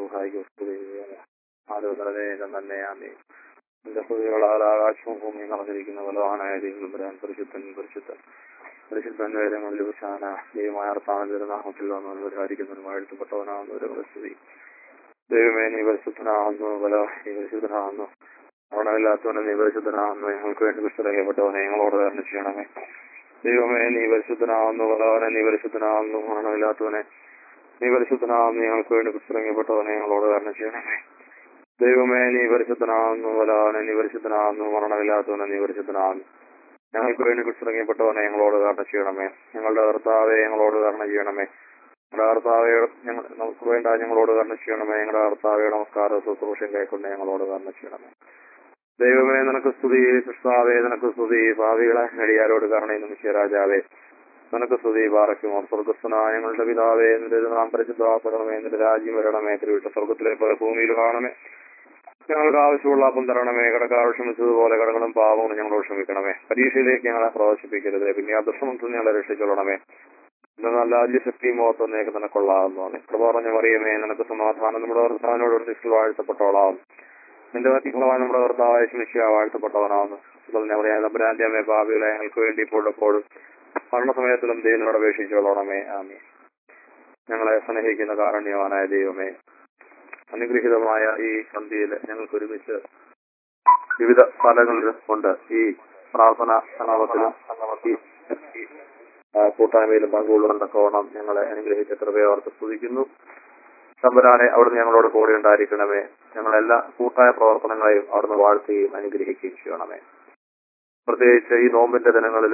സഹായിക്കും സ്തുതി ആലോചനേ തന്നെ ആമേ എന്റെ സ്തുതികളാൽ ആകാശവും ഭൂമിയും നടന്നിരിക്കുന്ന ബലവാനായ ദൈവം വരാൻ പരിശുദ്ധൻ പരിശുദ്ധൻ പരിശുദ്ധൻ വേദങ്ങളിൽ വിശാന ദൈവമായ അർത്ഥാന തിരുനാമത്തിൽ വന്നു പരിഹാരിക്കുന്നതിന് വാഴ്ത്തപ്പെട്ടവനാകുന്നവരെ സ്തുതി ദൈവമേ നീ പരിശുദ്ധനാകുന്നു ബല നീ പരിശുദ്ധനാകുന്നു മരണമില്ലാത്തവനെ നീ പരിശുദ്ധനാകുന്നു ഞങ്ങൾക്ക് വേണ്ടി പുസ്തകപ്പെട്ടവനെ ഞങ്ങളോട് തന്നെ ചെയ്യണമേ ദൈവമേ നീ പരിശുദ്ധനാകുന്നു ബലവനെ നീ പരിശുദ്ധനാകുന്നു മരണമില്ലാത്തവനെ നീ പരിശുദ്ധനാകുന്നു ഞങ്ങൾക്ക് വേണ്ടി പുസ്തകപ്പെട്ടവനെ ഞങ്ങളോട് തന്നെ ചെയ്യണമേ ദൈവമേ നീ പരിശുദ്ധനാകുന്നു ബലവനെ നീ പരിശുദ്ധനാകുന്നു മരണമില്ലാത്തവനെ നീ പരിശുദ്ധനാകുന്നു ഞങ്ങൾക്ക് വേണ്ടി പുസ്തകപ്പെട്ടവനെ ഞങ്ങളോട് കാരണം ചെയ്യണമേ ഞങ്ങളുടെ കർത്താവെ ഞങ്ങളോട് കാരണം ചെയ്യണമേ ഞങ്ങളുടെ കർത്താവെ ഞങ്ങൾ നമുക്ക് വേണ്ട ഞങ്ങളോട് കാരണം ചെയ്യണമേ ഞങ്ങളുടെ കർത്താവെ നമസ്കാര ശുശ്രൂഷയും കൈക്കൊണ്ട് ഞങ്ങളോട് കാരണം ചെയ്യണമേ ദൈവമേ നിനക്ക് സ്തുതി കൃഷ്ണാവേ നിനക്ക് സ്തുതി ഭാവികളെ നെടിയാരോട് കരുണയും നിമിഷ രാജാവേ നിനക്ക് സ്തുതി പാറയ്ക്കും സ്വർഗസ്വനായ ഞങ്ങളുടെ പിതാവേ നിന്റെ നാം പരിശുദ്ധപ്പെടണമേ നിന്റെ രാജ്യം വരണമേ തിരുവിട്ട സ്വർഗത്തിലെ പോലെ ഭൂമിയിൽ കാണണമേ ഞങ്ങൾക്ക് ആവശ്യമുള്ള അപ്പം തരണമേ കടക്കാർ ക്ഷമിച്ചതുപോലെ കടങ്ങളും പാവങ്ങളും ഞങ്ങളോട് ക്ഷമിക്കണമേ പരീക്ഷയിലേക്ക് ഞങ്ങളെ പ്രവേശിപ്പിക്കരുത് പിന്നെ ആ ദുഷ്ടമത്തിൽ ഞങ്ങളെ രക്ഷിച്ചോളണമേ ഇന്ന് നല്ല ശക്തി മോഹത്തൊന്നേക്ക് നിനക്കൊള്ളാവുന്നതാണ് കൃപ പറഞ്ഞ മറിയമേ നിനക്ക് സമാധാനം നമ്മുടെ ഭർത്താവിനോട് നിഷ്ഠ വാഴ്ത്തപ്പെട്ടോളാവും നിന്റെ അതികളായ നമ്മുടെ ഭർത്താവായ ശമിഷ്യ വാഴ്ത്തപ്പെട്ടവനാവുന്നു തമ്പുരാന്റെ അമ്മേ ഭാവികളെ ഞങ്ങൾക്ക് വേണ്ടി ഇപ്പോഴെപ്പോഴും മരണസമയത്തിലും ദൈവനോട് അപേക്ഷിച്ചോളണമേ ആമേ ഞങ്ങളെ സ്നേഹിക്കുന്ന കാരുണ്യവാനായ ദൈവമേ അനുഗ്രഹീതമായ ഈ സന്ധ്യയിൽ ഞങ്ങൾക്ക് ഒരുമിച്ച് വിവിധ സ്ഥലങ്ങളിൽ കൊണ്ട് ഈ പ്രാർത്ഥന സംഗമത്തിലും ഈ ഈ, ആ, കൂട്ടായ്മയിലും പങ്കുകൊള്ളുവാൻ തക്കവണ്ണം ഞങ്ങളെ അനുഗ്രഹിച്ച കൃപയോർത്ത് സ്തുതിക്കുന്നു തമ്പുരാനെ അവിടുന്ന് ഞങ്ങളോട് കൂടെ ഉണ്ടായിരിക്കണമേ ഞങ്ങളെല്ലാ കൂട്ടായ പ്രവർത്തനങ്ങളെയും അവിടുന്ന് വാഴ്ത്തുകയും അനുഗ്രഹിക്കുകയും ചെയ്യണമേ പ്രത്യേകിച്ച് ഈ നോമ്പിന്റെ ദിനങ്ങളിൽ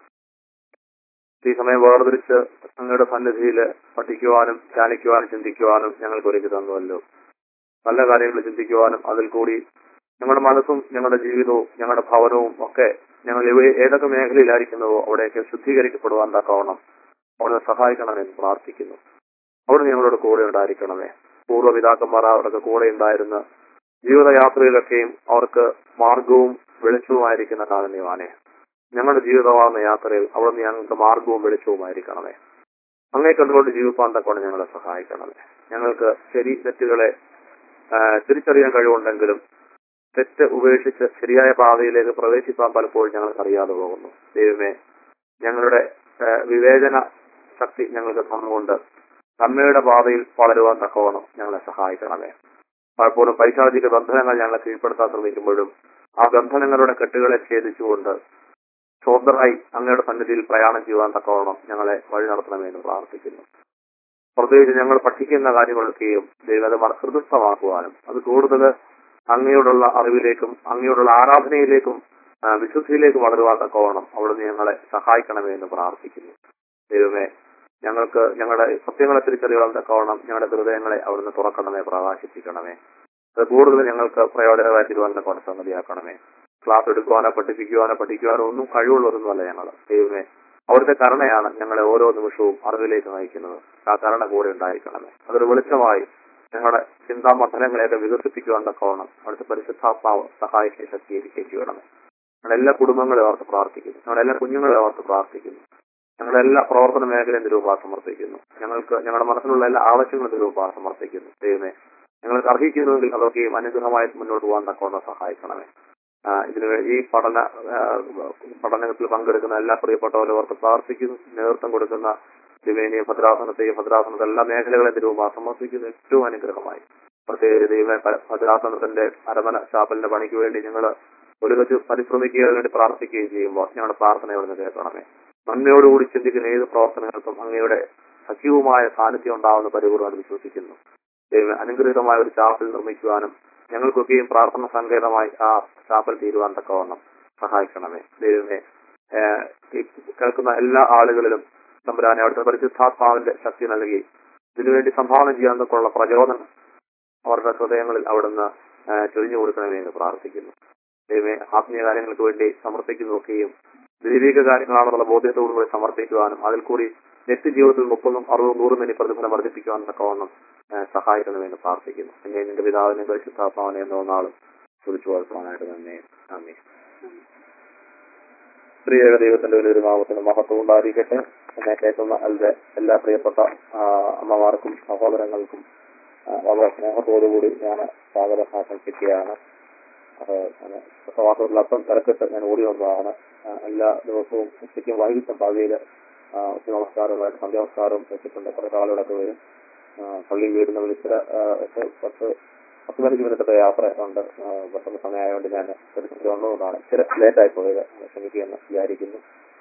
ഈ സമയം വേർതിരിച്ച് അങ്ങയുടെ സന്നിധിയിൽ പഠിക്കുവാനും ധ്യാനിക്കുവാനും ചിന്തിക്കുവാനും ഞങ്ങൾക്ക് ഒരുക്കി തന്നുവല്ലോ നല്ല കാര്യങ്ങൾ ചിന്തിക്കുവാനും അതിൽ കൂടി ഞങ്ങളുടെ മനസ്സും ഞങ്ങളുടെ ജീവിതവും ഞങ്ങളുടെ ഭവനവും ഒക്കെ ഞങ്ങൾ എവിടെ ഏതൊക്കെ മേഖലയിലായിരിക്കുന്നുവോ അവിടെയൊക്കെ ശുദ്ധീകരിക്കപ്പെടുവാൻ തക്കവണ്ണം അവിടുന്ന് സഹായിക്കണമെന്ന് പ്രാർത്ഥിക്കുന്നു അവിടെ ഞങ്ങളോട് കൂടെ ഉണ്ടായിരിക്കണമേ പൂർവ്വപിതാക്കന്മാർ അവരുടെ കൂടെ ഉണ്ടായിരുന്ന ജീവിതയാത്രയിലൊക്കെയും അവർക്ക് മാർഗവും വെളിച്ചവുമായിരിക്കുന്ന കാലന്യമാനെ ഞങ്ങളുടെ ജീവിതമാകുന്ന യാത്രയിൽ അവിടുന്ന് ഞങ്ങൾക്ക് മാർഗവും വെളിച്ചവുമായിരിക്കണമേ അങ്ങേ കണ്ടുകൊണ്ട് ജീവിപ്പാൻ തക്കൊണ്ട് ഞങ്ങളെ സഹായിക്കണമേ ഞങ്ങൾക്ക് ശരി തെറ്റുകളെ ആ, തിരിച്ചറിയാൻ കഴിവുണ്ടെങ്കിലും തെറ്റ് ഉപേക്ഷിച്ച് ശരിയായ പാതയിലേക്ക് പ്രവേശിപ്പാൻ പലപ്പോഴും ഞങ്ങൾക്ക് അറിയാതെ പോകുന്നു ദൈവമേ ഞങ്ങളുടെ ആ, വിവേചന ശക്തി ഞങ്ങൾക്ക് തന്നുകൊണ്ട് നന്മയുടെ പാതയിൽ വളരുവാൻ തക്കവണ്ണം ഞങ്ങളെ സഹായിക്കണമേ പലപ്പോഴും പൈശാചിക ബന്ധനങ്ങൾ ഞങ്ങളെ കീഴ്പ്പെടുത്താൻ ശ്രമിക്കുമ്പോഴും ആ ബന്ധനങ്ങളുടെ കെട്ടുകളെ ഛേദിച്ചുകൊണ്ട് സ്വതന്ത്രമായി അങ്ങയുടെ സന്നിധിയിൽ പ്രയാണം ചെയ്യുവാൻ തക്കവണ്ണം ഞങ്ങളെ വഴി നടത്തണമെന്ന് പ്രാർത്ഥിക്കുന്നു പ്രത്യേകിച്ച് ഞങ്ങൾ പഠിക്കുന്ന കാര്യങ്ങളൊക്കെയും ദൈവം അത് മ- ഹൃദയസ്ഥമാക്കുവാനും അത് കൂടുതൽ അങ്ങയോടുള്ള അറിവിലേക്കും അങ്ങയോടുള്ള ആരാധനയിലേക്കും ആ, വിശുദ്ധിയിലേക്കും വളരുവാൻ തക്കവണ്ണം അവിടുന്ന് ഞങ്ങളെ സഹായിക്കണമേ എന്ന് പ്രാർത്ഥിക്കുന്നു ദൈവമേ ഞങ്ങൾക്ക് ഞങ്ങളുടെ സത്യങ്ങളെ തിരിച്ചറിയാൻ തക്കവണ്ണം ഞങ്ങളുടെ ഹൃദയങ്ങളെ അവിടുന്ന് തുറക്കണമേ പ്രകാശിപ്പിക്കണമേ അത് കൂടുതൽ ഞങ്ങൾക്ക് പ്രയോജനമായി തീരുവാൻ തക്കവണ്ണം സംഗതിയാക്കണമേ ക്ലാസ് എടുക്കുവാനോ പഠിപ്പിക്കുവാനോ പഠിക്കുവാനോ ഒന്നും കഴിവുള്ളതൊന്നുമല്ല ഞങ്ങൾ ദൈവമേ അവിടുത്തെ കരുണയാണ് ഞങ്ങളെ ഓരോ നിമിഷവും അറിവിലേക്ക് നയിക്കുന്നത് ആ കരുണ കൂടെ ഉണ്ടായിരിക്കണമേ അതൊരു വെളിച്ചമായി ഞങ്ങളുടെ ചിന്താമണ്ഡലങ്ങളെയൊക്കെ വികസിപ്പിക്കുവാൻ തക്കവണ്ണം അവിടുത്തെ പരിശുദ്ധാത്മാവ് സഹായിക്കുകയും ശക്തീകരിക്കുകയും ചെയ്യണമേ ഞങ്ങളുടെ എല്ലാ കുടുംബങ്ങളെ ഓർത്ത് പ്രാർത്ഥിക്കുന്നു ഞങ്ങളുടെ എല്ലാ കുഞ്ഞുങ്ങളെ ഓർത്ത് പ്രാർത്ഥിക്കുന്നു ഞങ്ങളുടെ എല്ലാ പ്രവർത്തന മേഖലയും നിരൂപ സമർപ്പിക്കുന്നു ഞങ്ങൾക്ക് ഞങ്ങളുടെ മനസ്സിലുള്ള എല്ലാ ആവശ്യങ്ങളും നിരൂപ സമർപ്പിക്കുന്നു ദൈവമേ ഞങ്ങൾക്ക് അർഹിക്കുന്നുവെങ്കിൽ അതൊക്കെയും അനുഗ്രഹമായി മുന്നോട്ട് പോകാൻ തക്കവണ്ണം സഹായിക്കണമേ ആ, ഇതിനു വേ- ഈ പഠന ആ, പഠനത്തിൽ പങ്കെടുക്കുന്ന എല്ലാ പ്രിയപ്പെട്ടവരും ഓർത്ത് പ്രാർത്ഥിക്കുന്നു നേതൃത്വം കൊടുക്കുന്ന ദിവ്യനെയും ഭദ്രാസനത്തെയും ഭദ്രാസനത്തെ എല്ലാ മേഖലകളെ തിരുവുമാ സമർപ്പിക്കുന്നു ഏറ്റവും അനുഗ്രഹമായി പ്രത്യേക ദൈവ ഭദ്രാസനത്തിന്റെ അരമന ചാപ്പലിന്റെ പണിക്ക് വേണ്ടി ഞങ്ങൾ ഒരു വെച്ച് പരിശ്രമിക്കുകയും വേണ്ടി പ്രാർത്ഥിക്കുകയും ചെയ്യുമ്പോൾ ഞങ്ങളുടെ പ്രാർത്ഥന ഇവിടെ കേൾക്കണമേ നന്മയോടുകൂടി ചിന്തിക്കുന്ന ഏത് പ്രവർത്തനങ്ങൾക്കും അങ്ങയുടെ സജീവമായ സാന്നിധ്യം ഉണ്ടാവുന്ന പരിപൂർവ്വം വിശ്വസിക്കുന്നു ദൈവം അനുഗ്രഹീതമായ ഒരു ചാപ്പൽ നിർമ്മിക്കുവാനും ഞങ്ങൾക്കൊക്കെയും പ്രാർത്ഥന സങ്കേതമായി ആ ചാപ്പൽ തീരുവാൻ തക്കവണ്ണം സഹായിക്കണമേ ദൈവമേ ഏഹ് ഈ കേൾക്കുന്ന എല്ലാ ആളുകളിലും തമ്പുരാനെ അവിടുത്തെ പരിശുദ്ധാത്മാവിന്റെ ശക്തി നൽകി ഇതിനുവേണ്ടി സംഭാവന ചെയ്യാൻ തക്കുള്ള പ്രചോദനം അവരുടെ ഹൃദയങ്ങളിൽ അവിടുന്ന് ഏഹ് ചൊരിഞ്ഞു കൊടുക്കണമേ എന്ന് പ്രാർത്ഥിക്കുന്നു ദൈവമേ ആത്മീയ കാര്യങ്ങൾക്ക് വേണ്ടി സമർപ്പിക്കുന്നതൊക്കെയും ദൈവിക കാര്യങ്ങളാണെന്നുള്ള ബോധ്യത്തോടുകൂടി സമർപ്പിക്കുവാനും അതിൽ കൂടി നിത്യജീവിതത്തിൽ മുപ്പതും അറുപതും നൂറും വേണ്ടി പ്രതിഫലം വർദ്ധിപ്പിക്കുവാൻ തക്കവണ്ണം ഏഹ് സഹായിക്കണമെന്ന് പ്രാർത്ഥിക്കുന്നു എന്നെ നിന്റെ പിതാവിനെ പരിശുദ്ധാത്മാവിനെ എന്ന ഒന്നാളും കുറിച്ചു വളർത്തുവാനായിട്ട് തന്നെ നന്ദി പ്രിയ ദൈവത്തിന്റെ വലിയൊരു നാമത്തിന് മഹത്വം ഉണ്ടായിരിക്കട്ടെ എന്നെ കേൾക്കുന്ന എല്ലാ എല്ലാ പ്രിയപ്പെട്ട ആ, അമ്മമാർക്കും സഹോദരങ്ങൾക്കും ആ, വളരെ സ്നേഹത്തോടുകൂടി ഞാൻ സ്വാഗതം ആശംസിക്കുകയാണ് അത് ഞാൻ പ്രസവാസത്തിൽ അല്പം തിരക്കിട്ട് ഞാൻ ഓടി വന്നതാണ് ആ, എല്ലാ ദിവസവും ഉച്ചയ്ക്കും വൈകിട്ടും പള്ളിയിൽ ഉച്ച നമസ്കാരമായിട്ട് സന്ധ്യാനമസ്കാരം വെച്ചിട്ടുണ്ട് കുറെ ആളുകളൊക്കെ വരും ആ, പള്ളി വീടിന് വിളിച്ചിട്ട് എട്ട് പത്ത് പത്ത് പതിനഞ്ച് മിനിറ്റത്തെ യാത്ര ഉണ്ട് ആ, പെട്ടെന്ന് സമയമായതുകൊണ്ട് ഞാൻ തിരിച്ചു വന്നതുകൊണ്ടാണ് ഇച്ചിരി ലേറ്റായി പോയത് ക്ഷമിക്കുമെന്ന് വിചാരിക്കുന്നു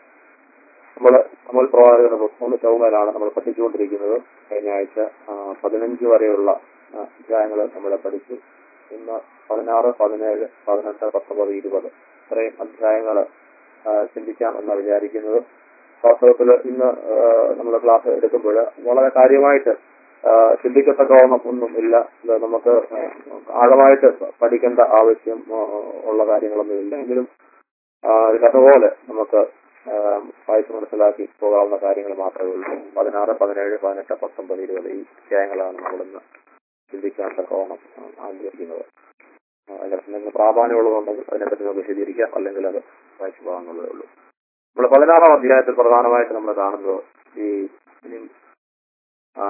നമ്മൾ നമ്മൾ പ്രവാചകരുടെ പുസ്തകം ചൗമേലാണ് നമ്മൾ പഠിച്ചുകൊണ്ടിരിക്കുന്നത് കഴിഞ്ഞ ആഴ്ച ആ, പതിനഞ്ച് വരെയുള്ള അധ്യായങ്ങൾ നമ്മൾ പഠിച്ചു ഇന്ന് പതിനാറ് പതിനേഴ് പതിനെട്ട് പത്തൊമ്പത് ഇരുപത് ഇത്രയും അധ്യായങ്ങൾ ചിന്തിക്കാം എന്നാണ് വിചാരിക്കുന്നത് വാസ്തവത്തിൽ ഇന്ന് നമ്മൾ ക്ലാസ് എടുക്കുമ്പോൾ വളരെ കാര്യമായിട്ട് ആ, ചിന്തിക്കത്തക്കവണ്ണം ഒന്നും ഇല്ല ഇത് നമുക്ക് ആഴമായിട്ട് പഠിക്കേണ്ട ആവശ്യം ആ, ഉള്ള കാര്യങ്ങളൊന്നും ഇല്ല എങ്കിലും ആ, ഒരു കഥ പോലെ നമുക്ക് ആ, വായിച്ച് മനസ്സിലാക്കി പോകാവുന്ന കാര്യങ്ങൾ മാത്രമേ ഉള്ളൂ പതിനാറ് പതിനേഴ് പതിനെട്ട് പത്തൊമ്പത് ഇരുപത് ഈ അധ്യായങ്ങളാണ് നമ്മളിന്ന് ചിന്തിക്കാൻ തക്കവണ്ണം ആ, ആഗ്രഹിക്കുന്നത് ആ, അതിനകത്ത് നിന്ന് പ്രാധാന്യമുള്ളതുണ്ടെങ്കിൽ അതിനെപ്പറ്റി നമുക്ക് വിശദീകരിക്കാം അല്ലെങ്കിൽ അത് വായിച്ചു പോകാന്നുള്ളതേ ഉള്ളൂ നമ്മൾ പതിനാറാം അധ്യായത്തിൽ പ്രധാനമായിട്ട് നമ്മൾ കാണുന്നത് ഈ ഇനി, ആ,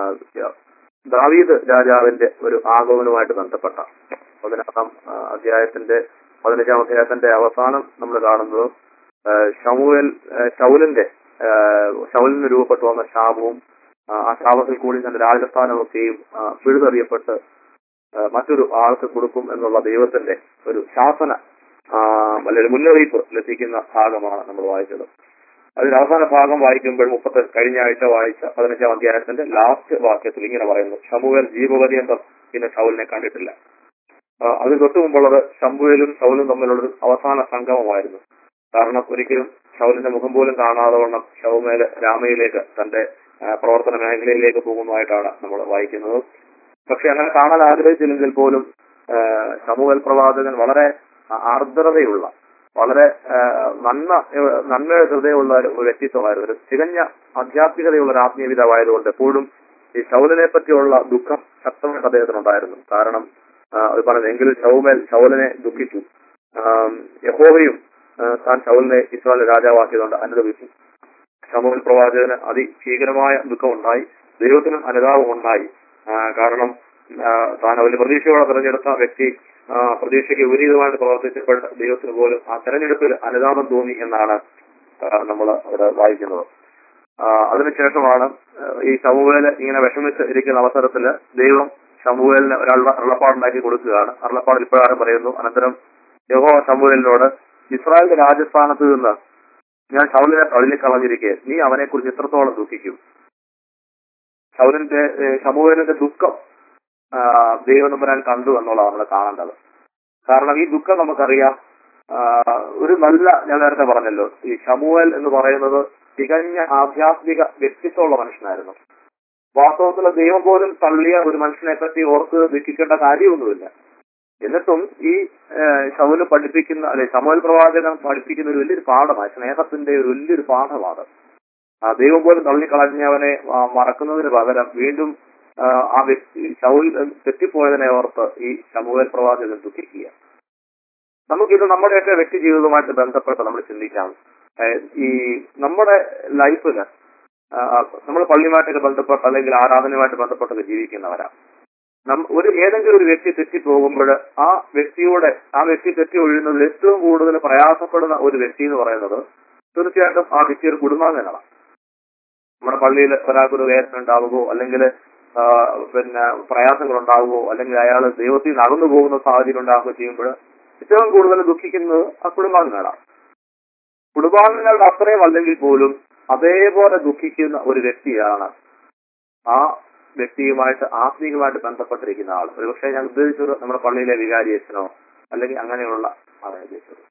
ദാവീദ് രാജാവിന്റെ ഒരു ആഗമനവുമായിട്ട് ബന്ധപ്പെട്ട പതിനാറാം ആ, അധ്യായത്തിന്റെ പതിനഞ്ചാം അധ്യായത്തിന്റെ അവസാനം നമ്മൾ കാണുന്നത് ആ, ശമൂവേൽ ആ, ശൗലിന്റെ ആ, ശൗലിന് രൂപപ്പെട്ടു വന്ന ശാപവും ആ, ആ ശാപത്തിൽ കൂടി തന്റെ രാജസ്ഥാനമൊക്കെയും ആ, പിഴുതെറിയപ്പെട്ട് ആ, മറ്റൊരു ആൾക്ക് കൊടുക്കും എന്നുള്ള ദൈവത്തിന്റെ ഒരു ശാസന ആ, അല്ലെങ്കിൽ മുന്നറിയിപ്പ് ലഭിക്കുന്ന ഭാഗമാണ് നമ്മൾ വായിച്ചത് അതിൽ അവസാന ഭാഗം വായിക്കുമ്പോൾ മുപ്പത്തി കഴിഞ്ഞ ആഴ്ച വായിച്ച പതിനഞ്ചാം അധ്യായത്തിന്റെ ലാസ്റ്റ് വാക്യത്തിൽ ഇങ്ങനെ പറയുന്നു ശമുവേൽ ജീവപര്യന്തം പിന്നെ ശൗലിനെ കണ്ടിട്ടില്ല ആ, അതിന് തൊട്ടു മുമ്പുള്ളത് ശംഭുവേലും ശൗലും തമ്മിലുള്ള ഒരു അവസാന സംഗമമായിരുന്നു കാരണം ഒരിക്കലും ശൗലിന്റെ മുഖം പോലും കാണാതെ വണ്ണം ശൗമേല് രാമയിലേക്ക് തന്റെ ആ, പ്രവർത്തന മേഖലയിലേക്ക് പോകുന്നതായിട്ടാണ് നമ്മൾ വായിക്കുന്നത് പക്ഷെ അങ്ങനെ കാണാൻ ആഗ്രഹിച്ചില്ലെങ്കിൽ പോലും ആ, ശമൂഹൽ പ്രവാചകൻ വളരെ ആർദ്രതയുള്ള വളരെ ആ, നന്മ നന്മ ഹൃദയമുള്ള ഒരു വ്യക്തിത്വമായിരുന്നു ഒരു തികഞ്ഞ ആധ്യാത്മികതയുള്ള ഒരു ആത്മീയ പിതാവായതുകൊണ്ട് എപ്പോഴും ഈ ശൗലിനെ പറ്റിയുള്ള ദുഃഖം ശക്തമായിട്ട് അദ്ദേഹത്തിനുണ്ടായിരുന്നു കാരണം ആ, അത് പറഞ്ഞത് എങ്കിലും ശൗമേൽ ശൗലിനെ ദുഃഖിച്ചു ആം, യഹോവയും ആ, താൻ ശൗലിനെ ഇസ്രായേൽ രാജാവാക്കിയതുകൊണ്ട് അനുഭവിച്ചു ശമൂൽ പ്രവാചകന് അതിഭീകരമായ ദുഃഖമുണ്ടായി ദൈവത്തിനും അനുതാപം ഉണ്ടായി ആ, കാരണം ആ, താൻ വലിയ പ്രതീക്ഷയോടെ തെരഞ്ഞെടുത്ത വ്യക്തി ആ, പ്രതീക്ഷയ്ക്ക് വിപരീതമായിട്ട് പ്രവർത്തിച്ചപ്പോൾ ദൈവത്തിന് പോലും ആ തെരഞ്ഞെടുപ്പിൽ അനുതാപം തോന്നി എന്നാണ് നമ്മൾ അവിടെ വായിക്കുന്നത് ആ, അതിനുശേഷമാണ് ആ, ഈ സമൂഹേല് ഇങ്ങനെ വിഷമിച്ച് ഇരിക്കുന്ന അവസരത്തില് ദൈവം ശമുവേലിന് ഒരു അരുള- അരുളപ്പാടുണ്ടാക്കി കൊടുക്കുകയാണ് അരുളപ്പാടിൽ ഇപ്രകാരം പറയുന്നു അനന്തരം യഹോ ശമുവേലിനോട് ഇസ്രായേലിന്റെ രാജസ്ഥാനത്ത് നിന്ന് ഞാൻ ശൗലിനെ തള്ളിക്കളഞ്ഞിരിക്കെ നീ അവനെ കുറിച്ച് എത്രത്തോളം ദുഃഖിക്കും ശൗലിന്റെ ഏഹ്, ശമൂഹലിന്റെ ദുഃഖം ആ, ദൈവം നമ്പരാൻ കണ്ടു എന്നുള്ളതാണ് നമ്മൾ കാണേണ്ടത് കാരണം ഈ ദുഃഖം നമുക്കറിയാം ആ, ഒരു നല്ല ഞാൻ നേരത്തെ പറഞ്ഞല്ലോ ഈ ശമൂഹൽ എന്ന് പറയുന്നത് തികഞ്ഞ ആധ്യാത്മിക വ്യക്തിത്വമുള്ള മനുഷ്യനായിരുന്നു വാസ്തവത്തിൽ ദൈവം പോലും തള്ളിയ ഒരു മനുഷ്യനെ പറ്റി ഓർത്ത് ദുഃഖിക്കേണ്ട കാര്യമൊന്നുമില്ല എന്നിട്ടും ഈ ഏഹ്, ശൗല് പഠിപ്പിക്കുന്ന അല്ലെ ശമൂഹൽ പ്രവാചകൻ പഠിപ്പിക്കുന്ന ഒരു വലിയൊരു പാഠമാണ് സ്നേഹത്തിന്റെ ഒരു വലിയൊരു പാഠമാണ് ആ ദൈവം പോലും തള്ളിക്കളഞ്ഞവനെ ആ, മറക്കുന്നതിന് പകരം വീണ്ടും ആ, ആ വ്യക്തി ശൗൽ തെറ്റിപ്പോയതിനെ ഓർത്ത് ഈ ശമൂഹൽ പ്രവാചകൻ ദുഃഖിക്കുക നമുക്കിത് നമ്മുടെയൊക്കെ വ്യക്തി ജീവിതവുമായിട്ട് ബന്ധപ്പെട്ട് നമ്മൾ ചിന്തിക്കാം ഏഹ്, ഈ നമ്മുടെ ലൈഫില് നമ്മൾ പള്ളിയുമായിട്ടൊക്കെ ബന്ധപ്പെട്ട് അല്ലെങ്കിൽ ആരാധനയുമായിട്ട് ബന്ധപ്പെട്ടൊക്കെ ജീവിക്കുന്നവരാ നം- ഒരു ഏതെങ്കിലും ഒരു വ്യക്തി തെറ്റിപ്പോകുമ്പോൾ ആ വ്യക്തിയുടെ ആ വ്യക്തി തെറ്റി ഒഴിയുന്നതിൽ ഏറ്റവും കൂടുതൽ പ്രയാസപ്പെടുന്ന ഒരു വ്യക്തി എന്ന് പറയുന്നത് തീർച്ചയായിട്ടും ആ വ്യക്തി ഒരു കുടുംബാംഗങ്ങളാണ് നമ്മുടെ പള്ളിയിൽ ഒരാൾക്കൊരു വേദന ഉണ്ടാവുകയോ അല്ലെങ്കിൽ പിന്നെ പ്രയാസങ്ങൾ ഉണ്ടാവുകയോ അല്ലെങ്കിൽ അയാൾ ദൈവത്തിൽ നിന്ന് അകന്നു പോകുന്ന സാഹചര്യം ഉണ്ടാവുകയോ ചെയ്യുമ്പോൾ ഏറ്റവും കൂടുതൽ ദുഃഖിക്കുന്നത് ആ കുടുംബാംഗങ്ങളാണ് കുടുംബാംഗങ്ങളുടെ അത്രയും അല്ലെങ്കിൽ പോലും അതേപോലെ ദുഃഖിക്കുന്ന ഒരു വ്യക്തിയാണ് ആ വ്യക്തിയുമായിട്ട് ആത്മീയമായിട്ട് ബന്ധപ്പെട്ടിരിക്കുന്ന ആൾ ഒരുപക്ഷെ ഞാൻ ഉദ്ദേശിച്ചത് നമ്മുടെ പള്ളിയിലെ വികാരി അച്ഛനോ അല്ലെങ്കിൽ അങ്ങനെയുള്ള ആളെ ഉദ്ദേശിച്ചത്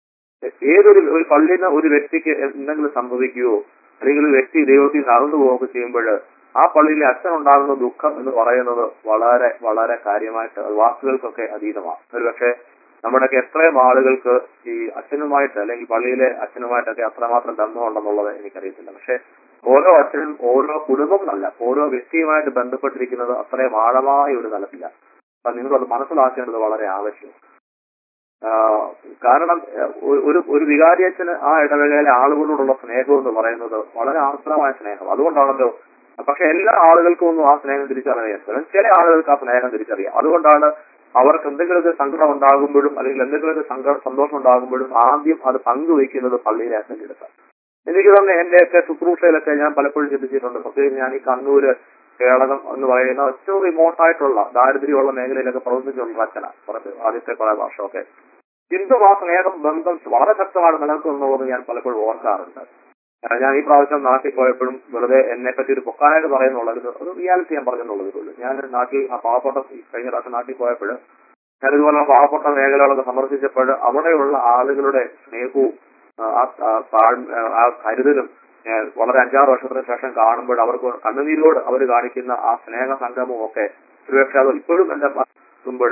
ഏതൊരു ഒരു പള്ളിയിൽ നിന്ന് ഒരു വ്യക്തിക്ക് എന്തെങ്കിലും സംഭവിക്കുകയോ അല്ലെങ്കിൽ ഒരു വ്യക്തി ദൈവത്തിൽ നടന്നു പോവുകയൊക്കെ ചെയ്യുമ്പോൾ ആ പള്ളിയിലെ അച്ഛൻ ഉണ്ടാകുന്ന ദുഃഖം എന്ന് പറയുന്നത് വളരെ വളരെ കാര്യമായിട്ട് അത് വാക്കുകൾക്കൊക്കെ അതീതമാണ് ഒരുപക്ഷെ നമ്മുടെയൊക്കെ എത്രയും ആളുകൾക്ക് ഈ അച്ഛനുമായിട്ട് അല്ലെങ്കിൽ പള്ളിയിലെ അച്ഛനുമായിട്ടൊക്കെ അത്രമാത്രം ബന്ധമുണ്ടെന്നുള്ളത് എനിക്കറിയത്തില്ല പക്ഷെ ഓരോ അച്ഛനും ഓരോ കുടുംബം എന്നല്ല ഓരോ വ്യക്തിയുമായിട്ട് ബന്ധപ്പെട്ടിരിക്കുന്നത് അത്രയും ആഴമായ ഒരു തലത്തില്ല അപ്പൊ നിങ്ങളത് മനസ്സിലാക്കേണ്ടത് വളരെ ആവശ്യം ആ, കാരണം ഏഹ്, ഒരു- ഒരു ഒരു വികാരിയച്ഛന് ആ ഇടവേളയിലെ ആളുകളോടുള്ള സ്നേഹം എന്ന് പറയുന്നത് വളരെ ആർദ്രമായ സ്നേഹം അതുകൊണ്ടാണല്ലോ പക്ഷെ എല്ലാ ആളുകൾക്കും ഒന്നും ആ സ്നേഹം തിരിച്ചറിയാൻ പറ്റില്ല ചില ആളുകൾക്ക് ആ സ്നേഹം തിരിച്ചറിയാം അതുകൊണ്ടാണ് അവർക്ക് എന്തെങ്കിലുമൊക്കെ സങ്കടം ഉണ്ടാകുമ്പോഴും അല്ലെങ്കിൽ എന്തെങ്കിലുമൊക്കെ സങ്കട സന്തോഷം ഉണ്ടാകുമ്പോഴും ആദ്യം അത് പങ്കുവയ്ക്കുന്നത് പള്ളിയിലെ അച്ഛൻ്റെ അടുത്താണ് എനിക്ക് തന്നെ എന്റെയൊക്കെ ശുശ്രൂഷയിലൊക്കെ ഞാൻ പലപ്പോഴും ചിന്തിച്ചിട്ടുണ്ട് പ്രത്യേകിച്ച് ഞാൻ ഈ കണ്ണൂര് കേരളം എന്ന് പറയുന്ന ഏറ്റവും റിമോട്ട് ആയിട്ടുള്ള ദാരിദ്ര്യമുള്ള മേഖലയിലൊക്കെ പ്രവർത്തിച്ചുകൊണ്ട് അച്ഛനാ കുറച്ച് ആദ്യത്തെ കുറെ വർഷമൊക്കെ ഹിന്ദു ആ സ്നേഹം ബന്ധം വളരെ ശക്തമായിട്ട് നിലനിൽക്കുന്നുവെന്ന് ഞാൻ പലപ്പോഴും ഓർക്കാറുണ്ട് ആ, ഞാൻ ഈ പ്രാവശ്യം നാട്ടിൽ പോയപ്പോഴും വെറുതെ എന്നെ പറ്റി ഒരു പൊക്കാനായിട്ട് പറയുന്നുള്ള ഒരു ഒരു റിയാലിറ്റി ഞാൻ പറഞ്ഞെന്നുള്ളതേ ഉള്ളൂ ഞാൻ നാട്ടിൽ ആ പാവപ്പെട്ട ഈ കഴിഞ്ഞ പ്രാവശ്യം നാട്ടിൽ പോയപ്പോൾ ഞാൻ ഇതുപോലെ പാവപ്പെട്ട മേഖലകളൊക്കെ സന്ദർശിച്ചപ്പോൾ അവിടെയുള്ള ആളുകളുടെ സ്നേഹവും ആ, ആ ആ താഴ്- ആ കരുതലും ഞാൻ വളരെ അഞ്ചാറ് വർഷത്തിന് ശേഷം കാണുമ്പോൾ അവർക്ക് കണ്ണുനീരോട് അവർ കാണിക്കുന്ന ആ സ്നേഹ സംഗമവും ഒക്കെ ഒരുപക്ഷെ അത് ഇപ്പോഴും എന്റെ എത്തുമ്പോൾ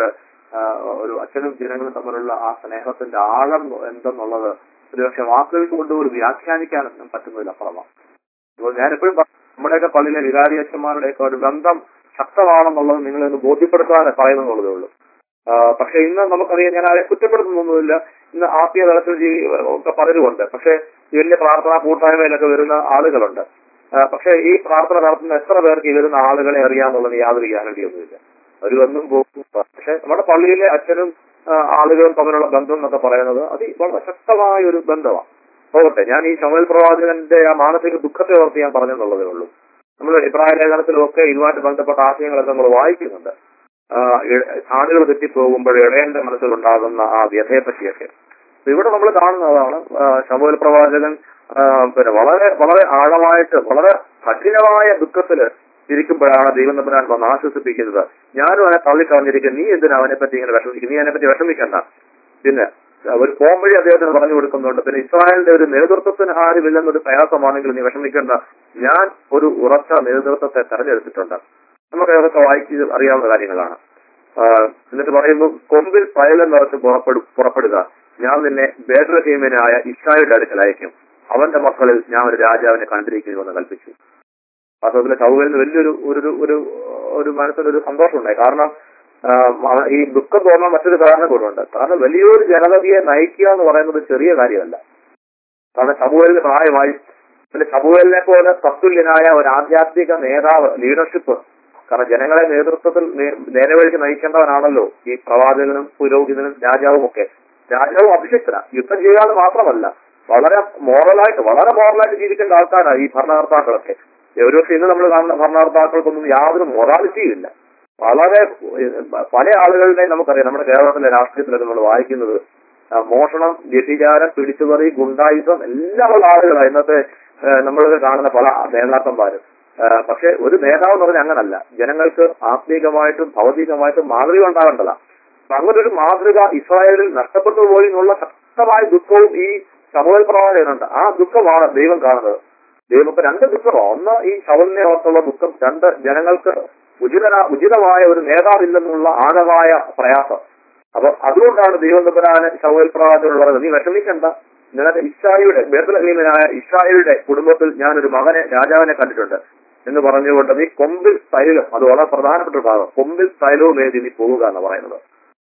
ഒരു അച്ഛനും ജനങ്ങളും തമ്മിലുള്ള ആ സ്നേഹത്തിന്റെ ആഴം എന്തെന്നുള്ളത് ഒരുപക്ഷെ വാക്കുകൾ കൊണ്ട് ഒരു വ്യാഖ്യാനിക്കാൻ പറ്റുന്നതിൽ അപ്പുറമാണ് അപ്പോൾ ഞാൻ എപ്പോഴും നമ്മുടെയൊക്കെ പള്ളിയിലെ വികാരി അച്ഛന്മാരുടെയൊക്കെ ഒരു ബന്ധം ശക്തമാണെന്നുള്ളത് നിങ്ങളൊന്ന് ബോധ്യപ്പെടുത്താതെ പറയുന്നുള്ളതേ ഉള്ളൂ ആ, പക്ഷെ ഇന്ന് നമുക്കറിയാം ഞാൻ ആരെ കുറ്റപ്പെടുത്തുന്നൊന്നുമില്ല ഇന്ന് ആത്മീയ തലത്തിൽ ജീവി ഒക്കെ പലരുമുണ്ട് പക്ഷെ ഈ വലിയ പ്രാർത്ഥനാ കൂട്ടായ്മയിലൊക്കെ വരുന്ന ആളുകളുണ്ട് ആ, പക്ഷെ ഈ പ്രാർത്ഥന നടത്തുന്ന എത്ര പേർക്ക് ഈ വരുന്ന ആളുകളെ അറിയാമെന്നുള്ളത് യാതൊരു ഗ്യാരണ്ടിയൊന്നുമില്ല അവർ വന്നും പോകും പക്ഷെ നമ്മുടെ പള്ളിയിലെ അച്ഛനും ആ, ആളുകളും തമ്മിലുള്ള ബന്ധം എന്നൊക്കെ പറയുന്നത് അത് വളരെ ശക്തമായ ഒരു ബന്ധമാണ് പോകട്ടെ ഞാൻ ഈ ശമൽ പ്രവാചകന്റെ ആ മാനസിക ദുഃഖത്തെ ഓർത്ത് ഞാൻ പറഞ്ഞെന്നുള്ളതേ ഉള്ളൂ നമ്മൾ ഇബ്രാഹിം ലേഖനത്തിലൊക്കെ ഇതുമായിട്ട് ബന്ധപ്പെട്ട ആശയങ്ങളൊക്കെ നമ്മൾ വായിക്കുന്നുണ്ട് ആ, ഇ- ആടുകൾ തെറ്റിപ്പോകുമ്പോൾ ഇടയന്റെ മനസ്സിലുണ്ടാകുന്ന ആ വ്യഥയെ പറ്റിയൊക്കെ അപ്പൊ ഇവിടെ നമ്മൾ കാണുന്നതാണ് ആ, ശമൂൽ പ്രവാചകൻ ആ, പിന്നെ വളരെ വളരെ ആഴമായിട്ട് വളരെ കഠിനമായ ദുഃഖത്തില് ഇരിക്കുമ്പോഴാണ് ദൈവം തമ്പുരാൻ വന്ന് ആശ്വസിപ്പിക്കുന്നത് ഞാനും അവനെ തള്ളിക്കളഞ്ഞിരിക്കും നീ എന്തിനാ അവനെ പറ്റി ഇങ്ങനെ വിഷമിക്കും നീ അതിനെ പറ്റി വിഷമിക്കണ്ട പിന്നെ ഒരു പോംവഴി അദ്ദേഹത്തിന് പറഞ്ഞു കൊടുക്കുന്നുണ്ട് പിന്നെ ഇസ്രായേലിന്റെ ഒരു നേതൃത്വത്തിന് ആരുമില്ലെന്നൊരു പ്രയാസമാണെങ്കിൽ നീ വിഷമിക്കേണ്ട ഞാൻ ഒരു ഉറച്ച നേതൃത്വത്തെ തെരഞ്ഞെടുത്തിട്ടുണ്ട് നമുക്ക് അതൊക്കെ വായിച്ച് അറിയാവുന്ന കാര്യങ്ങളാണ് ആ, എന്നിട്ട് പറയുന്നു കൊമ്പിൽ പയലം നിറച്ച് പുറപ്പെടു പുറപ്പെടുക ഞാൻ നിന്നെ ബേദ്രഹീമനായ ഇഷായുടെ അടുക്കൽ അയക്കും അവന്റെ മക്കളിൽ ഞാൻ ഒരു രാജാവിനെ കണ്ടിരിക്കുന്നുവെന്ന് കൽപ്പിച്ചു വാസ്തവത്തിൽ ചൗകലിന് വലിയൊരു ഒരു ഒരു ഒരു മനസ്സിലൊരു സന്തോഷമുണ്ടായി കാരണം ആ, അവ- ഈ ദുഃഖം തോന്നാൻ മറ്റൊരു കാരണം കൂടെ കാരണം വലിയൊരു ജനതയെ നയിക്കുക എന്ന് പറയുന്നത് ചെറിയ കാര്യമല്ല കാരണം ചബുവലിന് പ്രായമായി പിന്നെ ചബുവലിനെ പോലെ തത്തുല്യനായ ഒരു ആധ്യാത്മിക നേതാവ് ലീഡർഷിപ്പ് കാരണം ജനങ്ങളെ നേതൃത്വത്തിൽ നേ- നേരെ വഴിക്ക് നയിക്കേണ്ടവനാണല്ലോ ഈ പ്രവാചകനും പുരോഹിതനും രാജാവും ഒക്കെ രാജാവും അഭിഷിക്തന യുദ്ധം ചെയ്യാതെ മാത്രമല്ല വളരെ മോറലായിട്ട് വളരെ മോറലായിട്ട് ജീവിക്കേണ്ട ആൾക്കാരാണ് ഈ ഭരണകർത്താക്കളൊക്കെ ഒരുപക്ഷെ ഇന്ന് നമ്മൾ കാണുന്ന ഭരണകർത്താക്കൾക്കൊന്നും യാതൊരു മൊറാലിറ്റിയും ഇല്ല വളരെ ഏഹ്, പല ആളുകളുടെ നമുക്കറിയാം നമ്മുടെ കേരളത്തിലെ രാഷ്ട്രീയത്തിലൊക്കെ നമ്മൾ വായിക്കുന്നത് ആ, മോഷണം വ്യഭിചാരം പിടിച്ചുപറി ഗുണ്ടായുധം എല്ലാം ഉള്ള ആളുകളാണ് ഇന്നത്തെ ഏഹ്, നമ്മളൊക്കെ കാണുന്ന പല നേതാക്കന്മാരും ഏഹ്, പക്ഷെ ഒരു നേതാവ് എന്ന് പറഞ്ഞാൽ അങ്ങനല്ല ജനങ്ങൾക്ക് ആത്മീകമായിട്ടും ഭൗതികമായിട്ടും മാതൃക ഉണ്ടാവേണ്ടതാണ് അപ്പൊ അങ്ങനെ ഒരു മാതൃക ഇസ്രായേലിൽ നഷ്ടപ്പെട്ടു പോയി എന്നുള്ള ശക്തമായ ദുഃഖവും ഈ സമൂഹ പ്രവാചകനുണ്ട് ആ ദുഃഖമാണ് ദൈവം കാണുന്നത് ദൈവം ഇപ്പൊ രണ്ട് ദുഃഖമാണ് ഒന്ന് ഈ ശവലിനെ ഓർത്തുള്ള ദുഃഖം രണ്ട് ജനങ്ങൾക്ക് ഉചിത ഉചിതമായ ഒരു നേതാവില്ലെന്നുള്ള ആഴമായ പ്രയാസം അപ്പൊ അതുകൊണ്ടാണ് ദൈവം തമ്പുരാന് ശവൽ പ്രവാചകനോട് പറയുന്നത് നീ വിഷമിക്കണ്ട നിനക്ക് ഇഷായിയുടെ ബേത്തലഹീമനായ ഇഷായിയുടെ കുടുംബത്തിൽ ഞാനൊരു മകനെ രാജാവിനെ കണ്ടിട്ടുണ്ട് എന്ന് പറഞ്ഞുകൊണ്ട് നീ കൊമ്പിൽ തൈലം അത് വളരെ പ്രധാനപ്പെട്ട ഒരു ഭാഗം കൊമ്പിൽ തൈലവും ഏതി നീ പോവുക എന്ന് പറയുന്നത്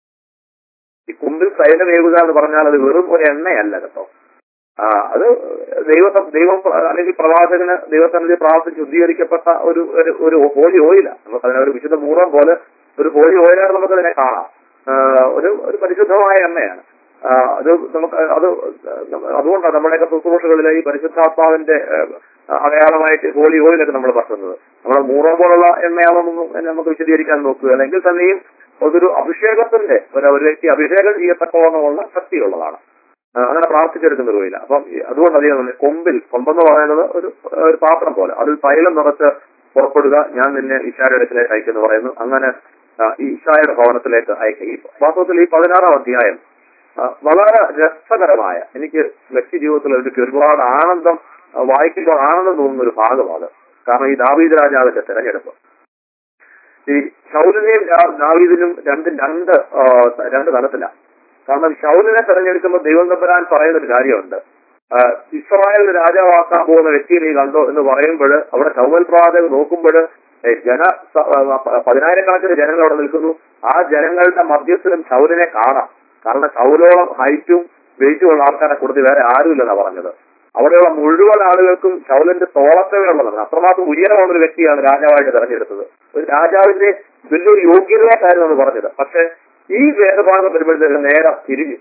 ഈ കൊമ്പിൽ തൈലം ഏകുക എന്ന് പറഞ്ഞാൽ അത് വെറും ഒരു എണ്ണയല്ല കേട്ടോ ആ അത് ദൈവ ദൈവം അല്ലെങ്കിൽ പ്രവാചകന് ദൈവസന്നിധി പ്രാർത്ഥിച്ച് ശുദ്ധീകരിക്കപ്പെട്ട ഒരു ഒരു ഒരു ഹോലി ഓയില നമുക്ക് അതിനെ ഒരു വിശുദ്ധ മൂറം പോലെ ഒരു ഹോലി ഓയിലായിട്ട് നമുക്ക് അതിനെ കാണാം ആ, ഒരു ഒരു പരിശുദ്ധമായ എണ്ണയാണ് ആ, അത് നമുക്ക് അത് അതുകൊണ്ടാണ് നമ്മുടെയൊക്കെ ശുശ്രൂഷകളിലെ ഈ പരിശുദ്ധാത്മാവിന്റെ ആ, അടയാളമായിട്ട് ഹോലി ഓയിലൊക്കെ നമ്മൾ പറയുന്നത് നമ്മുടെ മൂറം പോലുള്ള എണ്ണയാണെന്നൊന്നും നമുക്ക് വിശദീകരിക്കാൻ നോക്കുക അല്ലെങ്കിൽ തന്നെയും അതൊരു അഭിഷേകത്തിന്റെ ഒരു ഒരു വ്യക്തി അഭിഷേകം ചെയ്യത്തക്കവണ്ണമുള്ള ശക്തിയുള്ളതാണ് ആ, അങ്ങനെ പ്രാർത്ഥിച്ചെടുക്കുന്ന രൂപയില്ല അപ്പം ഈ- അതുകൊണ്ട് അധികം തന്നെ കൊമ്പിൽ കൊമ്പെന്ന് പറയുന്നത് ഒരു ഒരു പാത്രം പോലെ അതിൽ തൈലം നിറച്ച് പുറപ്പെടുക ഞാൻ നിന്നെ ഇഷായുടെ അടുക്കിലേക്ക് അയക്കുന്നു പറയുന്നു അങ്ങനെ ആ, ഈ ഇഷായുടെ ഭവനത്തിലേക്ക് അയക്കുക ഈ വാസ്തവത്തിൽ ഈ പതിനാറാം അധ്യായം ആ, വളരെ രസകരമായ എനിക്ക് വ്യക്തി ജീവിതത്തിൽ എനിക്ക് ഒരുപാട് ആനന്ദം ആ, വായിക്കുമ്പോൾ ആനന്ദം തോന്നുന്ന ഒരു ഭാഗമാണ് കാരണം ഈ ദാവീദ് രാജാവിന്റെ തെരഞ്ഞെടുപ്പ് ഈ ഷൗലിനെയും ദാ- ദാവീദിനും രണ്ട് രണ്ട് ആ, രണ്ട് തലത്തിലാണ് കാരണം ഷൗലിനെ തെരഞ്ഞെടുക്കുമ്പോൾ ദൈവം തമ്പരാൻ പറയുന്ന ഒരു കാര്യമുണ്ട് ആ, ഇസ്രായേലിന് രാജാവാക്കാൻ പോകുന്ന വ്യക്തിയെ നീ കണ്ടോ എന്ന് പറയുമ്പോൾ അവിടെ ശൗൽ പ്രവാചകൻ നോക്കുമ്പോൾ ജന സ- ആ, പ- പതിനായിരക്കണക്കിന് ജനങ്ങൾ അവിടെ നിൽക്കുന്നു ആ ജനങ്ങളുടെ മധ്യത്തിലും ശൗലിനെ കാണാം കാരണം ശൗലോളം ഹൈറ്റും വെയിറ്റും ഉള്ള ആൾക്കാരെ കൂടുതൽ വേറെ ആരുമില്ലെന്നാ പറഞ്ഞത് അവിടെയുള്ള മുഴുവൻ ആളുകൾക്കും ശൗലന്റെ തോളത്തെ ഉള്ളതാണ് അത്രമാത്രം ഉയരമുള്ള ഒരു വ്യക്തിയാണ് രാജാവായിട്ട് തെരഞ്ഞെടുത്തത് ഒരു രാജാവിന്റെ വലിയൊരു യോഗ്യതയായിട്ടായിരുന്നു എന്ന് പറഞ്ഞത് പക്ഷെ ഈ വേദഭാഗം വരുമ്പോഴത്തേക്ക് നേരെ തിരിഞ്ഞു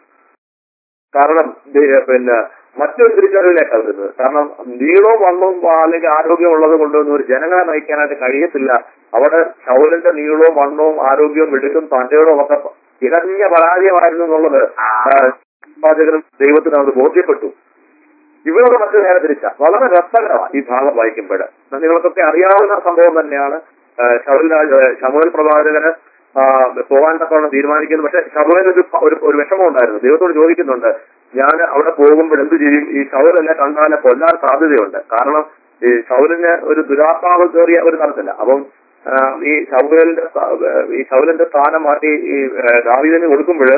കാരണം ദേ- പിന്നെ മറ്റൊരു തിരിച്ചറിവിലേക്കാണ് വരുന്നത് കാരണം നീളവും വണ്ണവും അല്ലെങ്കിൽ ആരോഗ്യം ഉള്ളത് കൊണ്ടൊന്നും ഒരു ജനങ്ങളെ നയിക്കാനായിട്ട് കഴിയത്തില്ല അവിടെ ശൗലന്റെ നീളവും വണ്ണവും ആരോഗ്യവും വെടുക്കും തന്റെയോടും ഒക്കെ തികഞ്ഞ പരാജയമായിരുന്നു എന്നുള്ളത് ആ, പ്രവാചകനും ദൈവത്തിന് അത് ബോധ്യപ്പെട്ടു ഇവരോട് മറ്റു നേരെ തിരിച്ച വളരെ രസകരമാണ് ഈ ഭാഗം വായിക്കുമ്പോൾ നിങ്ങൾക്കൊക്കെ അറിയാവുന്ന സംഭവം തന്നെയാണ് ആ, ശൗൽ രാജ ശമുവൽ പ്രവാചകന് ആ, പോകാൻ തക്കവണ്ണം തീരുമാനിക്കുന്നു പക്ഷെ ശമുവൽ ഒരു ഒരു ഒരു വിഷമം ഉണ്ടായിരുന്നു ദൈവത്തോട് ചോദിക്കുന്നുണ്ട് ഞാൻ അവിടെ പോകുമ്പോൾ എന്ത് ചെയ്യും ഈ ശൗൽ എന്നെ കണ്ടാലെ കൊല്ലാൻ സാധ്യതയുണ്ട് കാരണം ഈ ശൗലിന് ഒരു ദുരാത്മാവ് കയറിയ ഒരു തരത്തില്ല അപ്പം ആ, ഈ ശൗലിന്റെ ഈ ശൗലിന്റെ സ്ഥാനം മാറ്റി ഈ ദാവീദിന് കൊടുക്കുമ്പോൾ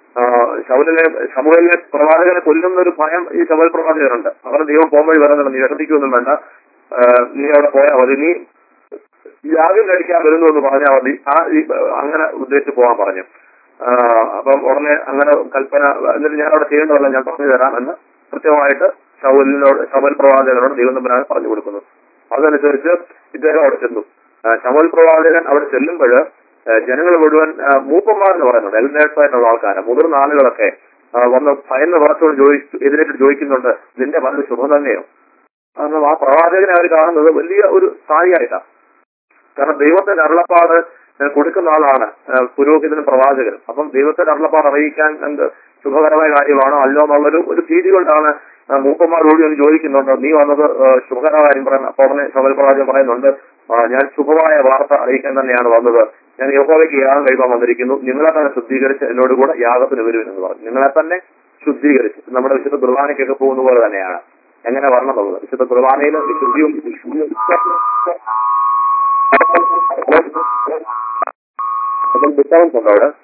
ശൗലിനെ ശമുവലിനെ പ്രവാചകനെ കൊല്ലുന്ന ഒരു ഭയം ഈ ശമുവൽ പ്രവാചകനുണ്ട് അവരുടെ ദൈവം പോകുമ്പോൾ പറയുന്നുണ്ട് നീ വിഷമിക്കൊന്നും വേണ്ട ആ, നീ അവിടെ പോയാൽ മതി നീ യാഗം കഴിക്കാൻ വരുന്നു എന്ന് പറഞ്ഞാൽ മതി ആ ഈ അങ്ങനെ ഉദ്ദേശിച്ച് പോകാൻ പറഞ്ഞു ആ, അപ്പം ഉടനെ അങ്ങനെ കൽപ്പന എന്നിട്ട് ഞാൻ അവിടെ ചെയ്യേണ്ടതല്ല ഞാൻ പറഞ്ഞു തരാം എന്ന് കൃത്യമായിട്ട് ശൗലിനോട് ശൗൽ പ്രവാചകനോട് ദൈവം തമ്പുരാൻ പറഞ്ഞു കൊടുക്കുന്നു അതനുസരിച്ച് ഇദ്ദേഹം അവിടെ ചെന്നു ആ, ശൗൽ പ്രവാചകൻ അവിടെ ചെല്ലുമ്പോൾ ജനങ്ങൾ മുഴുവൻ ആ, മൂപ്പന്മാർ എന്ന് പറയുന്നുണ്ട് എൽനേഴ്സ് ആയിട്ടുള്ള ആൾക്കാരാണ് മുതിർന്ന ആളുകളൊക്കെ ആ, വന്ന് ഭയന്ന് പുറത്തോട് ചോദിച്ചു എതിരേറ്റ് ചോദിക്കുന്നുണ്ട് നിന്റെ വന്ന് ശുഭം തന്നെയോ കാരണം ആ പ്രവാചകനെ അവർ കാണുന്നത് വലിയ ഒരു സ്ഥായിയായിട്ടാണ് കാരണം ദൈവത്തിന്റെ അരുളപ്പാട് ഏഹ് കൊടുക്കുന്ന ആളാണ് ഏഹ് പുരോഹിതനും പ്രവാചകനും അപ്പം ദൈവത്തിന്റെ അരുളപ്പാട് അറിയിക്കാൻ എന്ത് ശുഭകരമായ കാര്യമാണോ അല്ലോ എന്നുള്ളൊരു ഒരു ഭീതി കൊണ്ടാണ് ആ മൂപ്പന്മാരോട് ഒന്ന് ചോദിക്കുന്നുണ്ട് നീ വന്നത് ഏഹ് ശുഭകരമായ കാര്യം പറയുന്ന അപ്പൊ ഉടനെ ശബൽ പ്രവാചകൻ പറയുന്നുണ്ട് ആ, ഞാൻ ശുഭമായ വാർത്ത അറിയിക്കാൻ തന്നെയാണ് വന്നത് ഞാൻ യഹോവയ്ക്ക് യാഗം കഴിക്കാൻ വന്നിരിക്കുന്നു നിങ്ങളെ തന്നെ ശുദ്ധീകരിച്ച് എന്നോട് കൂടെ യാഗത്തിന് വരുവിൻ എന്ന് പറഞ്ഞു നിങ്ങളെ തന്നെ ശുദ്ധീകരിച്ച് നമ്മുടെ വിശുദ്ധ കുർബാനയ്ക്കൊക്കെ പോകുന്ന പോലെ തന്നെയാണ് എങ്ങനെ വരണം എന്നുള്ളത് വിശുദ്ധ കുർബാനയിൽ വിശുദ്ധിയും അപ്പം ഡിസ്റ്റർബൻസ് ഉണ്ടോ അവിടെ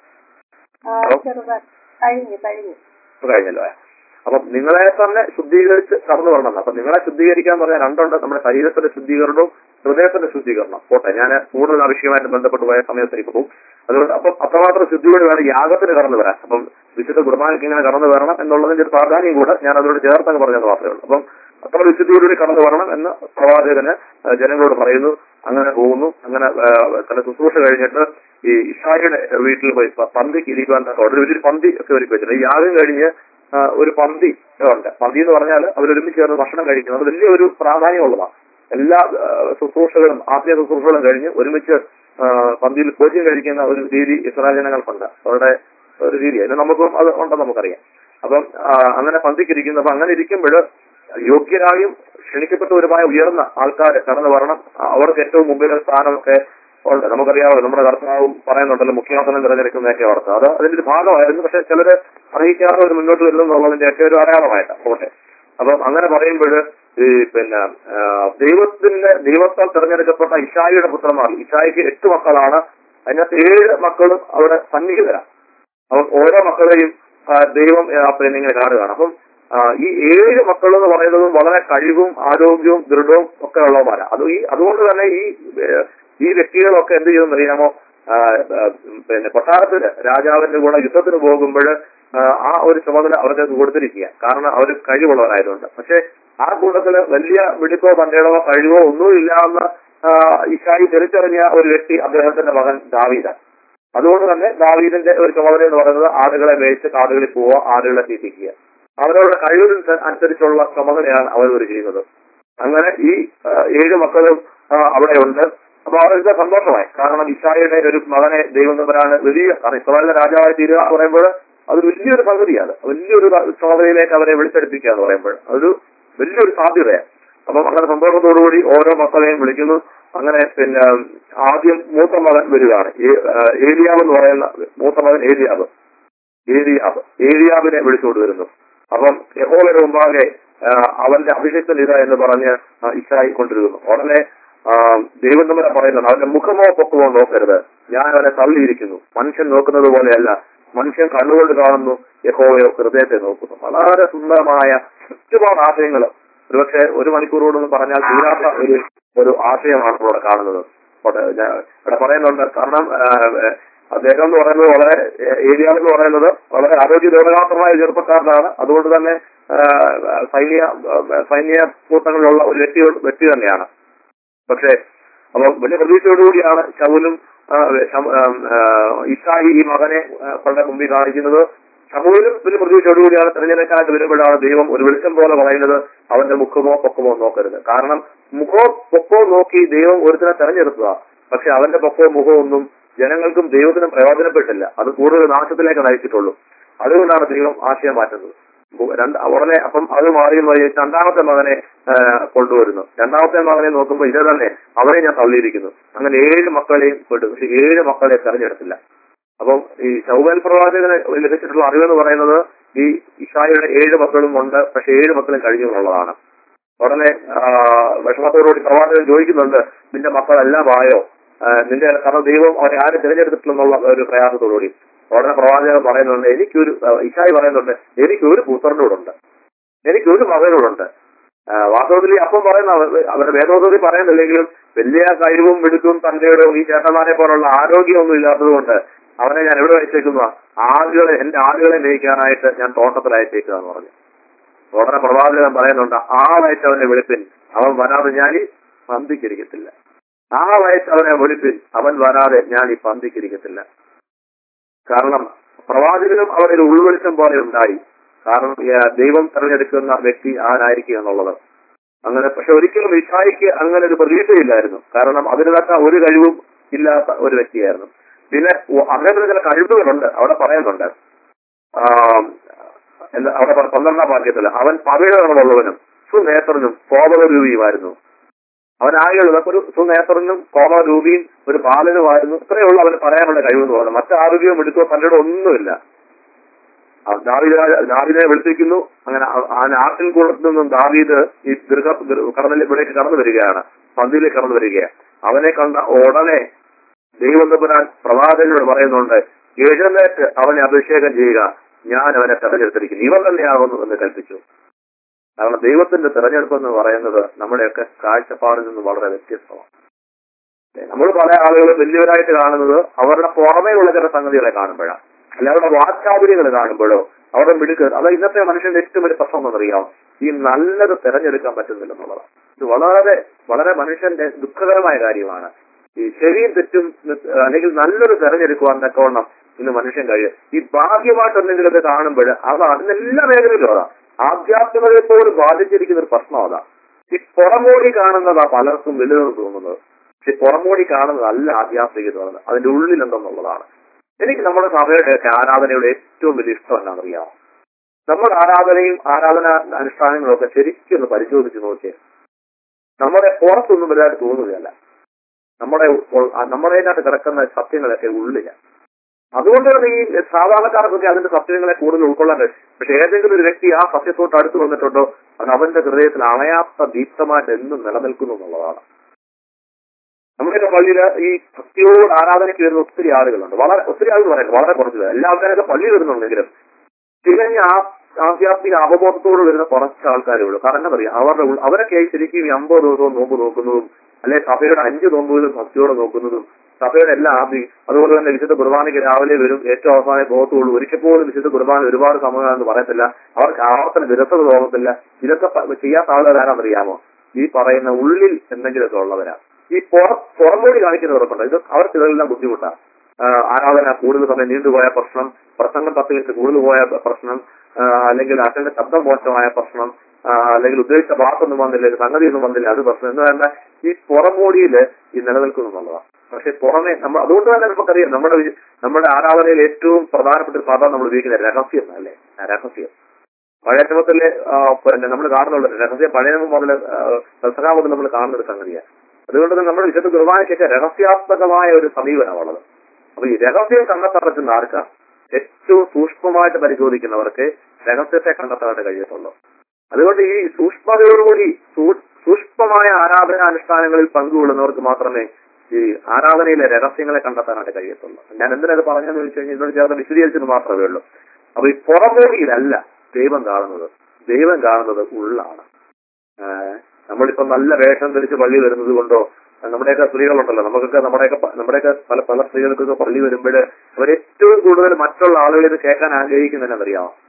ആ, ചെറുതായി കഴിഞ്ഞു കഴിഞ്ഞു ഇപ്പൊ കഴിഞ്ഞല്ലോ അപ്പം നിങ്ങളെ തന്നെ ശുദ്ധീകരിച്ച് കടന്നു വരണം അപ്പൊ നിങ്ങളെ ശുദ്ധീകരിക്കാൻ പറഞ്ഞാൽ രണ്ടുണ്ട് നമ്മുടെ ശരീരത്തിന്റെ ശുദ്ധീകരണവും ഹൃദയത്തിന്റെ ശുദ്ധീകരണം പോട്ടെ ഞാൻ കൂടുതൽ ആ വിഷയമായിട്ട് ബന്ധപ്പെട്ട് പോയ സമയത്തേക്ക് പോകും അതുകൊണ്ട് അപ്പം അത്രമാത്രം ശുദ്ധിയോട് വേണം യാഗത്തിന് കടന്നു വരാൻ അപ്പം വിശുദ്ധ കുർബാനയ്ക്ക് ഇങ്ങനെ കടന്നു വരണം എന്നുള്ളതിന്റെ ഒരു പ്രാധാന്യം കൂടെ ഞാൻ അതോട് ചേർത്തങ്ങ് പറഞ്ഞത് മാത്രമേ ഉള്ളൂ അപ്പം അത്ര വിശുദ്ധിയോടുകൂടി കടന്നു വരണം എന്ന് പ്രവാചകന് ആ, ജനങ്ങളോട് പറയുന്നു അങ്ങനെ പോകുന്നു അങ്ങനെ ആ, തന്റെ ശുശ്രൂഷ കഴിഞ്ഞിട്ട് ഈ ഇഷായിയുടെ വീട്ടിൽ പോയി പ- പന്തിക്ക് ഇരിക്കുവാൻ തക്ക ഒരു വലിയൊരു പന്തി ഒക്കെ ഒരുക്കി വെച്ചിട്ടുണ്ട് ഈ യാഗം കഴിഞ്ഞ് ആ, ഒരു പന്തി ഉണ്ട് പന്തി എന്ന് പറഞ്ഞാൽ അവരൊരുമിച്ച് ചേർന്ന് ഭക്ഷണം കഴിക്കുന്നത് വലിയ ഒരു പ്രാധാന്യമുള്ളതാണ് എല്ലാ ആ, ശുശ്രൂഷകളും ആത്മീയ ശുശ്രൂഷകളും കഴിഞ്ഞ് ഒരുമിച്ച് ആ, പന്തിയിൽ ഭോജ്യം കഴിക്കുന്ന ഒരു രീതി ഇസ്രായേൽ ജനങ്ങൾക്കുണ്ട് അവരുടെ ഒരു രീതി അതിന് നമുക്കും അത് ഉണ്ടെന്ന് നമുക്കറിയാം അപ്പം ആ, അങ്ങനെ പന്തിക്കിരിക്കുന്നു അപ്പൊ അങ്ങനെ ഇരിക്കുമ്പോൾ യോഗ്യരായും ക്ഷണിക്കപ്പെട്ടവരുമായ ഉയർന്ന ആൾക്കാർ കടന്നു വരണം അവർക്ക് ഏറ്റവും മുമ്പിലെ സ്ഥാനമൊക്കെ ഉണ്ട് നമുക്കറിയാമല്ലോ നമ്മുടെ കർത്താവും പറയുന്നുണ്ടല്ലോ മുഖ്യാസനം തിരഞ്ഞെടുക്കുന്നതൊക്കെ അവർക്ക് അത് അതിന്റെ ഒരു ഭാഗമായിരുന്നു പക്ഷെ ചിലര് അർഹിക്കാതെ ഒരു മുന്നോട്ട് വരുന്നു എന്നുള്ളതിന്റെ ഒക്കെ ഒരു അടയാളമായിട്ട് പോട്ടെ അപ്പം അങ്ങനെ പറയുമ്പോൾ ഈ പിന്നെ ആ, ദൈവത്തിന്റെ ദൈവത്താൽ തിരഞ്ഞെടുക്കപ്പെട്ട ഇഷായിയുടെ പുത്രന്മാർ ഇഷായിക്ക് എട്ട് മക്കളാണ് അതിനകത്ത് ഏഴ് മക്കളും അവിടെ സന്നിഹിതരാണ് അപ്പം ഓരോ മക്കളെയും ആ, ദൈവം ആ, പിന്നെ ഇങ്ങനെ കാണുകയാണ് അപ്പം ആ, ഈ ഏഴ് മക്കൾ എന്ന് പറയുന്നത് വളരെ കഴിവും ആരോഗ്യവും ദൃഢവും ഒക്കെ ഉള്ളവരാണ് അത് ഈ അതുകൊണ്ട് തന്നെ ഈ ഏഹ്, ഈ വ്യക്തികളൊക്കെ എന്ത് ചെയ്തെന്ന് അറിയാമോ ആ, ആ, പിന്നെ കൊട്ടാരത്തിന് രാജാവിന്റെ കൂടെ യുദ്ധത്തിന് പോകുമ്പോൾ ആ ഒരു ചുമതല അവർക്ക് കൊടുത്തിരിക്കുക കാരണം അവർ കഴിവുള്ളവരായതുകൊണ്ട് പക്ഷെ ആ കൂട്ടത്തില് വലിയ മിടുക്കോ തന്റേടോ കഴിവോ ഒന്നുമില്ലാന്ന് ഇഷായി തിരിച്ചറിഞ്ഞ ഒരു വ്യക്തി അദ്ദേഹത്തിന്റെ മകൻ ദാവീദാണ് അതുകൊണ്ട് തന്നെ ദാവീദിന്റെ ഒരു ചുമതല എന്ന് പറയുന്നത് ആടുകളെ മേയിച്ച് കാടുകളിൽ പോവുക ആടുകളെ തീറ്റിക്കുക അവരവരുടെ കഴിവിന് അനുസരിച്ചുള്ള ചുമതലയാണ് അവർ ഒരു ചെയ്യുന്നത് അങ്ങനെ ഈ ആ, ഏഴ് മക്കളും ആ, അവിടെയുണ്ട് അപ്പൊ അവർക്ക് സന്തോഷമായി കാരണം ഇഷായുടെ ഒരു മകനെ ദൈവം തമ്പരാണ് വലിയ കാരണം ഇസ്രായേലിന്റെ രാജാവായി തീരുക എന്ന് പറയുമ്പോൾ അത് വലിയൊരു പദ്ധതിയാണ് വലിയൊരു ചുമതലയിലേക്ക് അവരെ വിളിച്ചെടുപ്പിക്കുക എന്ന് പറയുമ്പോൾ അതൊരു വലിയൊരു സാധ്യതയാണ് അപ്പം അങ്ങനെ സന്തോഷത്തോടുകൂടി ഓരോ മക്കളെയും വിളിക്കുന്നു അങ്ങനെ പിന്നെ ആദ്യം മൂത്ത മകൻ വരികയാണ് ഏ- ആ, ഏലിയാവ് എന്ന് പറയുന്ന മൂത്ത മകൻ ഏലിയാവ് ഏലിയാവ് ഏലിയാവിനെ വിളിച്ചുകൊണ്ട് വരുന്നു അപ്പം യഹോവയുടെ മുമ്പാകെ ആ, അവന്റെ അഭിഷേകത്തിൽ ഇത എന്ന് പറഞ്ഞ് ആ, ഇഷായി കൊണ്ടിരുന്നു ഉടനെ ആ, ദൈവം തമ്മിൽ പറയുന്നത് അവന്റെ മുഖമോ പൊക്കമോ നോക്കരുത് ഞാൻ അവനെ തള്ളിയിരിക്കുന്നു മനുഷ്യൻ നോക്കുന്നത് പോലെയല്ല മനുഷ്യൻ കണ്ണുകൊണ്ട് കാണുന്നു യഹോവയോ ഹൃദയത്തെ നോക്കുന്നു വളരെ സുന്ദരമായ ഒരുപാട് ആശയങ്ങൾ ഒരുപക്ഷെ ഒരു മണിക്കൂറോടൊന്നും പറഞ്ഞാൽ തീരാത്ത ഒരു ഒരു ആശയമാണ് ഇവിടെ കാണുന്നത് അവിടെ ഞാൻ ഇവിടെ പറയുന്നുണ്ട് കാരണം ആ, ആ, അദ്ദേഹം എന്ന് പറയുന്നത് വളരെ ഏരിയ എന്ന് പറയുന്നത് വളരെ ആരോഗ്യ രോഗാത്രമായ ചെറുപ്പക്കാരനാണ് അതുകൊണ്ട് തന്നെ ആ, സൈന്യ ആ, സൈന്യ കൂട്ടങ്ങളിലുള്ള ഒരു വ്യക്തി വ്യക്തി തന്നെയാണ് പക്ഷേ അപ്പൊ വലിയ പ്രതീക്ഷയോടുകൂടിയാണ് ശൗലും ആ, ശം- ആ, ആ, ഇസായി ഈ മകനെ ആ, പണ്ട് മുമ്പിൽ കാണിക്കുന്നത് ശമൂലും വലിയ പ്രതീക്ഷയോടുകൂടിയാണ് തെരഞ്ഞെടുക്കാനായിട്ട് വരുമ്പോഴാണ് ദൈവം ഒരു വെളിച്ചം പോലെ പറയുന്നത് അവന്റെ മുഖമോ പൊക്കമോ നോക്കരുത് കാരണം മുഖമോ പൊക്കമോ നോക്കി ദൈവം ഒരുത്തിനെ തെരഞ്ഞെടുക്കുക പക്ഷെ അവന്റെ പൊക്കവും മുഖവും ഒന്നും ജനങ്ങൾക്കും ദൈവത്തിനും പ്രയോജനപ്പെട്ടില്ല അത് കൂടുതൽ നാശത്തിലേക്ക് നയിച്ചിട്ടുള്ളൂ അതുകൊണ്ടാണ് ദൈവം ആശയം മാറ്റുന്നത് ഉ- രണ്ട് ഉടനെ അപ്പം അത് മാറി വഴി രണ്ടാമത്തെ മകനെ ആ, കൊണ്ടുവരുന്നു രണ്ടാമത്തെ മകനെ നോക്കുമ്പോൾ ഇത് തന്നെ അവരെ ഞാൻ തള്ളിയിരിക്കുന്നു അങ്ങനെ ഏഴ് മക്കളെയും വിട്ടു പക്ഷെ ഏഴ് മക്കളെ തെരഞ്ഞെടുത്തില്ല അപ്പം ഈ ചൗബൽ പ്രവാചകന് ലഭിച്ചിട്ടുള്ള അറിവെന്ന് പറയുന്നത് ഈ ഇഷായുടെ ഏഴ് മക്കളും ഉണ്ട് പക്ഷെ ഏഴ് മക്കളും കഴിഞ്ഞു എന്നുള്ളതാണ് ഉടനെ ആ, വിഷമത്തോടുകൂടി പ്രവാചകൻ ചോദിക്കുന്നുണ്ട് നിന്റെ മക്കളെല്ലാം ആയോ ആ, നിന്റെ കാരണം ദൈവം അവരെ ആരും തിരഞ്ഞെടുത്തിട്ടില്ലെന്നുള്ള ഒരു പ്രയാസത്തോടുകൂടി ഉടനെ പ്രവാചകൻ പറയുന്നുണ്ട് എനിക്കൊരു ആ, ഇഷായി പറയുന്നുണ്ട് എനിക്കൊരു പുത്രനോടുണ്ട് എനിക്കൊരു മകനോടുണ്ട് ആ, വാസ്തവത്തിൽ ഈ അപ്പം പറയുന്ന അവ- അവരുടെ വേദോദത്തിൽ പറയുന്നില്ലെങ്കിലും വലിയ കഴിവും മിടുക്കും തന്റെയും ഈ ചേട്ടന്മാരെ പോലുള്ള ആരോഗ്യമൊന്നും ഇല്ലാത്തത് കൊണ്ട് അവനെ ഞാൻ എവിടെ വെച്ചേക്കുന്ന ആളുകളെ എന്റെ ആളുകളെ നയിക്കാനായിട്ട് ഞാൻ തോട്ടത്തിൽ അയച്ചേക്കുക എന്ന് പറഞ്ഞു ഉടനെ പ്രവാചകൻ പറയുന്നുണ്ട് ആ വയസ്സ് അവനെ വെളുപ്പിൻ അവൻ വരാതെ ഞാൻ ഈ പന്തിക്കിരിക്കത്തില്ല ആ വയസ്സ് അവനെ വെളുപ്പിൻ അവൻ വരാതെ ഞാൻ ഈ പന്തിക്കിരിക്കത്തില്ല കാരണം പ്രവാചകനും അവരുടെ ഉൾവെളിച്ചം പോലെ ഉണ്ടായി കാരണം ഏ, ദൈവം തെരഞ്ഞെടുക്കുന്ന വ്യക്തി ആരായിരിക്കും എന്നുള്ളത് അങ്ങനെ പക്ഷെ ഒരിക്കലും ഇഷായിക്ക് അങ്ങനെ ഒരു പ്രതീക്ഷയില്ലായിരുന്നു കാരണം അതിന് തക്ക ഒരു കഴിവും ഇല്ലാത്ത ഒരു വ്യക്തിയായിരുന്നു പിന്നെ ഉ- അങ്ങനത്തെ ചില കഴിവുകളുണ്ട് അവിടെ പറയുന്നുണ്ട് ആ, എന്താ അവിടെ പറ- പന്ത്രണ്ടാം വാക്യത്തില് അവൻ പവിഴങ്ങളുള്ളവനും സുനേത്രനും കോപകരൂപിയുമായിരുന്നു അവൻ ആകെയുള്ളത് അപ്പൊ ഒരു സുനേത്രനും കോപരൂപിയും ഒരു ബാലനുമായിരുന്നു ഇത്രയുള്ള അവന് പറയാനുള്ള കഴിവെന്ന് പറഞ്ഞു മറ്റു ആരോഗ്യവും എടുക്കുക തന്റെ ഒന്നുമില്ല ആ ദാവീദ് രാജ- ദാവീദിനെ വിളിപ്പിക്കുന്നു അങ്ങനെ ആ- ആ നാട്ടിൻ കൂടത്തിൽ നിന്നും ദാവീദ് ഈ ദീർഘ കടന്നിൽ ഇവിടേക്ക് കടന്നു വരികയാണ് പന്തിയിലേക്ക് കടന്നു വരികയാണ് അവനെ കണ്ട ഉടനെ ദൈവം തമ്പുരാൻ പ്രവാചകനോട് പറയുന്നുണ്ട് എഴുന്നേറ്റ് അവനെ അഭിഷേകം ചെയ്യുക ഞാൻ അവനെ തെരഞ്ഞെടുത്തിരിക്കുന്നു ഇവൻ തന്നെയാകുന്നു എന്ന് കൽപ്പിച്ചു കാരണം ദൈവത്തിന്റെ തെരഞ്ഞെടുപ്പ് എന്ന് പറയുന്നത് നമ്മുടെയൊക്കെ കാഴ്ചപ്പാടിൽ നിന്ന് വളരെ വ്യത്യസ്തമാണ് നമ്മൾ പല ആളുകളും വലിയവരായിട്ട് കാണുന്നത് അവരുടെ പുറമേയുള്ള ചില സംഗതികളെ കാണുമ്പോഴാണ് അല്ല അവരുടെ വാക്ചാതുര്യങ്ങൾ കാണുമ്പോഴോ അവരുടെ മിടുക്ക് അത് ഇന്നത്തെ മനുഷ്യന്റെ ഏറ്റവും വലിയ പ്രശ്നം എന്നറിയാം ഈ നല്ലത് തെരഞ്ഞെടുക്കാൻ പറ്റുന്നില്ലെന്നുള്ളതാണ് ഇത് വളരെ വളരെ മനുഷ്യന്റെ ദുഃഖകരമായ കാര്യമാണ് ഈ ശരിയും തെറ്റും നി- അല്ലെങ്കിൽ നല്ലൊരു തെരഞ്ഞെടുക്കുവാൻ തക്കവണ്ണം ഇന്ന് മനുഷ്യൻ കഴിയും ഈ ബാഹ്യമായിട്ട് എന്തെങ്കിലുമൊക്കെ കാണുമ്പോൾ അത് അതിനെല്ലാ മേഖലയിലും അതാ ആധ്യാത്മികതയെ പോലും ബാധിച്ചിരിക്കുന്ന ഒരു പ്രശ്നം അതാ ഈ പുറമോടി കാണുന്നതാ പലർക്കും വലുതെന്ന് തോന്നുന്നത് പക്ഷെ പുറമോടി കാണുന്നതല്ല ആധ്യാത്മികത എന്ന് പറയുന്നത് അതിന്റെ ഉള്ളിലുണ്ടെന്നുള്ളതാണ് എനിക്ക് നമ്മുടെ സഭയുടെ ഒക്കെ ആരാധനയുടെ ഏറ്റവും വലിയ ഇഷ്ടം എന്നാണെന്നറിയാം നമ്മുടെ ആരാധനയും ആരാധന അനുഷ്ഠാനങ്ങളും ഒക്കെ ശരിക്കും ഒന്ന് പരിശോധിച്ച് നോക്കിയേ നമ്മുടെ പുറത്തൊന്നും വലുതായിട്ട് തോന്നുകയല്ല നമ്മുടെ ഉൾ- നമ്മുടെ അതിനകത്ത് കിടക്കുന്ന സത്യങ്ങളൊക്കെ ഉള്ളില്ല അതുകൊണ്ട് തന്നെ ഈ സാധാരണക്കാർക്കൊക്കെ അതിന്റെ സത്യങ്ങളെ കൂടുതൽ ഉൾക്കൊള്ളാൻ കഴിയും പക്ഷെ ഏതെങ്കിലും ഒരു വ്യക്തി ആ സത്യത്തോട്ട് അടുത്ത് വന്നിട്ടുണ്ടോ അത് അവന്റെ ഹൃദയത്തിൽ അണയാത്ത ദീപ്തമായിട്ട് എന്നും നിലനിൽക്കുന്നു എന്നുള്ളതാണ് നമ്മുടെയൊക്കെ പള്ളിയില് ഈ ഭക്തിയോട് ആരാധനയ്ക്ക് വരുന്ന ഒത്തിരി ആളുകളുണ്ട് വളരെ ഒത്തിരി ആളുകൾ പറയുന്നത് വളരെ കുറച്ച് എല്ലാ ആൾക്കാരൊക്കെ പള്ളി വരുന്നുണ്ടെങ്കിലും തികഞ്ഞ ആ ആധ്യാത്മിക അവബോധത്തോട് വരുന്ന കുറച്ച് ആൾക്കാരേ ഉള്ളൂ കാരണം എന്താ പറയാ അവരുടെ ഉൾ- അവരൊക്കെ ശരിക്കും ഈ അമ്പത് ദിവസവും നോമ്പ് നോക്കുന്നതും അല്ലെ സഭയുടെ അഞ്ച് നോമ്പുകളും ഭക്തിയോടെ നോക്കുന്നതും സഭയുടെ എല്ലാ ആദ്യം അതുപോലെ തന്നെ വിശുദ്ധ കുർബാനയ്ക്ക് രാവിലെ വരും ഏറ്റവും അവസാനം പോകത്തുള്ളൂ ഒരിക്കൽ പോലും വിശുദ്ധ കുർബാന ഒരുപാട് സമയമാണെന്ന് പറയത്തില്ല അവർക്ക് ആവർത്തന വിരസത തോന്നത്തില്ല ഇതൊക്കെ പ- ചെയ്യാത്ത ആളുകാരാണെന്നറിയാമോ ഈ പറയുന്ന ഉള്ളിൽ എന്തെങ്കിലുമൊക്കെ ഉള്ളവരാ ഈ പുറ പുറമോടി കാണിക്കുന്നവർക്കുണ്ട് ഇത് അവർക്ക് ഇതെല്ലാം ബുദ്ധിമുട്ടാണ് ആഹ് ആരാധന കൂടുതൽ സമയം നീണ്ടുപോയ പ്രശ്നം പ്രസംഗം പത്ത് മിനിറ്റ് കൂടുതൽ പോയ പ്രശ്നം ആഹ് അല്ലെങ്കിൽ അച്ഛന്റെ ശബ്ദം മോശമായ പ്രശ്നം ആഹ് അല്ലെങ്കിൽ ഉദ്ദേശിച്ച വാക്കൊന്നും വന്നില്ല സംഗതി ഒന്നും വന്നില്ല അത് പ്രശ്നം എന്ന് പറഞ്ഞാൽ ഈ പുറമോടിയില് ഈ നിലനിൽക്കുന്നു എന്നുള്ളതാണ് പക്ഷെ പുറമെ നമ്മൾ അതുകൊണ്ട് തന്നെ നമുക്കറിയാം നമ്മുടെ വി- നമ്മുടെ ആരാധനയിൽ ഏറ്റവും പ്രധാനപ്പെട്ട ഒരു പദം നമ്മൾ ഉപയോഗിക്കുന്നത് രഹസ്യം അല്ലേ ആ, രഹസ്യം പഴയ നിയമത്തിലെ ആ, പിന്നെ നമ്മൾ കാണുന്നുണ്ട് രഹസ്യം പഴയ നിയമം മുതൽ സഹ മുതൽ നമ്മൾ കാണുന്ന ഒരു സംഗതിയാണ് അതുകൊണ്ട് തന്നെ നമ്മുടെ വിശുദ്ധ കുർബാനയ്ക്കൊക്കെ രഹസ്യാത്മകമായ ഒരു സമീപനമാണുള്ളത് അപ്പൊ ഈ രഹസ്യം കണ്ടെത്താൻ പറ്റുന്ന ആർക്കാ ഏറ്റവും സൂക്ഷ്മമായിട്ട് പരിശോധിക്കുന്നവർക്ക് രഹസ്യത്തെ കണ്ടെത്താനായിട്ട് കഴിയത്തുള്ളൂ അതുകൊണ്ട് ഈ സൂക്ഷ്മതയോടുകൂടി സൂ- സൂക്ഷ്മമായ ആരാധനാനുഷ്ഠാനങ്ങളിൽ പങ്കുകൊള്ളുന്നവർക്ക് മാത്രമേ ഈ ആരാധനയിലെ രഹസ്യങ്ങളെ കണ്ടെത്താനായിട്ട് കഴിയത്തുള്ളൂ ഞാൻ എന്തിനത് പറഞ്ഞെന്ന് ചോദിച്ചു കഴിഞ്ഞാൽ ഇതിനോട് ചേർന്ന് വിശദീകരിച്ചത് മാത്രമേ ഉള്ളൂ അപ്പൊ ഈ പുറമോടിയിലല്ല ദൈവം കാണുന്നത് ദൈവം കാണുന്നത് ഉള്ളാണ് ഏഹ് നമ്മളിപ്പോ നല്ല വേഷം ധരിച്ച് പള്ളി വരുന്നത് കൊണ്ടോ നമ്മുടെയൊക്കെ സ്ത്രീകളുണ്ടല്ലോ നമുക്കൊക്കെ നമ്മുടെയൊക്കെ പ- നമ്മുടെയൊക്കെ പല പല സ്ത്രീകൾക്കൊക്കെ പള്ളി വരുമ്പോൾ അവർ ഏറ്റവും കൂടുതൽ മറ്റുള്ള ആളുകൾ ഇത് കേൾക്കാൻ ആഗ്രഹിക്കുന്നതെന്നറിയാമോ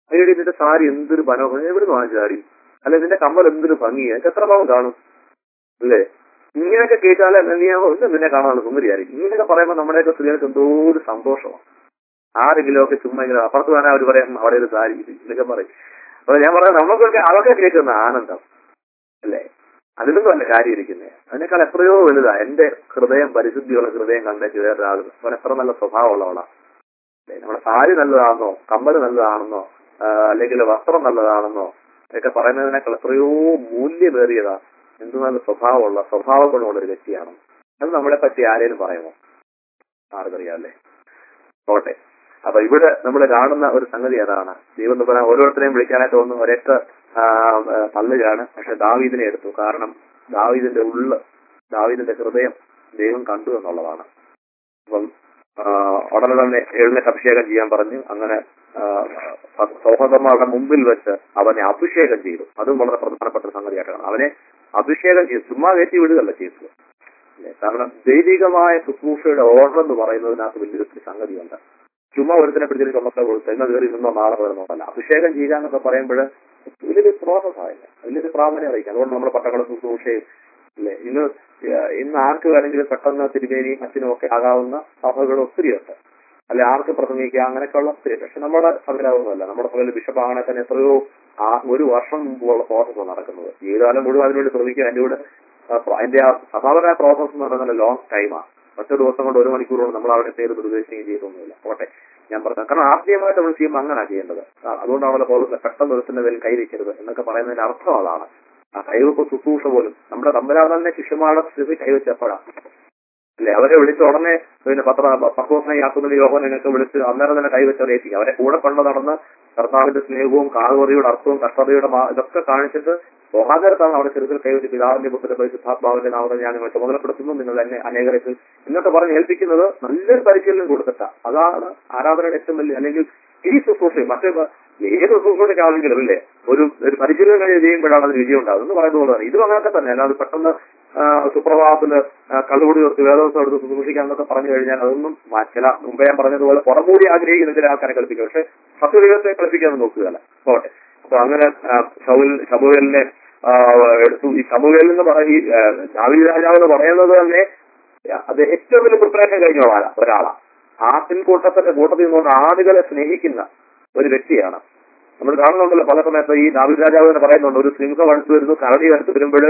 അതിനിടെ നിന്റെ സാരി എന്തൊരു മനോഹരം എവിടെ നിന്ന് വാങ്ങിച്ചാടി അല്ലെ നിന്റെ കമ്മൽ എന്തൊരു ഭംഗിയാ നിനക്ക് എത്ര പാവം കാണും അല്ലേ ഇങ്ങനെയൊക്കെ കേട്ടാലേ നീ ഒന്ന് നിന്നെ കാണാനുള്ള സുന്ദരിയായിരിക്കും ഇങ്ങനെയൊക്കെ പറയുമ്പോൾ നമ്മുടെയൊക്കെ സ്ത്രീകൾക്ക് എന്തോ ഒരു സന്തോഷമാണ് ആരെങ്കിലും ഒക്കെ ചുമ്മാ ഇങ്ങനെ അപ്പുറത്ത് വേണേ അവർ പറയും അവിടെ ഒരു സാരി ഇതൊക്കെ പറയും അപ്പൊ ഞാൻ പറയാം നമുക്കൊക്കെ അതൊക്കെ കേൾക്കുന്ന ആനന്ദം അല്ലേ അതിലൊന്നും അല്ല കാര്യം ഇരിക്കുന്നത് അതിനേക്കാൾ എത്രയോ വലുതാ എന്റെ ഹൃദയം പരിശുദ്ധിയുള്ള ഹൃദയം കണ്ടേച്ച് വേറൊരാൾ അവൻ എത്ര നല്ല സ്വഭാവമുള്ളവളാ അല്ലേ? നമ്മുടെ സാരി നല്ലതാണെന്നോ കമ്മല് നല്ലതാണെന്നോ ആ, അല്ലെങ്കിൽ വസ്ത്രം നല്ലതാണെന്നോ ഒക്കെ പറയുന്നതിനേക്കാൾ എത്രയോ മൂല്യമേറിയതാ എന്ത് നല്ല സ്വഭാവമുള്ള സ്വഭാവ ഗുണമുള്ള ഒരു വ്യക്തിയാണ് അത് നമ്മളെ പറ്റി ആരേലും പറയുമോ ആർക്കറിയാല്ലേ പോട്ടെ അപ്പൊ ഇവിടെ നമ്മൾ കാണുന്ന ഒരു സംഗതി അതാണ് ദൈവം എന്ന് പറയാൻ ഓരോരുത്തരെയും വിളിക്കാനായിട്ട് ഒന്ന് ഒരൊറ്റ ആ, ആ, തള്ളുകയാണ് പക്ഷെ ദാവീദിനെ എടുത്തു കാരണം ദാവീദിന്റെ ഉള്ള് ദാവീദിന്റെ ഹൃദയം ദൈവം കണ്ടു എന്നുള്ളതാണ് അപ്പം ആ, ഉടനെ തന്നെ എഴുന്നേറ്റ് അഭിഷേകം ചെയ്യാൻ പറഞ്ഞു അങ്ങനെ ആ, സൗഹൃദന്മാരുടെ മുമ്പിൽ വെച്ച് അവനെ അഭിഷേകം ചെയ്തു അതും വളരെ പ്രധാനപ്പെട്ട ഒരു സംഗതിയായിട്ടാണ് അവനെ അഭിഷേകം ചെയ്തു ചുമ്മാ കയറ്റി വിടുകയല്ല ചെയ്തത് അല്ലേ? കാരണം ദൈവികമായ ശുശ്രൂഷയുടെ ഓർഡർ എന്ന് പറയുന്നതിനകത്ത് വലിയൊരു സംഗതിയുണ്ട് ചുമ്മാ ഒരുത്തിനെ പിടിച്ചിട്ട് ചുമക്ക കൊടുത്ത് എന്ന് കയറി നിന്നോ നാളെ വരുന്നതല്ല അഭിഷേകം ചെയ്യുക എന്നൊക്കെ പറയുമ്പോൾ വലിയൊരു പ്രോസസ് ആയില്ല വലിയൊരു പ്രാധാന്യം അറിയിക്കും അതുകൊണ്ട് നമ്മൾ പട്ടങ്ങള ശുശ്രൂഷയും അല്ലേ ഇന്ന് ഏഹ് ഇന്ന് ആർക്ക് വേണമെങ്കിലും പെട്ടെന്ന് തിരുമേനിയും അച്ഛനും ഒക്കെ ആകാവുന്ന സഭകൾ ഒത്തിരിയുണ്ട് അല്ലെ ആർക്ക് പ്രസംഗിക്കുക അങ്ങനെയൊക്കെയുള്ള ഒത്തിരി പക്ഷെ നമ്മുടെ സഭയിലാവുന്നതല്ല നമ്മുടെ സഭയിൽ ബിഷപ്പ് ആകണെ തന്നെ എത്രയോ ആ ഒരു വർഷം മുമ്പുള്ള പ്രോസസ് നടക്കുന്നത് ജീവിതകാലം മുഴുവൻ അതിനുവേണ്ടി ശ്രമിക്കുക അതിന്റെ കൂടെ ആ പ്ര- അതിന്റെ ആ സഭാപരമായ പ്രോസസ് എന്ന് പറയുന്നത് ലോങ് ടൈമാണ് ഒറ്റ ദിവസം കൊണ്ട് ഒരു മണിക്കൂർ കൊണ്ട് നമ്മൾ അവിടെ പേര് നിർദ്ദേശിക്കുകയും ചെയ്തൊന്നുമില്ല പോട്ടെ ഞാൻ പറഞ്ഞു കാരണം ആത്മീയമായിട്ട് നമ്മൾ ചെയ്യുമ്പോൾ അങ്ങനെ ചെയ്യേണ്ടത് ആ, അതുകൊണ്ടാണല്ലോ പൗരസ് പെട്ടെന്ന് ഒരുത്തിന്റെ പേരിൽ കൈവയ്ക്കരുത് എന്നൊക്കെ പറയുന്നതിന്റെ അർത്ഥം അതാണ് ആ കൈവപ്പ് ശുശ്രൂഷ പോലും നമ്മുടെ തമ്പരാതന്നെ ശിഷ്യന്മാരുടെ സ്ഥിതി കൈവച്ചപ്പോഴാണ് അല്ലെ അവരെ വിളിച്ച ഉടനെ പിന്നെ പത്ര പക്വസ്നെ യാക്കുന്ന യോഹനൊക്കെ വിളിച്ച് അന്നേരം തന്നെ കൈവച്ചവരെ എത്തിക്കും അവരെ കൂടെ കൊണ്ട് നടന്ന് കർത്താവിന്റെ സ്നേഹവും കാതുവറിയുടെ അർത്ഥവും കഷ്ടതയുടെ മാ- ഇതൊക്കെ കാണിച്ചിട്ട് ബോഹാദരത്താണ് അവിടെ ചെറുതിൽ കൈവച്ച് പിതാവിന്റെ പുത്രന്റെ പരിശുദ്ധാത്മാവിന്റെ നാമത്തിൽ ഞാൻ നിങ്ങളെ ചുമതലപ്പെടുത്തുന്നു നിങ്ങൾ എന്നെ അനേകരത്തിൽ എന്നൊക്കെ പറഞ്ഞ് ഏൽപ്പിക്കുന്നത് നല്ലൊരു പരിശീലനം കൊടുത്തിട്ട അതാണ് ആരാധനയുടെ ഏറ്റവും വലിയ അല്ലെങ്കിൽ ഈ ശുശ്രൂഷ മറ്റേ പ- ഏത് ശുശ്രൂഷയ്ക്കാണെങ്കിലും അല്ലേ ഒരു ഒരു പരിശീലനം കഴിഞ്ഞ് ചെയ്യുമ്പോഴാണ് അത് വിജയം ഉണ്ടാകുന്നത് എന്ന് പറയുന്നത് പോലെ തന്നെ ഇതും അങ്ങനെയൊക്കെ തന്നെ അല്ലാതെ പെട്ടെന്ന് ആ, സുപ്രഭാതത്തില് ആ, കള്ളുകൂടി നിർത്തി വേദവസ്ഥ എടുത്ത് ശുശ്രൂഷിക്കാന്നൊക്കെ പറഞ്ഞു കഴിഞ്ഞാൽ അതൊന്നും മ- ചില മുമ്പേ ഞാൻ പറഞ്ഞതുപോലെ പുറമൂടി ആഗ്രഹിക്കുന്ന ചില ആൾക്കാരെ കളിപ്പിക്കും പക്ഷെ സത്യദൈവത്തെ കളിപ്പിക്കാൻ നോക്കുകയല്ല പോട്ടെ അപ്പൊ അങ്ങനെ ഷൗൽ ഷമുവേലിനെ ആ, എടുത്തു ഈ ഷമുവേൽ എന്ന് പറയും ഈ ദാവീദ് രാജാവ് എന്ന് പറയുന്നത് തന്നെ അത് ഏറ്റവും വലിയ പ്രിപ്പറേഷൻ കഴിഞ്ഞ ഒരാളാ ഒരാളാ ആട്ടിൻകൂട്ടത്തിന്റെ കൂട്ടത്തിൽ നിന്നുകൊണ്ട് ആടുകളെ സ്നേഹിക്കുന്ന ഒരു വ്യക്തിയാണ് നമ്മൾ കാണുന്നുണ്ടല്ലോ പല സമയത്ത് ഈ ദാവീദ് രാജാവ് എന്ന് പറയുന്നുണ്ട് ഒരു സിംഹം അടുത്ത് വരുന്നു കരടി അടുത്ത് വരുമ്പോൾ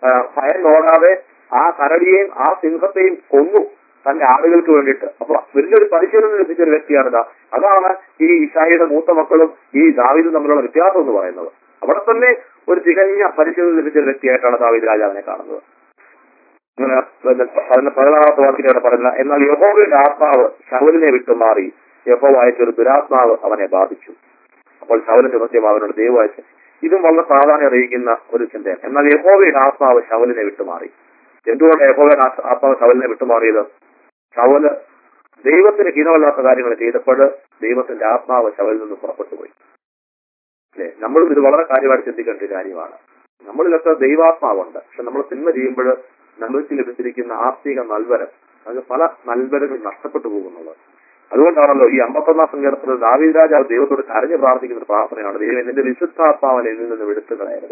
ഭയം നോടാതെ ആ കരടിയെയും ആ സിംഹത്തെയും കൊന്നു തന്റെ ആളുകൾക്ക് വേണ്ടിയിട്ട് അപ്പൊ വലിയൊരു പരിശീലനം ലഭിച്ച ഒരു വ്യക്തിയാണ് ഇതാ അതാണ് ഈ ഇഷായിയുടെ മൂത്ത മക്കളും ഈ ദാവീദും തമ്മിലുള്ള വ്യത്യാസം എന്ന് പറയുന്നത് അവിടെ തന്നെ ഒരു തികഞ്ഞ പരിശീലനം ലഭിച്ച ഒരു വ്യക്തിയായിട്ടാണ് ദാവീദ് രാജാവിനെ കാണുന്നത് അങ്ങനെ പിന്നെ അതിന്റെ പതിനാറാമത്തെ വാക്കിലാണ് പറയുന്നത് എന്നാൽ യഹോവയുടെ ആത്മാവ് ശവലിനെ വിട്ടുമാറി യഹോവ അയച്ച ഒരു ദുരാത്മാവ് അവനെ ബാധിച്ചു അപ്പോൾ ശവലിന്റെ സത്യം അവനോട് ദൈവം അയച്ചു ഇതും വളരെ പ്രാധാന്യം അറിയിക്കുന്ന ഒരു ചിന്തയാണ് എന്നാൽ യഹോവയുടെ ആത്മാവ് ശവലിനെ വിട്ടുമാറി എന്തുകൊണ്ട് യഹോവയുടെ ആത്മ- ആത്മാവ് ശവലിനെ വിട്ടുമാറിയത് ശവല് ദൈവത്തിന് ഹിതമല്ലാത്ത കാര്യങ്ങൾ ചെയ്തപ്പോൾ ദൈവത്തിന്റെ ആത്മാവ് ശവലിൽ നിന്ന് പുറപ്പെട്ടു പോയി അല്ലെ നമ്മളും ഇത് വളരെ കാര്യമായിട്ട് ചിന്തിക്കേണ്ട ഒരു കാര്യമാണ് നമ്മളിലൊക്കെ ദൈവാത്മാവുണ്ട് പക്ഷെ നമ്മൾ തിന്മ ചെയ്യുമ്പോൾ നമ്മൾക്ക് ലഭിച്ചിരിക്കുന്ന ആത്മീക നൽവരം അത് പല നൽവരങ്ങൾ നഷ്ടപ്പെട്ടു പോകുന്നുള്ളത് അതുകൊണ്ടാണല്ലോ ഈ അമ്പത്തൊന്നാം സങ്കീർത്തത്തിൽ ദാവീദ് രാജാവ് ദൈവത്തോട് കരഞ്ഞു പ്രാർത്ഥിക്കുന്ന ഒരു പ്രാർത്ഥനയാണ് ദൈവം നിന്റെ വിശുദ്ധാത്മാവനെ എന്നിൽ നിന്ന് എടുത്തു കളയരുത്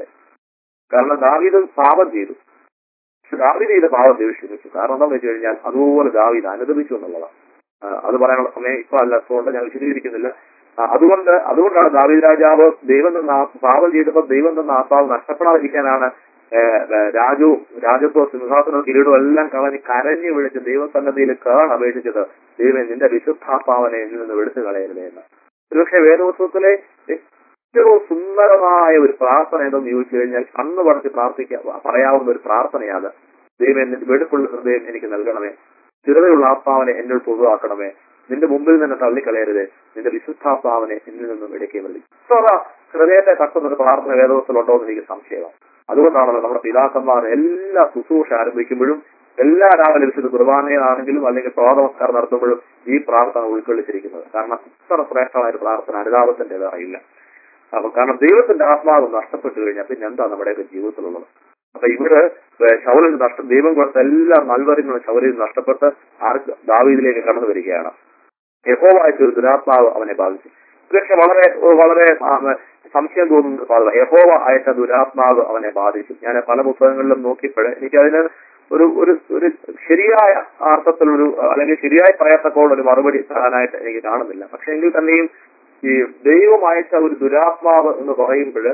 കാരണം ദാവീദ് പാപം ചെയ്തു പക്ഷെ ദാവീദ് ചെയ്ത പാപം ദൈവം ക്ഷമിച്ചു കാരണം എന്താണെന്ന് വെച്ച് കഴിഞ്ഞാൽ അതുപോലെ ദാവീദ് അനുദപിച്ചു എന്നുള്ളതാണ് ആ, അത് പറയാനുള്ള സമയം ഇപ്പൊ അല്ല അതുകൊണ്ട് ഞാൻ വിശദീകരിക്കുന്നില്ല ആ, അതുകൊണ്ട് അതുകൊണ്ടാണ് ദാവീദ് രാജാവ് ദൈവം തന്ന ആ- പാപം ചെയ്തപ്പോൾ ദൈവം തന്ന ആത്മാവ് നഷ്ടപ്പെടാതിരിക്കാനാണ് ഏ, ഏ, രാജു രാജത്വ സിംഹാസനവും കിരീടവും എല്ലാം കളഞ്ഞ് കരഞ്ഞു വിളിച്ച് ദൈവസന്നദ്ധിയിൽ കേൺ അപേക്ഷിച്ചത് ദൈവം നിന്റെ വിശുദ്ധാത്മാവനെ എന്നിൽ നിന്ന് എടുത്തു കളയരുതേ എന്ന് ഒരുപക്ഷെ വേദോത്സവത്തിലെ ഏറ്റവും സുന്ദരമായ ഒരു പ്രാർത്ഥന എന്തെന്ന് ചോദിച്ചു കഴിഞ്ഞാൽ കണ്ണു പടച്ച് പ്രാർത്ഥിക്കുക പറയാവുന്ന ഒരു പ്രാർത്ഥനയാണ് ദൈവം എന്നിന്റെ വെടുപ്പുള്ള ഹൃദയം എനിക്ക് നൽകണമേ സ്ഥിരതയുള്ള ആത്മാവിനെ എന്നോട് പൊതുവാക്കണമേ നിന്റെ മുമ്പിൽ നിന്ന് തള്ളിക്കളയരുത് നിന്റെ വിശുദ്ധാത്മാവിനെ എന്നിൽ നിന്നും എടുക്കേ മതി ഇത്ര ഹൃദയത്തെ തട്ടുന്ന ഒരു പ്രാർത്ഥന വേദവസ്ഥയിലുണ്ടോ എന്ന് എനിക്ക് സംശയമാണ് അതുകൊണ്ടാണല്ലോ നമ്മുടെ പിതാക്കന്മാർ എല്ലാ ശുശ്രൂഷ ആരംഭിക്കുമ്പോഴും എല്ലാ രാവിലെ വിശുദ്ധ കുർബാനയിലാണെങ്കിലും അല്ലെങ്കിൽ പ്രഭാതമസ്കാരം നടത്തുമ്പോഴും ഈ പ്രാർത്ഥന ഉൾക്കൊള്ളിച്ചിരിക്കുന്നത് കാരണം ഇത്ര ശ്രേഷ്ഠമായ ഒരു പ്രാർത്ഥന അനുതാപത്തിൻ്റെതായില്ല അപ്പൊ കാരണം ദൈവത്തിന്റെ ആത്മാവ് നഷ്ടപ്പെട്ടു കഴിഞ്ഞാൽ പിന്നെ എന്താ നമ്മുടെയൊക്കെ ജീവിതത്തിലുള്ളത് അപ്പൊ ഇവിടെ ശൗലിൽ നഷ്ട ദൈവം കൊടുത്ത എല്ലാ നൽവരങ്ങളും ശൗലിൽ നഷ്ടപ്പെട്ട് ആർക്ക് ദാവീദിലേക്ക് കടന്നു വരികയാണ് യഹോവായിട്ട് ഒരു ദുരാത്മാവ് അവനെ ബാധിച്ചു പക്ഷെ വളരെ വളരെ ആ, സംശയം തോന്നുന്ന ഒരു ഭാഗം യഹോവ അയച്ച ദുരാത്മാവ് അവനെ ബാധിച്ചു ഞാൻ പല പുസ്തകങ്ങളിലും നോക്കിയപ്പോഴേ എനിക്കതിന് ഒരു ഒരു ഒരു ശരിയായ അർത്ഥത്തിലൊരു അല്ലെങ്കിൽ ശരിയായി പറയത്തക്കോട് ഒരു മറുപടി തരാനായിട്ട് എനിക്ക് കാണുന്നില്ല പക്ഷെ എങ്കിൽ തന്നെയും ഈ ദൈവം അയച്ച ഒരു ദുരാത്മാവ് എന്ന് പറയുമ്പോൾ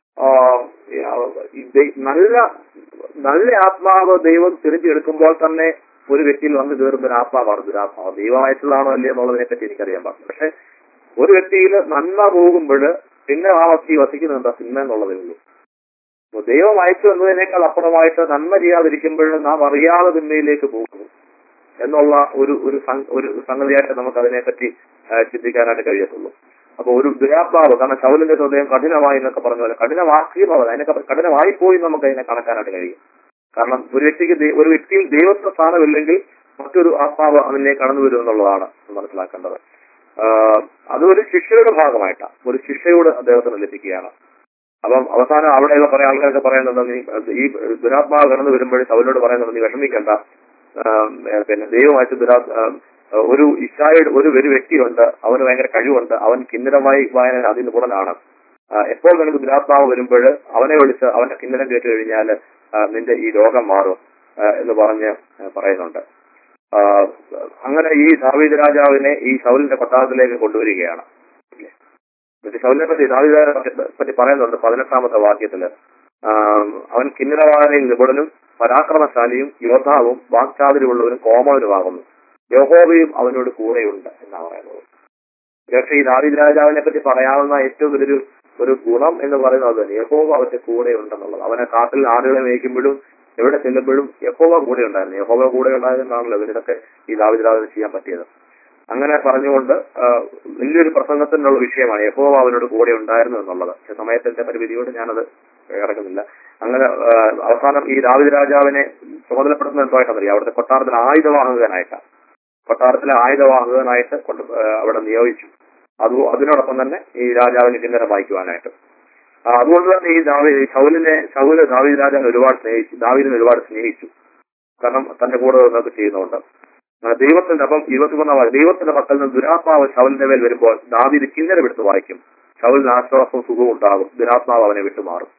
നല്ല നല്ല ആത്മാവ് ദൈവം തിരിച്ചെടുക്കുമ്പോൾ തന്നെ ഒരു വ്യക്തിയിൽ വന്നു കയറുന്ന ഒരു ആത്മാവാണ് ദുരാത്മാവ് ദൈവം അയച്ചതാണോ അല്ലേ എന്നുള്ളതിനെ പറ്റി എനിക്കറിയാൻ പാടില്ല പക്ഷെ ഒരു വ്യക്തിയിൽ നന്മ പോകുമ്പോൾ പിന്നെ ആ വ്യക്തി വസിക്കുന്നത് എന്താ തിന്മ എന്നുള്ളതേ ഉള്ളൂ അപ്പൊ ദൈവം അയച്ചു എന്നതിനേക്കാൾ അപ്പുറമായിട്ട് നന്മ ചെയ്യാതിരിക്കുമ്പോൾ നാം അറിയാതെ തിന്മയിലേക്ക് പോകുന്നു എന്നുള്ള ഒരു ഒരു സം- ഒരു സംഗതിയായിട്ട് നമുക്ക് അതിനെപ്പറ്റി ആ, ചിന്തിക്കാനായിട്ട് കഴിയത്തുള്ളൂ അപ്പൊ ഒരു ദുരാത്മാവ് കാരണം ശൗലിന്റെ ഹൃദയം കഠിനമായി എന്നൊക്കെ പറഞ്ഞ പോലെ കഠിനമാക്കി എന്നുള്ളത് അതിനൊക്കെ കഠിനമായി പോയി നമുക്ക് അതിനെ കണക്കാനായിട്ട് കഴിയും കാരണം ഒരു വ്യക്തിക്ക് ദൈ- ഒരു വ്യക്തിയിൽ ദൈവത്തെ സ്ഥാനമില്ലെങ്കിൽ മറ്റൊരു ആത്മാവ് അവനിലേക്ക് കടന്നു വരും എന്നുള്ളതാണ് മനസ്സിലാക്കേണ്ടത് ആ, അത് ഒരു ശിക്ഷയുടെ ഭാഗമായിട്ടാണ് ഒരു ശിക്ഷയോട് അദ്ദേഹത്തിന് ലഭിക്കുകയാണ് അപ്പം അവസാനം അവിടെയുള്ള കുറെ ആൾക്കാരൊക്കെ പറയുന്നത് നീ ഈ ദുരാത്മാവ് കടന്നു വരുമ്പോൾ അവരോട് പറയുന്നത് നീ വിഷമിക്കണ്ട ആം, ഏ, പിന്നെ ദൈവമായിട്ട് ദുരാ ആം, ഒരു ഇഷായുടെ ഒരു ഒരു വ്യക്തിയുണ്ട് അവന് ഭയങ്കര കഴിവുണ്ട് അവൻ കിന്നരമായി വായന അതിന് നിപുണനാണ് ആ, എപ്പോൾ നിനക്ക് ദുരാത്മാവ് വരുമ്പോൾ അവനെ വിളിച്ച് അവന്റെ കിന്നരം കേട്ട് കഴിഞ്ഞാൽ നിന്റെ ഈ രോഗം മാറും ആ, എന്ന് പറഞ്ഞ് ആ, പറയുന്നുണ്ട് ആ, അങ്ങനെ ഈ ദാവീദ് രാജാവിനെ ഈ ശൗലിന്റെ കൊട്ടാരത്തിലേക്ക് കൊണ്ടുവരികയാണ് എന്നിട്ട് ശൗലിനെ പറ്റി ദാവീദിനെ പറ്റി പറയുന്നുണ്ട് പതിനെട്ടാമത്തെ വാക്യത്തില് ആം, അവൻ കിന്നരവാനയിൽ നിപുണനും പരാക്രമശാലിയും യോദ്ധാവും വാക്ചാതുര്യമുള്ളവനും കോമവനുമാകുന്നു യഹോവയും അവനോട് കൂടെയുണ്ട് എന്നാണ് പറയുന്നത് പക്ഷേ ഈ ദാവീദ് രാജാവിനെ പറ്റി പറയാവുന്ന ഏറ്റവും വലിയൊരു ഒരു ഗുണം എന്ന് പറയുന്നത് തന്നെ യഹോവ അവന്റെ കൂടെ ഉണ്ടെന്നുള്ളത് അവനെ കാട്ടിൽ ആടുകളെ മേയ്ക്കുമ്പോഴും എവിടെ ചെല്ലുമ്പോഴും യഹോവ കൂടെ ഉണ്ടായിരുന്നു യഹോവ കൂടെ ഉണ്ടായതെന്നാണല്ലോ ഇവരിതൊക്കെ ഈ ദാവീദ് രാജാവിന് ചെയ്യാൻ പറ്റിയത് അങ്ങനെ പറഞ്ഞുകൊണ്ട് ആ, വലിയൊരു പ്രസംഗത്തിനുള്ള വിഷയമാണ് യഹോവ അവനോട് കൂടെ ഉണ്ടായിരുന്നു എന്നുള്ളത് പക്ഷെ സമയത്തിന്റെ പരിമിതിയോട് ഞാനത് കിടക്കുന്നില്ല അങ്ങനെ ആ, അവസാനം ഈ ദാവീദ് രാജാവിനെ ചുമതലപ്പെടുത്തുന്ന എന്തായിട്ടെന്നറിയാം അവിടുത്തെ കൊട്ടാരത്തിൽ ആയുധവാഹകനായിട്ടാണ് കൊട്ടാരത്തിലെ ആയുധവാഹകനായിട്ട് കൊണ്ട് ആ, അവിടെ നിയോഗിച്ചു അത് അതിനോടൊപ്പം തന്നെ ഈ രാജാവിന് കിന്നര വായിക്കുവാനായിട്ട് ആ, അതുകൊണ്ട് തന്നെ ഈ ദാവി ശൗലിനെ ശൗല് ദാവീദ് രാജാവിനെ ഒരുപാട് സ്നേഹിച്ചു ദാവീദിനെ ഒരുപാട് സ്നേഹിച്ചു കാരണം തന്റെ കൂടെ നിന്നൊക്കെ ചെയ്യുന്നുണ്ട് അങ്ങനെ ദൈവത്തിന്റെ അപ്പം ഇരുപത്തിമൂന്നാം വാക്യം ദൈവത്തിന്റെ പക്കൽ നിന്ന് ദുരാത്മാവ് ശവലിന്റെ മേൽ വരുമ്പോൾ ദാവീദ് കിന്നരം എടുത്ത് വായിക്കും ശവലിന് ആശ്വാസവും സുഖവും ഉണ്ടാകും ദുരാത്മാവ് അവനെ വിട്ടുമാറും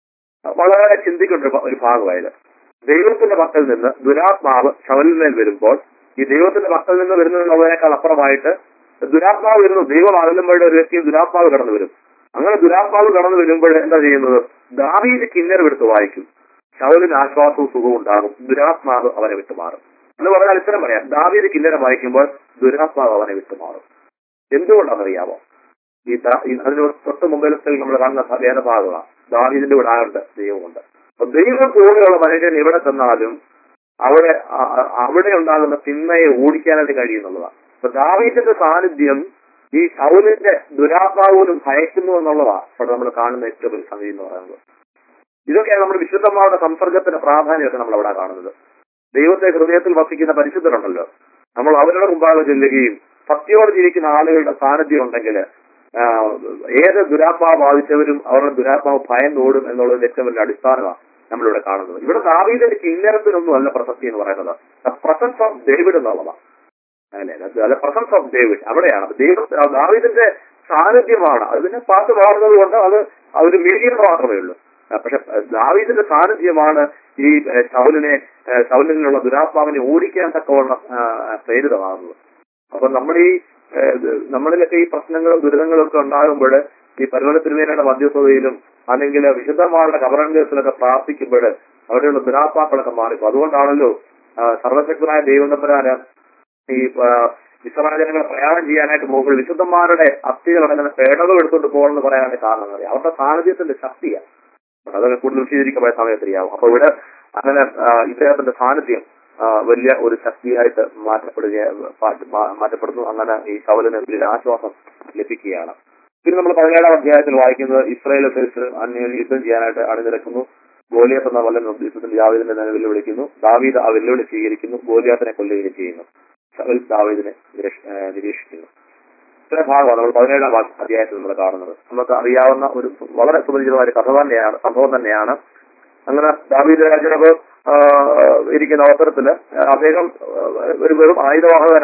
വളരെ ചിന്തിക്കേണ്ട ഒരു ഭ- ഒരു ഭാഗമായത് ദൈവത്തിന്റെ പക്കൽ നിന്ന് ദുരാത്മാവ് ശവലിന്മേൽ വരുമ്പോൾ ഈ ദൈവത്തിന്റെ പക്കൽ നിന്ന് വരുന്നതിനേക്കാൾ അപ്പുറമായിട്ട് ദുരാത്മാവ് വരുന്നു ദൈവം അകലുമ്പോഴുടെ ഒരു വ്യക്തി ദുരാത്മാവ് കടന്നു വരും അങ്ങനെ ദുരാത്മാവ് കടന്നു വരുമ്പോൾ എന്താ ചെയ്യുന്നത് ദാവീദ് കിന്നരം എടുത്ത് വായിക്കും ശവലിന് ആശ്വാസവും സുഖവും ഉണ്ടാകും ദുരാത്മാവ് അവനെ വിട്ടുമാറും എന്ന് പറഞ്ഞാൽ ഇത്തരം പറയാം ദാവീദ് കിന്നരം വായിക്കുമ്പോൾ ദുരാത്മാവ് അവനെ വിട്ടുമാറും എന്തുകൊണ്ടാണെന്നറിയാമോ ഈ ദാ- ഈ അതിന് തൊട്ട് മുമ്പിലത്തിൽ നമ്മൾ കാണുന്ന വേദഭാഗമാണ് ദാവീദിന്റെ ഇവിടെ ആളുണ്ട് ദൈവമുണ്ട് അപ്പൊ ദൈവം കൂടെയുള്ള മനുഷ്യൻ എവിടെ ചെന്നാലും അവിടെ അ- അ- അവിടെ ഉണ്ടാകുന്ന തിന്മയെ ഓടിക്കാനായിട്ട് കഴിയുന്നുള്ളതാണ് അപ്പൊ ദാവീദിന്റെ സാന്നിധ്യം ഈ ശൗലിന്റെ ദുരാത്മാവിനും ഭയക്കുന്നു എന്നുള്ളതാണ് ഇവിടെ നമ്മൾ കാണുന്ന ഏറ്റവും വലിയ സംഗതി എന്ന് പറയുന്നത് ഇതൊക്കെയാണ് നമ്മൾ വിശുദ്ധന്മാരുടെ സംസർഗത്തിന്റെ പ്രാധാന്യമൊക്കെ നമ്മൾ അവിടെ കാണുന്നത് ദൈവത്തെ ഹൃദയത്തിൽ വസിക്കുന്ന പരിശുദ്ധരുണ്ടല്ലോ നമ്മൾ അവരുടെ മുമ്പാകെ ചെല്ലുകയും ഭക്തിയോടെ ജീവിക്കുന്ന ആളുകളുടെ സാന്നിധ്യം ഉണ്ടെങ്കിൽ ഏത് ദുരാത്മാവ് ബാധിച്ചവരും അവരുടെ ദുരാത്മാവ് ഭയന്നോടും എന്നുള്ളതിന്റെ ഏറ്റവും വലിയ അടിസ്ഥാനമാണ് നമ്മളിവിടെ കാണുന്നത് ഇവിടെ ദാവീദിന്റെ കിന്നരത്തിനൊന്നും അല്ല പ്രസക്തി എന്ന് പറയുന്നത് പ്രസൻസ് ഓഫ് ഡേവിഡ് എന്നുള്ളതാണ് അല്ല പ്രസൻസ് ഓഫ് ഡേവിഡ് അവിടെയാണ് അപ്പൊ ദൈവം ദാവീദിന്റെ സാന്നിധ്യമാണ് അതിനെ പാട്ട് പാടുന്നത് കൊണ്ട് അത് ആ ഒരു മീഡിയം മാത്രമേ ഉള്ളൂ ആ, പക്ഷെ ദാവീദിന്റെ സാന്നിധ്യമാണ് ഈ ഏ, ശൗലിനെ ഏ, ശൗലിനുള്ള ദുരാത്മാവിനെ ഓടിക്കാൻ തക്കവണ്ണം ആ, പ്രേരിതമാകുന്നത് അപ്പൊ നമ്മൾ ഈ ഏ, ഇത് നമ്മളിലൊക്കെ ഈ പ്രശ്നങ്ങളും ദുരിതങ്ങളും ഒക്കെ ഉണ്ടാകുമ്പോൾ ഈ പരിമല തിരുവേനയുടെ മധ്യസ്ഥതയിലും അല്ലെങ്കിൽ വിശുദ്ധന്മാരുടെ കബറങ്കത്തിലൊക്കെ പ്രാർത്ഥിക്കുമ്പോൾ അവിടെയുള്ള ദുരാത്മാക്കളൊക്കെ മാറിപ്പോ അതുകൊണ്ടാണല്ലോ ആ, സർവശക്തനായ ദൈവനപ്പരാന് ഈ ആ, ഇസ്രായേൽ ജനങ്ങളെ പ്രയാണം ചെയ്യാനായിട്ട് പോകുമ്പോൾ വിശുദ്ധന്മാരുടെ അസ്ഥികൾ അങ്ങനെ പേടകം എടുത്തുകൊണ്ട് പോകണമെന്ന് പറയാനായിട്ട് കാരണം അറിയാം അവരുടെ സാന്നിധ്യത്തിന്റെ ശക്തിയാണ് അതൊക്കെ കൂടുതൽ വിശദീകരിക്കാൻ സമയത്ത് അറിയാവും അപ്പൊ ഇവിടെ അങ്ങനെ ആ, ഇദ്ദേഹത്തിന്റെ സാന്നിധ്യം ആ, വലിയ ഒരു ശക്തിയായിട്ട് മാറ്റപ്പെടുക മാറ്റ- മാ- മാറ്റപ്പെടുന്നു അങ്ങനെ ഈ ശവലിന് വലിയ ആശ്വാസം ലഭിക്കുകയാണ് പിന്നെ നമ്മൾ പതിനേഴാം അധ്യായത്തിൽ വായിക്കുന്നത് ഇസ്രായേൽ ഫെലിസ് അന്യം യുദ്ധം ചെയ്യാനായിട്ട് അണിനിരക്കുന്നു ഗോലിയത്ത് എന്ന വല്ല യുദ്ധത്തിന്റെ ദാവീദിന്റെ നേരെ വെല്ലുവിളിക്കുന്നു ദാവീദ് ആ വെല്ലുവിളി സ്വീകരിക്കുന്നു ഗോലിയാത്തിനെ കൊല്ലുകയും ചെയ്യുന്നു ശവൽ ദാവീദിനെ നിരീക്ഷ- ഏ, നിരീക്ഷിക്കുന്നു ഇത്ര ഭാഗമാണ് നമ്മൾ പതിനേഴാം വാ- അധ്യായത്തിൽ നമ്മൾ കാണുന്നത് നമുക്ക് അറിയാവുന്ന ഒരു വളരെ സുപരിചിതമായ ഒരു കഥ തന്നെയാണ് സംഭവം തന്നെയാണ് അങ്ങനെ ദാവീദ് രാജാവ് ആ, ഇരിക്കുന്ന അവസരത്തില് അദ്ദേഹം ആ, ഒരു വെറും ആയുധവാഹകനാണ്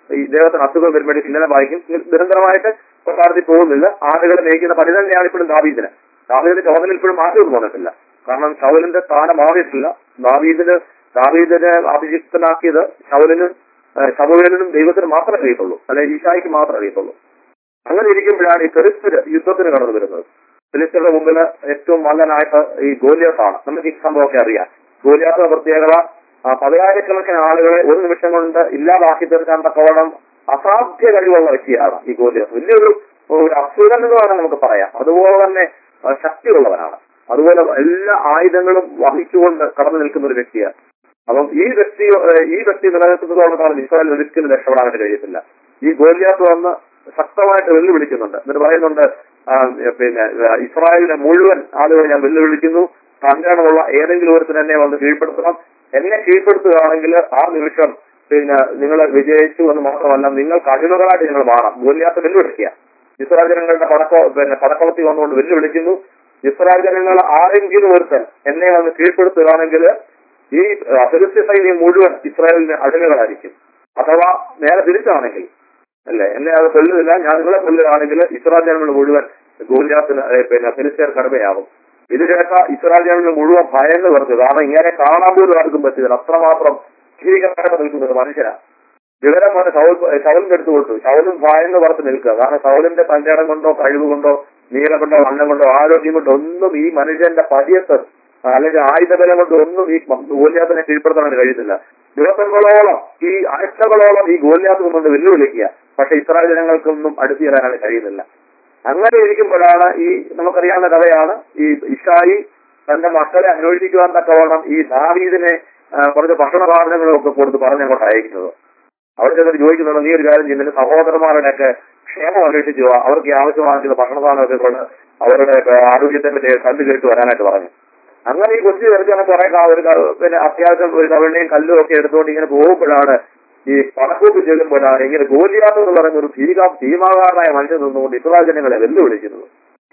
ഈ ഇദ്ദേഹത്തിന് അസുഖം വരുമ്പോഴേ ഇന്നലെ വായിക്കും നിരന്തരമായിട്ട് കൊട്ടാരത്തിൽ പോകുന്നില്ല ആളുകളെ നയിക്കുന്ന പണി തന്നെയാണ് ഇപ്പോഴും ദാവീദിന് ദാവീദിന്റെ ചുമതല ഇപ്പോഴും മാറ്റമൊന്നും വന്നിട്ടില്ല കാരണം ശൗലിന്റെ സ്ഥാനം മാറിയിട്ടില്ല ദാവീദിന് ദാവീദിനെ അഭിജിക്തനാക്കിയത് ശൗലിനും ശബവേലിനും ദൈവത്തിന് മാത്രമേ അറിയത്തുള്ളൂ അല്ലെങ്കിൽ ഈശായിക്ക് മാത്രമേ അറിയത്തുള്ളൂ അങ്ങനെ ഇരിക്കുമ്പോഴാണ് ഈ ഫെലിസ്തര് യുദ്ധത്തിന് കടന്നു വരുന്നത് ഫെലിസ്തരുടെ മുമ്പിൽ ഏറ്റവും മല്ലനായിട്ട് ഈ ഗോലിയാത്താണ് നമുക്ക് ഈ സംഭവമൊക്കെ അറിയാം ഗോലിയാത്ത പ്രത്യേകത ആ, പതിനായിരക്കണക്കിന് ആളുകളെ ഒരു നിമിഷം കൊണ്ട് ഇല്ലാതാക്കി തീർക്കാൻ തക്കവണ്ണം അസാധ്യ കഴിവുള്ള വ്യക്തിയാണ് ഈ ഗോലിയാത്ത് വലിയൊരു ഒരു അസുരൻ എന്ന് വേണം നമുക്ക് പറയാം അതുപോലെ തന്നെ ആ, ശക്തിയുള്ളവനാണ് അതുപോലെ എല്ലാ ആയുധങ്ങളും വഹിച്ചുകൊണ്ട് കടന്നു നിൽക്കുന്ന ഒരു വ്യക്തിയാണ് അപ്പം ഈ വ്യക്തി ഏഹ് ഈ വ്യക്തി നിലനിൽക്കുന്നതോളം കാലം ഇസ്രായേൽ ഒരിക്കലും രക്ഷപ്പെടാനായിട്ട് കഴിയത്തില്ല ഈ ഗോലിയാത്ത് വന്ന് ശക്തമായിട്ട് വെല്ലുവിളിക്കുന്നുണ്ട് എന്നിട്ട് പറയുന്നുണ്ട് ആ, പിന്നെ ആ, ഇസ്രായേലിനെ മുഴുവൻ ആളുകളെ ഞാൻ വെല്ലുവിളിക്കുന്നു സംഘടനമുള്ള ഏതെങ്കിലും ഒരുത്തിന് എന്നെ വന്ന് കീഴ്പ്പെടുത്തണം എന്നെ കീഴ്പ്പെടുത്തുകയാണെങ്കിൽ ആ നിമിഷം പിന്നെ നിങ്ങൾ വിജയിച്ചു എന്ന് മാത്രമല്ല നിങ്ങൾ കഴിവുകളായിട്ട് നിങ്ങൾ മാറാം ഗോലിയാത്ത് വെല്ലുവിളിക്കുക ഇസ്രായേൽ ജനങ്ങളുടെ പടക്ക പിന്നെ പടക്കളത്തി വന്നുകൊണ്ട് വെല്ലുവിളിക്കുന്നു ഇസ്രായേൽ ജനങ്ങൾ ആരെങ്കിലും ഒരുത്തൻ എന്നെ വന്ന് കീഴ്പ്പെടുത്തുകയാണെങ്കിൽ ഈ ഫിലിസ്തീൻ സൈന്യം മുഴുവൻ ഇസ്രായേലിന് അടിമകളായിരിക്കും അഥവാ നേരെ തിരിച്ചാണെങ്കിൽ അല്ലേ എന്നെ അത് കൊല്ലുന്നില്ല ഞാൻ നിങ്ങളെ കൊല്ലുകയാണെങ്കിൽ ഇസ്രായേൽ ജനങ്ങൾ മുഴുവൻ ഗോലിയാത്തിന് ഏ, പിന്നെ ഫിലിസ്തീൻ കടമയാകും ഇത് കേട്ട ഇസ്രായേൽ ജനങ്ങൾ മുഴുവൻ ഭയന്ന് വെറുതെ കാരണം ഇങ്ങനെ കാണാൻ പോലും ആർക്കും പറ്റില്ല അത്രമാത്രം ഭീകരമായിട്ട് നിൽക്കുന്ന ഒരു മനുഷ്യനാണ് വിവരം പോലെ ശൗൽ ശൗലിന്റെ അടുത്ത് കൊടുത്തു ശൗലും ഭയന്ന് പുറത്ത് നിൽക്കുക കാരണം ശൗലിന്റെ പഞ്ചാടം കൊണ്ടോ കഴിവ് കൊണ്ടോ നീളം കൊണ്ടോ വണ്ണം കൊണ്ടോ ആരോഗ്യം കൊണ്ടോ ഒന്നും ഈ മനുഷ്യന്റെ പതിയത്ത് അല്ലെങ്കിൽ ആയുധബലം കൊണ്ട് ഒന്നും ഈ ഗോലിയാത്തിനെ കീഴ്പ്പെടുത്താൻ കഴിയത്തില്ല ദിവസങ്ങളോളം ഈ ആഴ്ചകളോളം ഈ ഗോലിയാത്ത് കൊണ്ട് വെല്ലുവിളിക്കുക പക്ഷെ ഇസ്രായേൽ ജനങ്ങൾക്കൊന്നും അടുത്തു ചേരാനായിട്ട് കഴിയുന്നില്ല അങ്ങനെ ഇരിക്കുമ്പോഴാണ് ഈ നമുക്കറിയാവുന്ന കഥയാണ് ഈ ഇഷായി തന്റെ മക്കളെ അന്വേഷിക്കുവാൻ തക്കവണ്ണം ഈ ദാവീദിനെ ആ, കുറച്ച് ഭക്ഷണ സാധനങ്ങളും ഒക്കെ കൊടുത്ത് പറഞ്ഞങ്ങോട്ട് അയക്കുന്നത് അവിടെ ചെന്നിട്ട് ചോദിക്കുന്നുണ്ട് നീ ഒരു കാര്യം ചെയ്യുന്നില്ല സഹോദരന്മാരുടെയൊക്കെ ക്ഷേമം അന്വേഷിച്ചു വാ. അവർക്ക് ഈ ആവശ്യമായിട്ടുള്ള ഭക്ഷണ സാധനമൊക്കെ കൊണ്ട് അവരുടെ ആ, ആരോഗ്യത്തെ പറ്റി കണ്ടു കേട്ട് വരാനായിട്ട് പറഞ്ഞു അങ്ങനെ ഈ കൊച്ചു ചെറുക്കനെ കുറെ കാ- ഒരു ക- പിന്നെ അത്യാവശ്യം ഒരു കവിളിയും കല്ലും ഒക്കെ എടുത്തുകൊണ്ട് ഇങ്ങനെ പോകുമ്പോഴാണ് ഈ പണക്കൂട്ട് ചെല്ലുമ്പോഴാണ് ഇങ്ങനെ ഗോലിയാത്ത് എന്ന് പറയുന്ന ഒരു ഭീക ഭീമാകാരനായ മനുഷ്യൻ നിന്നുകൊണ്ട് ഇസ്രായേൽ ജനങ്ങളെ വെല്ലുവിളിക്കുന്നത്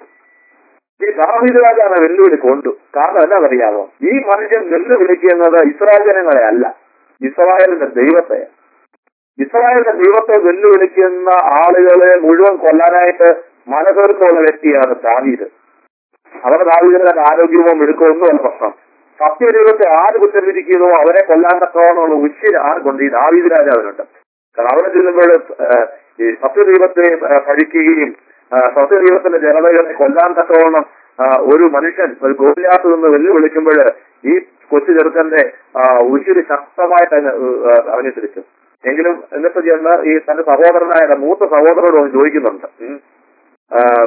ഈ ദാവീദ് രാജാവിനെ വെല്ലുവിളി കൊണ്ടു കാരണം എന്നാണെന്നറിയാമോ ഈ മനുഷ്യൻ വെല്ലുവിളിക്കുന്നത് ഇസ്രായേൽ ജനങ്ങളെ അല്ല ഇസ്രായേലിന്റെ ദൈവത്തെ ഇസ്രായേലിന്റെ ദൈവത്തെ വെല്ലുവിളിക്കുന്ന ആളുകളെ മുഴുവൻ കൊല്ലാനായിട്ട് മനസ്സെടുത്തുള്ള വ്യക്തിയാണ് ദാവീദ് അവരുടെ ദാവീദിന് തന്നെ ആരോഗ്യവും മിടുക്കവും ഒന്നുമല്ല പ്രശ്നം സത്യദൈവത്തെ ആര് കുറ്റം വിധിക്കുന്നോ അവരെ കൊല്ലാൻ തക്കവണ്ണമുള്ള ഉച്ചിര ആർക്കുണ്ട് ഈ ദാവീദ് രാജാവിനുണ്ട് കാരണം അവിടെ ചെല്ലുമ്പോൾ ഏഹ്, ഈ സത്യദൈവത്തെ ഏഹ്, ഭരിക്കുകയും ഏഹ്, സത്യദൈവത്തിന്റെ ജനതകളെ കൊല്ലാൻ തക്കവണ്ണം ആഹ്, ഒരു മനുഷ്യൻ ഒരു ഗോലിയാത്ത് നിന്ന് വെല്ലുവിളിക്കുമ്പോൾ ഈ കൊച്ചു ചെറുക്കന്റെ ആഹ്, ഉച്ചിരി ശക്തമായിട്ട് അതിന് ഏഹ്, അവനെ തിരിച്ചു എങ്കിലും എന്നിട്ട് ചെന്ന് ഈ തന്റെ സഹോദരനായ മൂത്ത സഹോദരനോട് അവൻ ചോദിക്കുന്നുണ്ട് ഉം. ആം,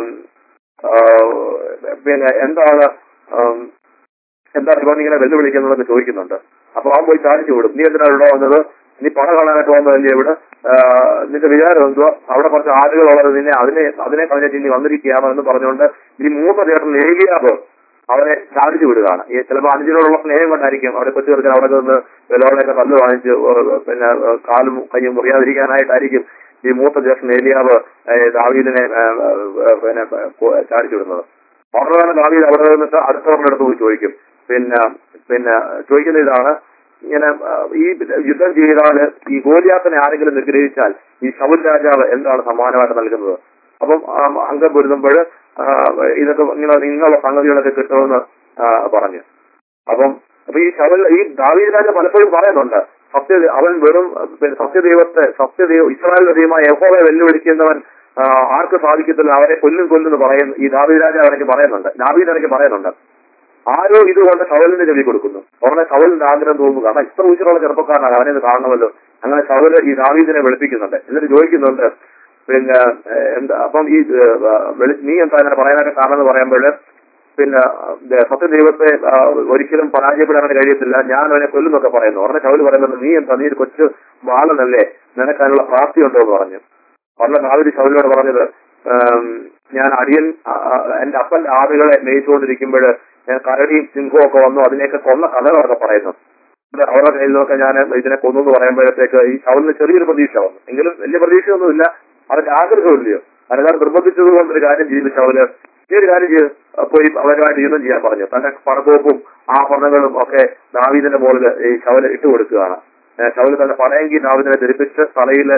ആഹ്, പിന്നെ എന്താണ് ആം, എന്താണ് ഇവൻ ഇങ്ങനെ വെല്ലുവിളിക്കുന്നതെന്ന് ചോദിക്കുന്നുണ്ട് അപ്പൊ അവൻ പോയി ചാടിച്ചു വിടും നീ എന്തിനാണ് ഇവിടെ വന്നത് നീ പണം കാണാനായിട്ട് വന്നതല്ലേ ഇവിടെ ആഹ്, നിന്റെ വിചാരം എന്തുവാ അവിടെ കുറച്ച് ആളുകളുള്ളത് നിന്നെ അതിനെ അതിനെ കളഞ്ഞിട്ട് ഇനി വന്നിരിക്കുകയാണോ എന്ന് പറഞ്ഞുകൊണ്ട് ഈ മൂത്ത ചേട്ടൻ ഏകിയാബ് അവനെ ചാടിച്ചു വിടുകയാണ് ഈ ചിലപ്പോൾ അനുജനോടുള്ള സ്നേഹം കൊണ്ടായിരിക്കും അവിടെ കൊച്ചു ചെറുക്കൻ അവിടെ നിന്ന് വിലോടെയൊക്കെ തല്ല് വാങ്ങിച്ച് ഏഹ്, പിന്നെ ഏഹ്, കാലും കയ്യും മുറിയാതിരിക്കാനായിട്ടായിരിക്കും ഈ മൂത്ത ജ്യേഷ്ഠൻ ഏലിയാവ് ഏഹ്, ദാവീദിനെ ഏഹ്, ഏഹ്, പിന്നെ കൊ- ചാടിച്ചു വിടുന്നത് ഉടനെ തന്നെ ദാവീദ് അവിടെ നിന്നിട്ട് അടുത്തവരുടെ അടുത്ത് പോയി ചോദിക്കും പിന്നെ പിന്നെ ചോദിക്കുന്ന ഇതാണ് ഇങ്ങനെ ആ, ഈ യുദ്ധം ചെയ്താൽ ഈ ഗോലിയാത്തിനെ ആരെങ്കിലും നിഗ്രഹിച്ചാൽ ഈ ശൗൽ രാജാവ് എന്താണ് സമ്മാനമായിട്ട് നൽകുന്നത് അപ്പം ആ, അംഗം പൊരുതുമ്പോൾ ഇതൊക്കെ ഇങ്ങനെ നിങ്ങളുടെ സംഗതികളൊക്കെ കിട്ടുമെന്ന് ആ, പറഞ്ഞു അപ്പം അപ്പൊ ഈ ശവൽ ഈ ദാവീദ് രാജ പലപ്പോഴും പറയുന്നുണ്ട് സത്യ അവൻ വെറും പിന്നെ സത്യദൈവത്തെ സത്യദൈവ ഇസ്രായേൽ ദൈവമായ യഹോവയെ വെല്ലുവിളിക്കുന്നവൻ ആ, ആർക്ക് സാധിക്കത്തില്ല അവരെ കൊല്ലും കൊല്ലുന്നു പറയുന്നു ഈ ദാവീദ് രാജാവ് എനിക്ക് പറയുന്നുണ്ട് ദാവീദ് എനിക്ക് പറയുന്നുണ്ട് ആരോ ഇതുകൊണ്ട് ശവലിന്റെ ചെവി കൊടുക്കുന്നു ഉടനെ ശവലിന്റെ ആഗ്രഹം തോന്നുന്നു കാരണം ഇത്ര ഉച്ചിലുള്ള ചെറുപ്പക്കാരനാണ് അവനെ ഇത് കാണണമല്ലോ അങ്ങനെ ശവല് ഈ ദാവീദിനെ വെളുപ്പിക്കുന്നുണ്ട് എന്നിട്ട് ചോദിക്കുന്നുണ്ട് പിന്നെ ഏഹ്, എന്താ അപ്പം ഈ ഏഹ്, വെളി- നീ എന്താ അങ്ങനെ പറയാനൊക്കെ കാരണം എന്ന് പറയുമ്പോൾ പിന്നെ ഏഹ്, സത്യദൈവത്തെ ആ, ഒരിക്കലും പരാജയപ്പെടാനായിട്ട് കഴിയത്തില്ല ഞാൻ അവനെ കൊല്ലുന്നൊക്കെ പറയുന്നു ഉടനെ ശവല് പറയുന്നുണ്ട് നീ എന്താ നീ ഒരു കൊച്ചു ബാലനല്ലേ നിനക്ക് അതിനുള്ള പ്രാപ്തിയുണ്ടോ എന്ന് പറഞ്ഞു ഉടനെ ദാവീദ് ശവലിനോട് പറഞ്ഞത് ഏം, ഞാൻ അടിയൻ ആ, ആ, എന്റെ അപ്പന്റെ ആടുകളെ മേയിച്ചുകൊണ്ടിരിക്കുമ്പോൾ ഞാൻ കരടിയും സിംഹവും ഒക്കെ വന്നു അതിനെയൊക്കെ കൊന്ന കഥകളൊക്കെ പറയുന്നു ഇത് അവരുടെ കയ്യിൽ നിന്നൊക്കെ ഞാൻ ഇതിനെ കൊന്നു എന്ന് പറയുമ്പോഴത്തേക്ക് ഈ ശവലിന് ചെറിയൊരു പ്രതീക്ഷ വന്നു എങ്കിലും വലിയ പ്രതീക്ഷയൊന്നുമില്ല അവരുടെ ആഗ്രഹമില്ലയോ അല്ലാതെ നിർബന്ധിച്ചത് കൊണ്ട് ഒരു കാര്യം ചെയ്തു ശവല് ഈ ഒരു കാര്യം ചെയ്ത് പോയി അവരുമായിട്ട് യുദ്ധം ചെയ്യാൻ പറഞ്ഞു തന്റെ പണക്കോപ്പും ആഭരണങ്ങളും ഒക്കെ ദാവീദിന്റെ മുകളിൽ ഈ ശവല് ഇട്ട് കൊടുക്കുകയാണ് ഏഹ് ശവല് തന്റെ പണയെങ്കിൽ ദാവീദിനെ ധരിപ്പിച്ച് തലയിൽ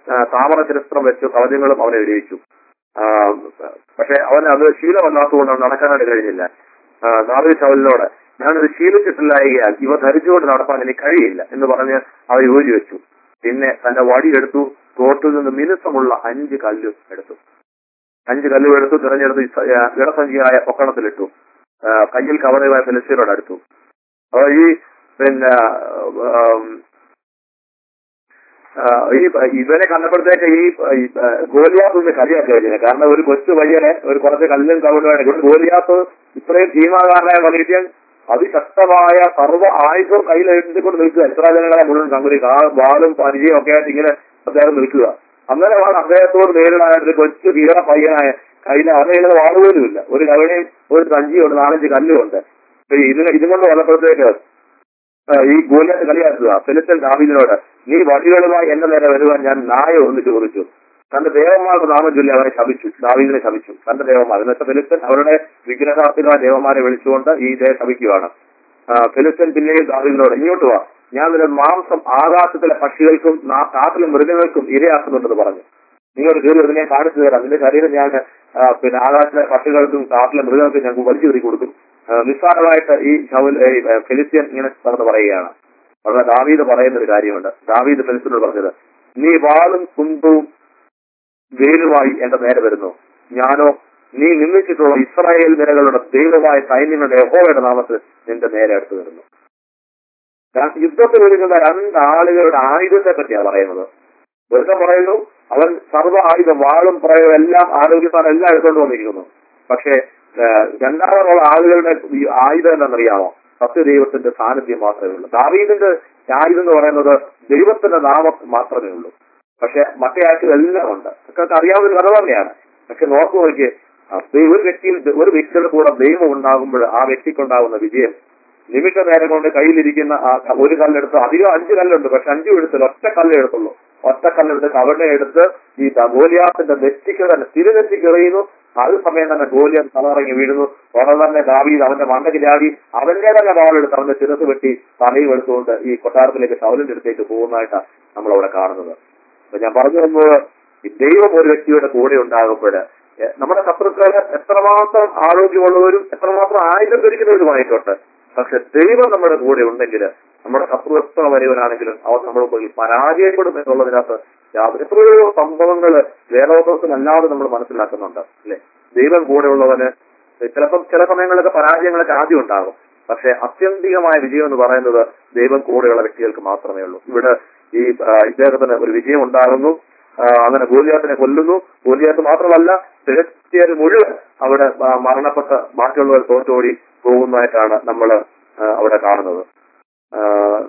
ആ, താമര ചരിത്രം വെച്ചു കവചങ്ങളും അവനെ എഴുതിച്ചു പക്ഷെ അവൻ അത് ശീലമല്ലാത്തതുകൊണ്ട് അവന് നടക്കാനായിട്ട് കഴിഞ്ഞില്ല ആ, ദാവീദ് ശൗലിനോട് ഞാനത് ശീലിച്ചിട്ടില്ലായകയാൽ ഇവ ധരിച്ചുകൊണ്ട് നടത്താൻ എനിക്ക് കഴിയില്ല എന്ന് പറഞ്ഞ് അവർ യോജി വെച്ചു പിന്നെ തന്റെ വടി എടുത്തു തോട്ടിൽ നിന്ന് മിനുസമുള്ള അഞ്ച് കല്ലും എടുത്തു അഞ്ച് കല്ലും എടുത്തു തിരഞ്ഞെടുത്ത് ഈ സ- ആ, ഇടസഞ്ചിയായ പൊക്കണത്തിലിട്ടു ആ, കയ്യിൽ കവറയുമായ ഫിലിസ്തീനോട് അടുത്തു അപ്പൊ ഈ പിന്നെ ആം, ആ, ഈ ഇവനെ കണ്ടപ്പോഴത്തേക്ക് ഈ ഈ, ആ, ഗോലിയാത്ത് ഒന്ന് കളിയാക്കി കഴിഞ്ഞത് കാരണം ഒരു കൊച്ചു പയ്യനെ ഒരു കുറച്ച് കല്ലും കവലുമാണ് ഇവിടെ ഗോലിയാത്ത് ഇത്രയും ഭീമാകാരനായ മനുഷ്യൻ അതിശക്തമായ സർവ്വ ആയുധം കയ്യിൽ എഴുതിക്കൊണ്ട് നിൽക്കുക എത്ര ജനങ്ങളെ മുഴുവൻ കമ്പനി വാളും പരിചയം ഒക്കെ ആയിട്ട് ഇങ്ങനെ അദ്ദേഹം നിൽക്കുക അന്നേരമാണ് അദ്ദേഹത്തോട് നേരിടാനായിട്ട് ഒരു കൊച്ചു തീര പയ്യനായ കയ്യിൽ അവനെ വാള് പോലുമില്ല ഒരു കവണയും ഒരു സഞ്ചിയുണ്ട് നാലഞ്ച് കല്ലുമുണ്ട് അപ്പൊ ഇതിന് ഇതും കൊണ്ട് വന്നപ്പോഴത്തേക്ക് ആ, ഈ ഗോലിയാത്ത് കളിയാക്കുക ഫിലിസ്തൻ ദാവീദിനോട് നീ വടികളുമായി എന്റെ നേരെ വരുവാൻ ഞാൻ നായ ഒന്ന് ചോദിച്ചു തന്റെ ദേവന്മാരുടെ നാമം ചൊല്ലി അവനെ ശപിച്ചു ദാവീദിനെ ശപിച്ചു തന്റെ ദേവന്മാർ എന്നിട്ട് ഫിലിസ്തൻ അവരുടെ വിഗ്രഹാർത്ഥികളായ ദേവന്മാരെ വിളിച്ചുകൊണ്ട് ഈ ഇതേ ശപിക്കുകയാണ് ആ, ഫിലിസ്തൻ പിന്നെയും ദാവീദിനോട് ഇങ്ങോട്ട് വാ ഞാൻ നിന്റെ മാംസം ആകാശത്തിലെ പക്ഷികൾക്കും നാ- കാട്ടിലെ മൃഗങ്ങൾക്കും ഇരയാക്കുന്നുണ്ടെന്ന് പറഞ്ഞു നിങ്ങൾ കയറി ഇതിനെ കാണിച്ചു തരാം നിന്റെ ശരീരം ഞാൻ ആ, പിന്നെ ആകാശത്തിലെ പക്ഷികൾക്കും കാട്ടിലെ മൃഗങ്ങൾക്കും ഞങ്ങൾക്ക് വലിച്ചു കയറി കൊടുക്കും ആ, നിസ്സാരമായിട്ട് ഈ ശൗൽ ഈ, ഏ, ഫിലിസ്തീൻ ഇങ്ങനെ പറഞ്ഞ് പറയുകയാണ് അവിടെ ദാവീദ് പറയുന്ന ഒരു കാര്യമുണ്ട് ദാവീദ് ഫിലിസ്തീനോട് പറഞ്ഞത് നീ വാളും കുന്തവും വേലുമായി എന്റെ നേരെ വരുന്നു ഞാനോ നീ നിന്ദിച്ചിട്ടുള്ള ഇസ്രായേൽ നിരകളുടെ ദൈവമായ സൈന്യങ്ങളുടെ യഹോവയുടെ നാമത്തിൽ നിന്റെ നേരെ അടുത്ത് വരുന്നു കാരണം യുദ്ധത്തിൽ ഒരുങ്ങുന്ന രണ്ടാളുകളുടെ ആയുധത്തെ പറ്റിയാണ് പറയുന്നത് വെറുതെ പറയുന്നു അവൻ സർവ്വ ആയുധം വാളും പ്രയോഗം എല്ലാം ആരോഗ്യസ്ഥാനം എല്ലാം എടുത്തുകൊണ്ട് വന്നിരിക്കുന്നു പക്ഷേ ഏഹ്, രണ്ടാമതുള്ള ആളുകളുടെ ഈ ആയുധം എന്താണെന്നറിയാമോ സത്യദൈവത്തിന്റെ സാന്നിധ്യം മാത്രമേ ഉള്ളൂ ദാവീദിന്റെ ആയുധം എന്ന് പറയുന്നത് ദൈവത്തിന്റെ നാമം മാത്രമേ ഉള്ളൂ പക്ഷെ മറ്റേ ആൾക്ക് എല്ലാം ഉണ്ട് ഒക്കെ അറിയാവുന്ന ഒരു കഥ തന്നെയാണ് പക്ഷെ നോക്കു നോക്കിയേ ആ, ദൈ- ഒരു വ്യക്തിയിൽ ഒരു വ്യക്തിയുടെ കൂടെ ദൈവം ഉണ്ടാകുമ്പോൾ ആ വ്യക്തിക്കുണ്ടാകുന്ന വിജയം നിമിഷ നേരം കൊണ്ട് കയ്യിലിരിക്കുന്ന ആ ക- ഒരു കല്ലെടുത്ത് അധികം അഞ്ച് കല്ലുണ്ട് പക്ഷെ അഞ്ചു എടുത്തില്ല ഒറ്റ കല്ല് എടുത്തുള്ളൂ ഒറ്റ കല്ലെടുത്ത് കവടെ എടുത്ത് ഈ ത- ഗോലിയാത്തിന്റെ നെറ്റിക്ക് തന്നെ തിരുനെറ്റിക്ക് എറിയുന്നു അത് സമയം തന്നെ ഗോലിയാത്ത് തലറങ്ങി വീഴുന്നു ഉടനെ തന്നെ ദാവീദ് അവന്റെ മണ്ടയ്ക്ക് ചാടി അവന്റെ തന്നെ വാളെടുത്ത് അവന്റെ ശിരസ് വെട്ടി തലയും എടുത്തുകൊണ്ട് ഈ കൊട്ടാരത്തിലേക്ക് ശൗലിന്റെ അടുത്തേക്ക് പോകുന്നതായിട്ടാണ് നമ്മളവിടെ കാണുന്നത് അപ്പൊ ഞാൻ പറഞ്ഞു വന്നത് ഈ ദൈവം ഒരു വ്യക്തിയുടെ കൂടെ ഉണ്ടാകുമ്പോൾ എ- നമ്മുടെ ശത്രുക്കള് എത്രമാത്രം ആരോഗ്യമുള്ളവരും എത്രമാത്രം ആയുധം ധരിക്കുന്നവരുമായിക്കോട്ടെ പക്ഷെ ദൈവം നമ്മുടെ കൂടെ ഉണ്ടെങ്കിൽ നമ്മുടെ ശത്രു എത്ര വരെയവനാണെങ്കിലും അവർ നമ്മുടെ മുമ്പിൽ പരാജയപ്പെടും എന്നുള്ളതിനകത്ത് യാതൊരു എത്രയോ സംഭവങ്ങൾ വേദോത്സവത്തിനല്ലാതെ നമ്മൾ മനസ്സിലാക്കുന്നുണ്ട് അല്ലെ ദൈവം കൂടെയുള്ളവന് ചിലപ്പം ചില സമയങ്ങളിലൊക്കെ പരാജയങ്ങളൊക്കെ ആദ്യം ഉണ്ടാകും പക്ഷെ അത്യന്തികമായ വിജയം എന്ന് പറയുന്നത് ദൈവം കൂടെയുള്ള വ്യക്തികൾക്ക് മാത്രമേ ഉള്ളൂ ഇവിടെ ഈ ആ, ഇദ്ദേഹത്തിന് ഒരു വിജയം ഉണ്ടാകുന്നു ആ, അങ്ങനെ ഗോലിയാത്തിനെ കൊല്ലുന്നു ഗോലിയാത്ത് മാത്രമല്ല ഫിലിസ്തീയർ മുഴുവൻ അവിടെ ആ, മരണപ്പെട്ട് ബാക്കിയുള്ളവർ തോറ്റോടി പോകുന്നതായിട്ടാണ് നമ്മൾ അവിടെ കാണുന്നത് ആ,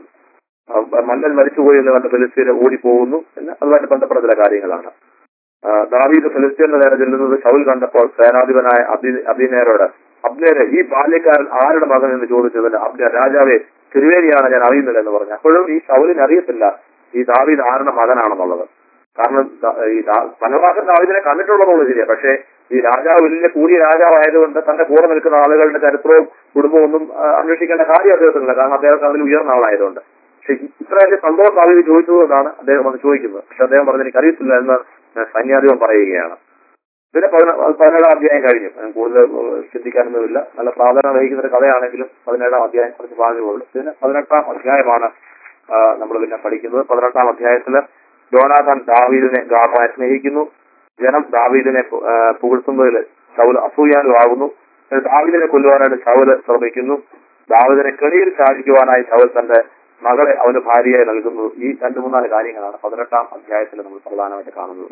ആ, മല്ലൻ മരിച്ചുപോയി എന്ന് കണ്ട ഫിലിസ്തീനെ ഓടിപ്പോകുന്നു എന്ന് അതുമായിട്ട് ബന്ധപ്പെട്ട ചില കാര്യങ്ങളാണ് ആ, ദാവീദ് ഫിലിസ്തീന്റെ നേരെ ചെല്ലുന്നത് ഷൗൽ കണ്ടപ്പോൾ സേനാധിപനായ അബി- അബിനേരോട് അബ്നേരെ ഈ ബാല്യക്കാരൻ ആരുടെ മകൻ എന്ന് ചോദിച്ചതിന് അബ്നേർ രാജാവെ തിരുവേരിയാണ് ഞാൻ അറിയുന്നില്ല എന്ന് പറഞ്ഞു അപ്പോഴും ഈ ഷൗലിന് അറിയത്തില്ല ഈ ദാവീദ് ആരുടെ മകനാണെന്നുള്ളത് കാരണം ദ- ഈ ദാ- പല പ്രാവശ്യം ദാവീദിനെ കണ്ടിട്ടുള്ളതുള്ളത് ശരിയാ പക്ഷേ ഈ രാജാവ് വലിയ കൂടിയ രാജാവായതുകൊണ്ട് തന്റെ കൂടെ നിൽക്കുന്ന ആളുകളുടെ ചരിത്രവും കുടുംബവും ഒന്നും ആ, അന്വേഷിക്കേണ്ട കാര്യം അദ്ദേഹത്തിനില്ല കാരണം അദ്ദേഹം അതിൽ ഉയർന്ന ആളായതുകൊണ്ട് പക്ഷെ ഇത്രയൊക്കെ സന്തോഷം ദാവീദ് ചോദിച്ചതുകൊണ്ടാണ് അദ്ദേഹം അത് ചോദിക്കുന്നത് പക്ഷെ അദ്ദേഹം പറഞ്ഞ എനിക്ക് അറിയത്തില്ല എന്ന് സൈന്യാധിപൻ പറയുകയാണ് പിന്നെ പതിന- പതിനേഴാം അധ്യായം കഴിഞ്ഞു ഞാൻ കൂടുതൽ ഏഹ്, ചിന്തിക്കാനൊന്നുമില്ല നല്ല പ്രാധാന്യം വഹിക്കുന്ന ഒരു കഥയാണെങ്കിലും പതിനേഴാം അധ്യായം കുറച്ച് ഭാഗങ്ങളുള്ളൂ പിന്നെ പതിനെട്ടാം അധ്യായമാണ് നമ്മൾ പിന്നെ പഠിക്കുന്നത് പതിനെട്ടാം അധ്യായത്തില് ജോനാഥാൻ ദാവീദിനെ ഗാഠമായി സ്നേഹിക്കുന്നു ജനം ദാവീദിനെ പു- ആ, പുകഴ്ത്തുന്നതിൽ ശൗല് അസൂയാലുമാകുന്നു എന്നിട്ട് ദാവീദിനെ കൊല്ലുവാനായിട്ട് ശൗല് ശ്രമിക്കുന്നു ദാവീദിനെ കെണിയിൽ ചാടിക്കുവാനായി ശൗൽ തന്റെ മകളെ അവന് ഭാര്യയായി നൽകുന്നു ഈ രണ്ടു മൂന്നാല് കാര്യങ്ങളാണ് പതിനെട്ടാം അധ്യായത്തിൽ നമ്മൾ പ്രധാനമായിട്ട് കാണുന്നത്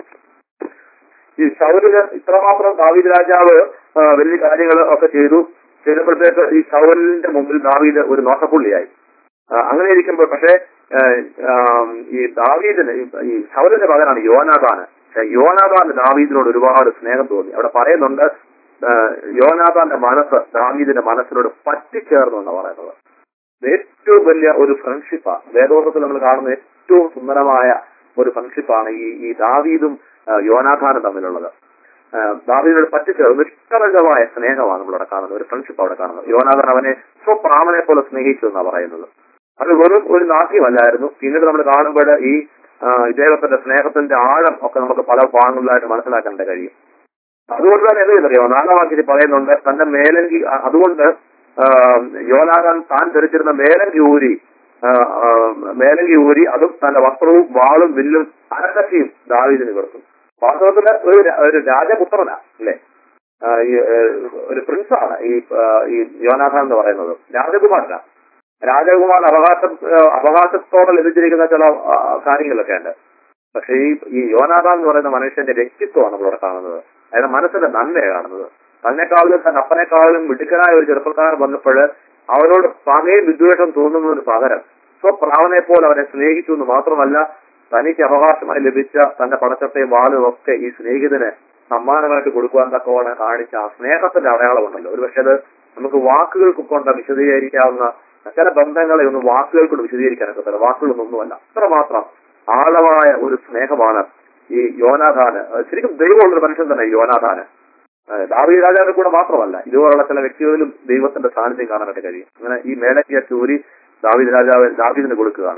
ഈ ശൗലിന് ഇത്രമാത്രം ദാവീദ് രാജാവ് ആ, വലിയ കാര്യങ്ങൾ ഒക്കെ ചെയ്തു ചെയ്തപ്പോഴത്തേക്ക് ഈ ശൗലിന്റെ മുമ്പിൽ ദാവീദ് ഒരു നോക്കപ്പുള്ളിയായി ആ, അങ്ങനെ ഇരിക്കുമ്പോൾ പക്ഷേ ആ, ആം, ഈ ദാവീദിന് ഈ- ഈ ശൗലിന്റെ മകനാണ് യോനാഥാന് പക്ഷെ യോനാഥാന് ദാവീദിനോട് ഒരുപാട് സ്നേഹം തോന്നി അവിടെ പറയുന്നുണ്ട് ആ, യോനാഥാന്റെ മനസ്സ് ദാവീദിന്റെ മനസ്സിനോട് പറ്റിച്ചേർന്നു എന്നാണ് പറയുന്നത് ഇത് ഏറ്റവും വലിയ ഒരു ഫ്രണ്ട്ഷിപ്പാണ് വേദോസത്തിൽ നമ്മൾ കാണുന്ന ഏറ്റവും സുന്ദരമായ ഒരു ഫ്രണ്ട്ഷിപ്പാണ് ഈ ഈ ദാവീദും ആ, യോനാഥാനും തമ്മിലുള്ളത് ആ, ദാവീദിനോട് പറ്റിച്ചേർന്ന് നിഷ്കളങ്കമായ സ്നേഹമാണ് നമ്മളവിടെ കാണുന്നത് ഒരു ഫ്രണ്ട്ഷിപ്പ് അവിടെ കാണുന്നത് യോനാഥാൻ അവനെ സ്വപ്രാമനെ പോലെ സ്നേഹിച്ചു എന്നാണ് പറയുന്നത് അത് വെറും ഒരു നാട്യമല്ലായിരുന്നു പിന്നീട് നമ്മൾ കാണുമ്പോൾ ഈ ആ, ഇദ്ദേഹത്തിന്റെ സ്നേഹത്തിന്റെ ആഴം ഒക്കെ നമുക്ക് പല ഭാഗങ്ങളിലായിട്ട് മനസ്സിലാക്കാൻ കഴിയും അതുകൊണ്ട് തന്നെ എന്ത് ചെയ്തറിയാമോ നാലാം വാക്യത്തിൽ പറയുന്നുണ്ട് തന്റെ മേലങ്കി അ- അതുകൊണ്ട് ആ, യോനാഥാൻ താൻ ധരിച്ചിരുന്ന മേലങ്കി ഊരി ആ, ആ, മേലങ്കി ഊരി അതും തന്റെ വസ്ത്രവും വാളും വില്ലും അരക്കത്തിയും ദാവീദിന് കൊടുത്തു വാസ്തവത്തില് ഒരു രാ- ഒരു രാജപുത്രനാ അല്ലേ ആ, ഈ, ഏ, ഒരു പ്രിൻസാണ് ഈ ആ, ഈ യോനാഥാൻ എന്ന് പറയുന്നത് രാജകുമാരനാ രാജകുമാർ അവകാശം ആ, അവകാശത്തോടെ ലഭിച്ചിരിക്കുന്ന ചില ആ, കാര്യങ്ങളൊക്കെ ഉണ്ട് പക്ഷേ ഈ ഈ യോനാഥാൻ എന്ന് പറയുന്ന മനുഷ്യന്റെ വ്യക്തിത്വമാണ് നമ്മളിവിടെ കാണുന്നത് അയാളുടെ മനസ്സിന്റെ നന്മയാണ് കാണുന്നത് തന്നെക്കാളിലും തന്റെ അപ്പനെക്കാളിലും മിടുക്കനായ ഒരു ചെറുപ്പക്കാരൻ വന്നപ്പോൾ അവനോട് പകയും വിദ്വേഷം തോന്നുന്നതിന് പകരം സ്വപ്രാവനെ പോലെ അവനെ സ്നേഹിച്ചു എന്ന് മാത്രമല്ല തനിക്ക് അവകാശമായി ലഭിച്ച തന്റെ പടച്ചട്ടയും വാളും ഒക്കെ ഈ സ്നേഹിതന് സമ്മാനമായിട്ട് കൊടുക്കുവാൻ തക്കവണ്ണം കാണിച്ച ആ സ്നേഹത്തിന്റെ അടയാളമുണ്ടല്ലോ ഒരു പക്ഷേ അത് നമുക്ക് വാക്കുകൾക്ക് കൊണ്ട് വിശദീകരിക്കാവുന്ന ചില ബന്ധങ്ങളെ ഒന്നും വാക്കുകൾ കൊണ്ട് വിശദീകരിക്കാനൊക്കെ പറ്റില്ല വാക്കുകളൊന്നൊന്നുമല്ല അത്രമാത്രം ആഴമായ ഒരു സ്നേഹമാണ് ഈ യോനാഥാന് അത് ശരിക്കും ദൈവമുള്ളൊരു മനുഷ്യൻ തന്നെ ഈ യോനാഥാന് ഏഹ് ദാവീദ് രാജാവിന്റെ കൂടെ മാത്രമല്ല ഇതുപോലുള്ള ചില വ്യക്തികളിലും ദൈവത്തിന്റെ സാന്നിധ്യം കാണാനായിട്ട് കഴിയും അങ്ങനെ ഈ മേലക്കിയ ചൂരി ദാവീദ് രാജാവ് ദാവീദിന് കൊടുക്കുകയാണ്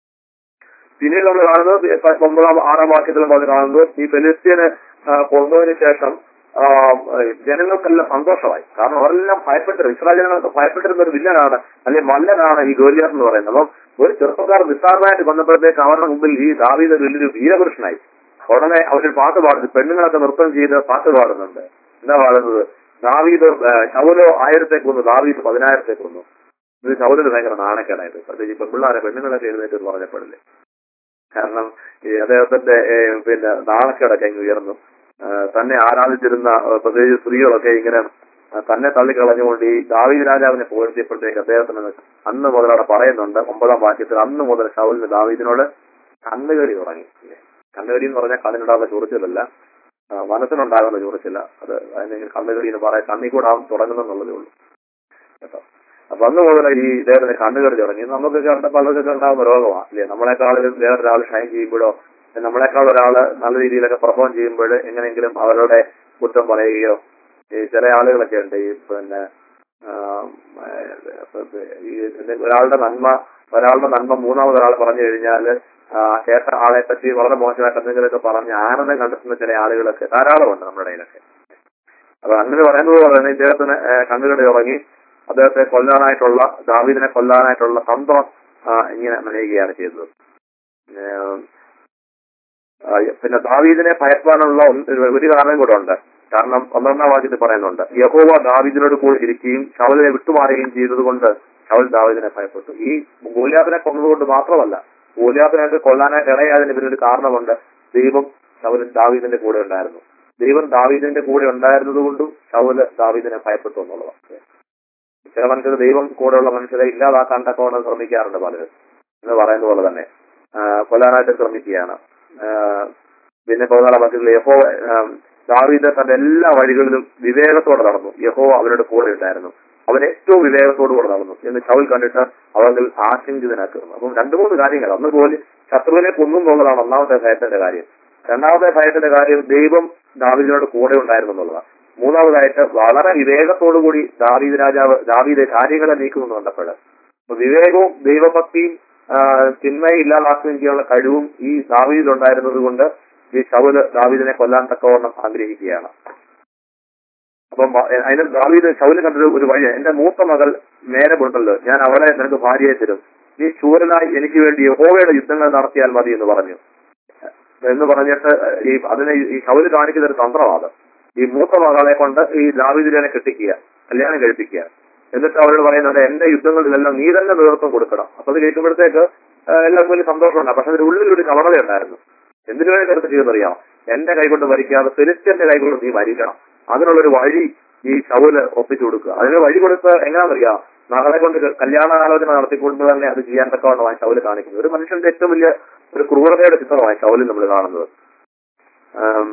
പിന്നീട് നമ്മൾ കാണുന്നത് പ- ഒമ്പതാം ആറാം വാക്യത്തിൽ നമ്മൾ കാണുന്നത് ഈ ഫെലിസ്തീന് ആ, കൊന്നതിന് ശേഷം ആ, ജനങ്ങൾക്കെല്ലാം സന്തോഷമായി കാരണം അവരെല്ലാം ഭയപ്പെട്ടിരുന്നു ഇസ്രായേൽ ജനങ്ങൾക്ക് ഭയപ്പെട്ടിരുന്ന ഒരു വില്ലനാണ് അല്ലെങ്കിൽ മല്ലനാണ് ഈ ഗോലിയാർ എന്ന് പറയുന്നത് അപ്പം ഒരു ചെറുപ്പക്കാർ നിസ്സാരമായിട്ട് വന്നപ്പോഴത്തേക്ക് അവരുടെ മുമ്പിൽ ഈ ദാവീദ് ഒരു വലിയൊരു വീരപുരുഷനായി ഉടനെ അവരൊരു പാട്ട് പാടുന്നു പെണ്ണുങ്ങളൊക്കെ നൃത്തം ചെയ്ത് പാട്ട് പാടുന്നുണ്ട് എന്താ പാടുന്നത് ദാവീദ് ആ, ശൗലോ ആയിരത്തെ കൊന്നു ദാവീദ് പതിനായിരത്തെ കൊന്നു ഇത് ശൗലിന് ഭയങ്കര നാണക്കേടായിട്ട് പ്രത്യേകിച്ച് പെൺപിള്ളാരെ പെണ്ണുങ്ങളൊക്കെ എഴുന്നേറ്റ് ഇത് പറഞ്ഞപ്പെടില്ലേ കാരണം ഈ അദ്ദേഹത്തിന്റെ ഏ, പിന്നെ നാണക്കേടൊക്കെ അങ്ങ് ഉയർന്നു ആ, തന്നെ ആരാധിച്ചിരുന്ന ആ, പ്രത്യേകിച്ച് സ്ത്രീകളൊക്കെ ഇങ്ങനെ ആ, തന്നെ തള്ളിക്കളഞ്ഞുകൊണ്ട് ഈ ദാവീദ് രാജാവിനെ പുകഴ്ത്തിയപ്പോഴത്തേക്ക് അദ്ദേഹത്തിന് അന്ന് മുതൽ അവിടെ പറയുന്നുണ്ട് ഒമ്പതാം വാക്യത്തിൽ അന്ന് മുതൽ ഷൗലിന് ദാവീദിനോട് കണ്ണുകടി തുടങ്ങി കണ്ണുകടി എന്ന് പറഞ്ഞാൽ കണ്ണിനുണ്ടാകുന്ന ചൊറിച്ചിലല്ല ആ, മനസ്സിനുണ്ടാകുന്ന ചൊറിച്ചില്ല അത് അതിനെ കണ്ണുകടി എന്ന് പറയാൻ കണ്ണിൽ കൂടെ ആവും തുടങ്ങുന്നെന്നുള്ളതേ ഉള്ളൂ കേട്ടോ അപ്പൊ അന്ന് മുതൽ ഈ ഇദ്ദേഹത്തിന് കണ്ണുകടി തുടങ്ങി നമുക്ക് കണ്ട പലർക്കൊക്കെ ഉണ്ടാകുന്ന രോഗമാണ് അല്ലേ നമ്മളെക്കാളും വേറൊരാൾ ഷൈൻ ചെയ്യുമ്പോഴോ നമ്മളെക്കാൾ ഒരാള് നല്ല രീതിയിലൊക്കെ പെർഫോം ചെയ്യുമ്പോൾ എങ്ങനെയെങ്കിലും അവരുടെ കുറ്റം പറയുകയോ ഈ ചില ആളുകളൊക്കെ ഉണ്ട് ഈ പിന്നെ ആ, ഈ ഒരാളുടെ നന്മ ഒരാളുടെ നന്മ മൂന്നാമത് ഒരാൾ പറഞ്ഞു കഴിഞ്ഞാൽ കേട്ട ആളെ പറ്റി വളരെ മോശമായിട്ട് എന്തെങ്കിലുമൊക്കെ പറഞ്ഞ് ആനന്ദം കണ്ടെത്തുന്ന ചില ആളുകളൊക്കെ ധാരാളമുണ്ട് നമ്മുടെ ഇടയിലൊക്കെ അപ്പൊ അങ്ങനെ പറയുന്നത് പോലെ തന്നെ ഇദ്ദേഹത്തിന് ഏഹ്, കണ്ണുകടി തുടങ്ങി അദ്ദേഹത്തെ കൊല്ലാനായിട്ടുള്ള ദാവീദിനെ കൊല്ലാനായിട്ടുള്ള തന്ത്രം ആ, ഇങ്ങനെ മെനയുകയാണ് ചെയ്തത് ഏഹ്, ആ, പിന്നെ ദാവീദിനെ ഭയപ്പാനുള്ള ഒന്ന് ഒരു കാരണം കൂടെ ഉണ്ട് കാരണം പന്ത്രണ്ടാം വാക്യത്തിൽ പറയുന്നുണ്ട് യഹോവ ദാവീദിനോട് കൂടി ഇരിക്കുകയും ശവലിനെ വിട്ടുമാറുകയും ചെയ്തതുകൊണ്ട് ശവൽ ദാവീദിനെ ഭയപ്പെട്ടു ഈ ഗോലിയാത്തിനെ കൊന്നതുകൊണ്ട് മാത്രമല്ല ഗോലിയാത്തിനായിട്ട് കൊല്ലാനായിട്ട് ഇടയാതിന് പിന്നെ ഒരു കാരണമുണ്ട് ദൈവം ശവലൻ ദാവീദിന്റെ കൂടെ ഉണ്ടായിരുന്നു ദൈവം ദാവീദിന്റെ കൂടെ ഉണ്ടായിരുന്നത് കൊണ്ടും ശൗല് ദാവീദിനെ ഭയപ്പെട്ടു എന്നുള്ളതാണ് ചില മനുഷ്യർ ദൈവം കൂടെയുള്ള മനുഷ്യരെ ഇല്ലാതാക്കാൻ തക്കവണ്ണം ശ്രമിക്കാറുണ്ട് പലരും എന്ന് പറയുന്ന പോലെ തന്നെ ആ, കൊല്ലാനായിട്ട് ശ്രമിക്കുകയാണ് ആ, പിന്നെ പതിനാലാം വാക്യത്തിൽ യഹോ ദാവീദ് തന്റെ എല്ലാ വഴികളിലും വിവേകത്തോടെ നടന്നു യഹോ അവരുടെ കൂടെ ഉണ്ടായിരുന്നു അവൻ ഏറ്റവും വിവേകത്തോടു കൂടെ നടന്നു എന്ന് ശൗൽ കണ്ടിട്ട് അവങ്കിൽ ആശങ്കിതനാക്കുന്നു അപ്പം രണ്ടു മൂന്ന് കാര്യങ്ങൾ ഒന്ന് പോലെ ശത്രുവിനെ കൊന്നുന്നുള്ളതാണ് ഒന്നാമത്തെ ഭയത്തിന്റെ കാര്യം രണ്ടാമത്തെ ഭയത്തിന്റെ കാര്യം ദൈവം ദാവീദിനോട് കൂടെ ഉണ്ടായിരുന്നു എന്നുള്ളതാണ് മൂന്നാമതായിട്ട് വളരെ വിവേകത്തോടു കൂടി ദാവീദ് രാജാവ് ദാവീദ് കാര്യങ്ങളെ നീക്കുമെന്ന് കണ്ടപ്പോൾ അപ്പൊ വിവേകവും ദൈവഭക്തിയും ആ, തിന്മയെ ഇല്ലാതാക്കുകയും ചെയ്യാനുള്ള കഴിവും ഈ ദാവീദിൽ ഉണ്ടായിരുന്നത് കൊണ്ട് ഈ ശൗല് ദാവീദിനെ കൊല്ലാൻ തക്കവണ്ണം ആഗ്രഹിക്കുകയാണ് അപ്പം വ- അതിന് ദാവീദ് ശൗല് കണ്ടൊരു ഒരു വഴി എന്റെ മൂത്ത മകൾ നേരെ കൊണ്ടല്ലോ ഞാൻ അവളെ നിനക്ക് ഭാര്യയെ തരും നീ ശൂരനായി എനിക്ക് വേണ്ടി യഹോവയുടെ യുദ്ധങ്ങൾ നടത്തിയാൽ മതി എന്ന് പറഞ്ഞു എന്ന് പറഞ്ഞിട്ട് ഈ അതിനെ ഈ ശൗല് കാണിക്കുന്ന ഒരു തന്ത്രമാണ് ഈ മൂത്ത മകളെ കൊണ്ട് ഈ ദാവീദിനെ കെട്ടിക്കുക കല്യാണം കഴിപ്പിക്കുക എന്നിട്ട് അവരോട് പറയുന്നത് എന്റെ യുദ്ധങ്ങളിലെല്ലാം നീ തന്നെ നേതൃത്വം കൊടുക്കണം അപ്പൊ അത് കേൾക്കുമ്പോഴത്തേക്ക് ആ, എല്ലാവർക്കും വലിയ സന്തോഷമുണ്ട് പക്ഷെ അതിന്റെ ഉള്ളിൽ ഒരു കവടതയുണ്ടായിരുന്നു എന്തിനു വേണ്ടി കരുത്ത് ചെയ്തെന്നറിയാം എന്റെ കൈകൊണ്ട് ഭരിക്കാതെ ഫിലിസ്ത്യന്റെ കൈകൊണ്ട് നീ ഭരിക്കണം അതിനുള്ളൊരു വഴി ഈ ശൗല് ഒപ്പിച്ചു കൊടുക്കുക അതിന് വഴി കൊടുത്ത് എങ്ങനെയാണെന്നറിയാം മകളെ കൊണ്ട് കല്യാണാലോചന നടത്തിക്കൊണ്ട് തന്നെ അത് ചെയ്യാൻ തക്കവണ്ണമാണ് ശൗല് കാണിക്കുന്നത് ഒരു മനുഷ്യന്റെ ഏറ്റവും വലിയ ഒരു ക്രൂരതയുടെ ചിത്രമാണ് ശൗലിൽ നമ്മൾ കാണുന്നത് ആം,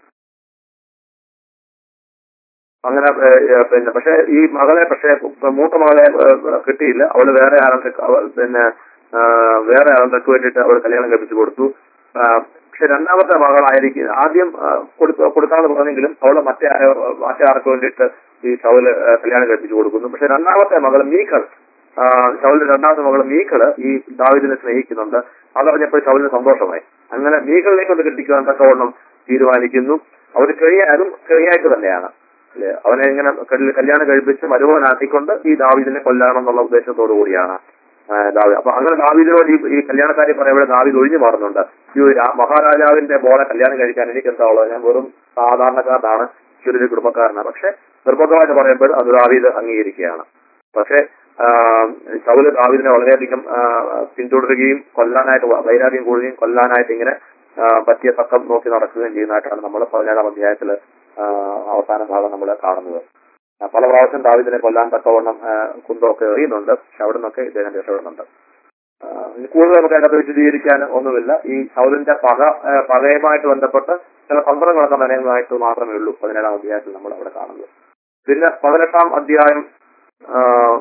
അങ്ങനെ ഏഹ്, ഏഹ്, പിന്നെ പക്ഷെ ഈ മകളെ പക്ഷെ മൂത്ത മകളെ ഏഹ്, കിട്ടിയില്ല അവള് വേറെ ആളുടെ അവ- പിന്നെ ആഹ്, വേറെ ആളുടെ വേണ്ടിയിട്ട് അവൾ കല്യാണം കഴിപ്പിച്ചു കൊടുത്തു ആഹ്, പക്ഷെ രണ്ടാമത്തെ മകളായിരിക്കും ആദ്യം ആഹ്, കൊടുക്ക കൊടുക്കാന്ന് പറഞ്ഞെങ്കിലും അവള് മറ്റേ ആ- മറ്റേ ആർക്ക് വേണ്ടിയിട്ട് ഈ ശൗല് ഏഹ്, കല്യാണം കഴിപ്പിച്ചു കൊടുക്കുന്നു പക്ഷെ രണ്ടാമത്തെ മകൾ മീക്കൽ ആ, ശൗലിന്റെ രണ്ടാമത്തെ മകൾ മീക്കള് ഈ ദാവിദിനെ സ്നേഹിക്കുന്നുണ്ട് അതറിഞ്ഞപ്പോൾ ശൗലിന് സന്തോഷമായി അങ്ങനെ മീക്കളിനെ കൊണ്ട് കെട്ടിക്കുവാൻ തക്കവണ്ണം തീരുമാനിക്കുന്നു അവർ കഴിയ അതും കഴിയായിട്ട് തന്നെയാണ് അല്ലേ അവനെ ഇങ്ങനെ കല്യ- കല്യാണം കഴിപ്പിച്ച് മരുമോനാക്കിക്കൊണ്ട് ഈ ദാവിദിനെ കൊല്ലണം എന്നുള്ള ഉദ്ദേശത്തോടു കൂടിയാണ് ആ, ദാവീദ് അപ്പൊ അങ്ങനെ ദാവീദിനോട് ഈ ഈ കല്യാണക്കാരി പറയുമ്പോൾ ദാവീദ് ഒഴിഞ്ഞു മാറുന്നുണ്ട് ഈ ഒരു രാ- മഹാരാജാവിന്റെ മോളെ കല്യാണം കഴിക്കാൻ എനിക്ക് എന്താ ഉള്ളത് ഞാൻ വെറും സാധാരണക്കാരനാണ് ചെറിയൊരു കുടുംബക്കാരനാണ് പക്ഷെ നിർബന്ധമായിട്ട് പറയുമ്പോൾ അത് ദാവീദ് അംഗീകരിക്കുകയാണ് പക്ഷെ ശൗല് ദാവീദിനെ വളരെയധികം ആ, പിന്തുടരുകയും കൊല്ലാനായിട്ട് വ- വൈരാഗ്യം കൂടുകയും കൊല്ലാനായിട്ട് ഇങ്ങനെ ആ, പറ്റിയ തക്കം നോക്കി നടക്കുകയും ചെയ്യുന്നതായിട്ടാണ് നമ്മൾ പതിനേഴാം അധ്യായത്തിൽ അവസാന ഭാഗം നമ്മൾ കാണുന്നത് ആ, പല പ്രാവശ്യം ദാവീദിനെ കൊല്ലാൻ തക്കവണ്ണം ആ, കുന്തമൊക്കെ എറിയുന്നുണ്ട് പക്ഷെ അവിടെ നിന്നൊക്കെ ഇദ്ദേഹം രക്ഷപ്പെടുന്നുണ്ട് ആ, ഇനി കൂടുതൽ നമുക്ക് അതിനകത്ത് വിശദീകരിക്കാൻ ഒന്നുമില്ല ഈ ശൗലിന്റെ പക ആ, പകയുമായിട്ട് ബന്ധപ്പെട്ട് ചില തന്ത്രങ്ങളൊക്കെ നനയുന്നതായിട്ട് മാത്രമേ ഉള്ളൂ പതിനേഴാം അധ്യായത്തിൽ നമ്മൾ അവിടെ കാണുന്നത് പിന്നെ പതിനെട്ടാം അധ്യായം ആ,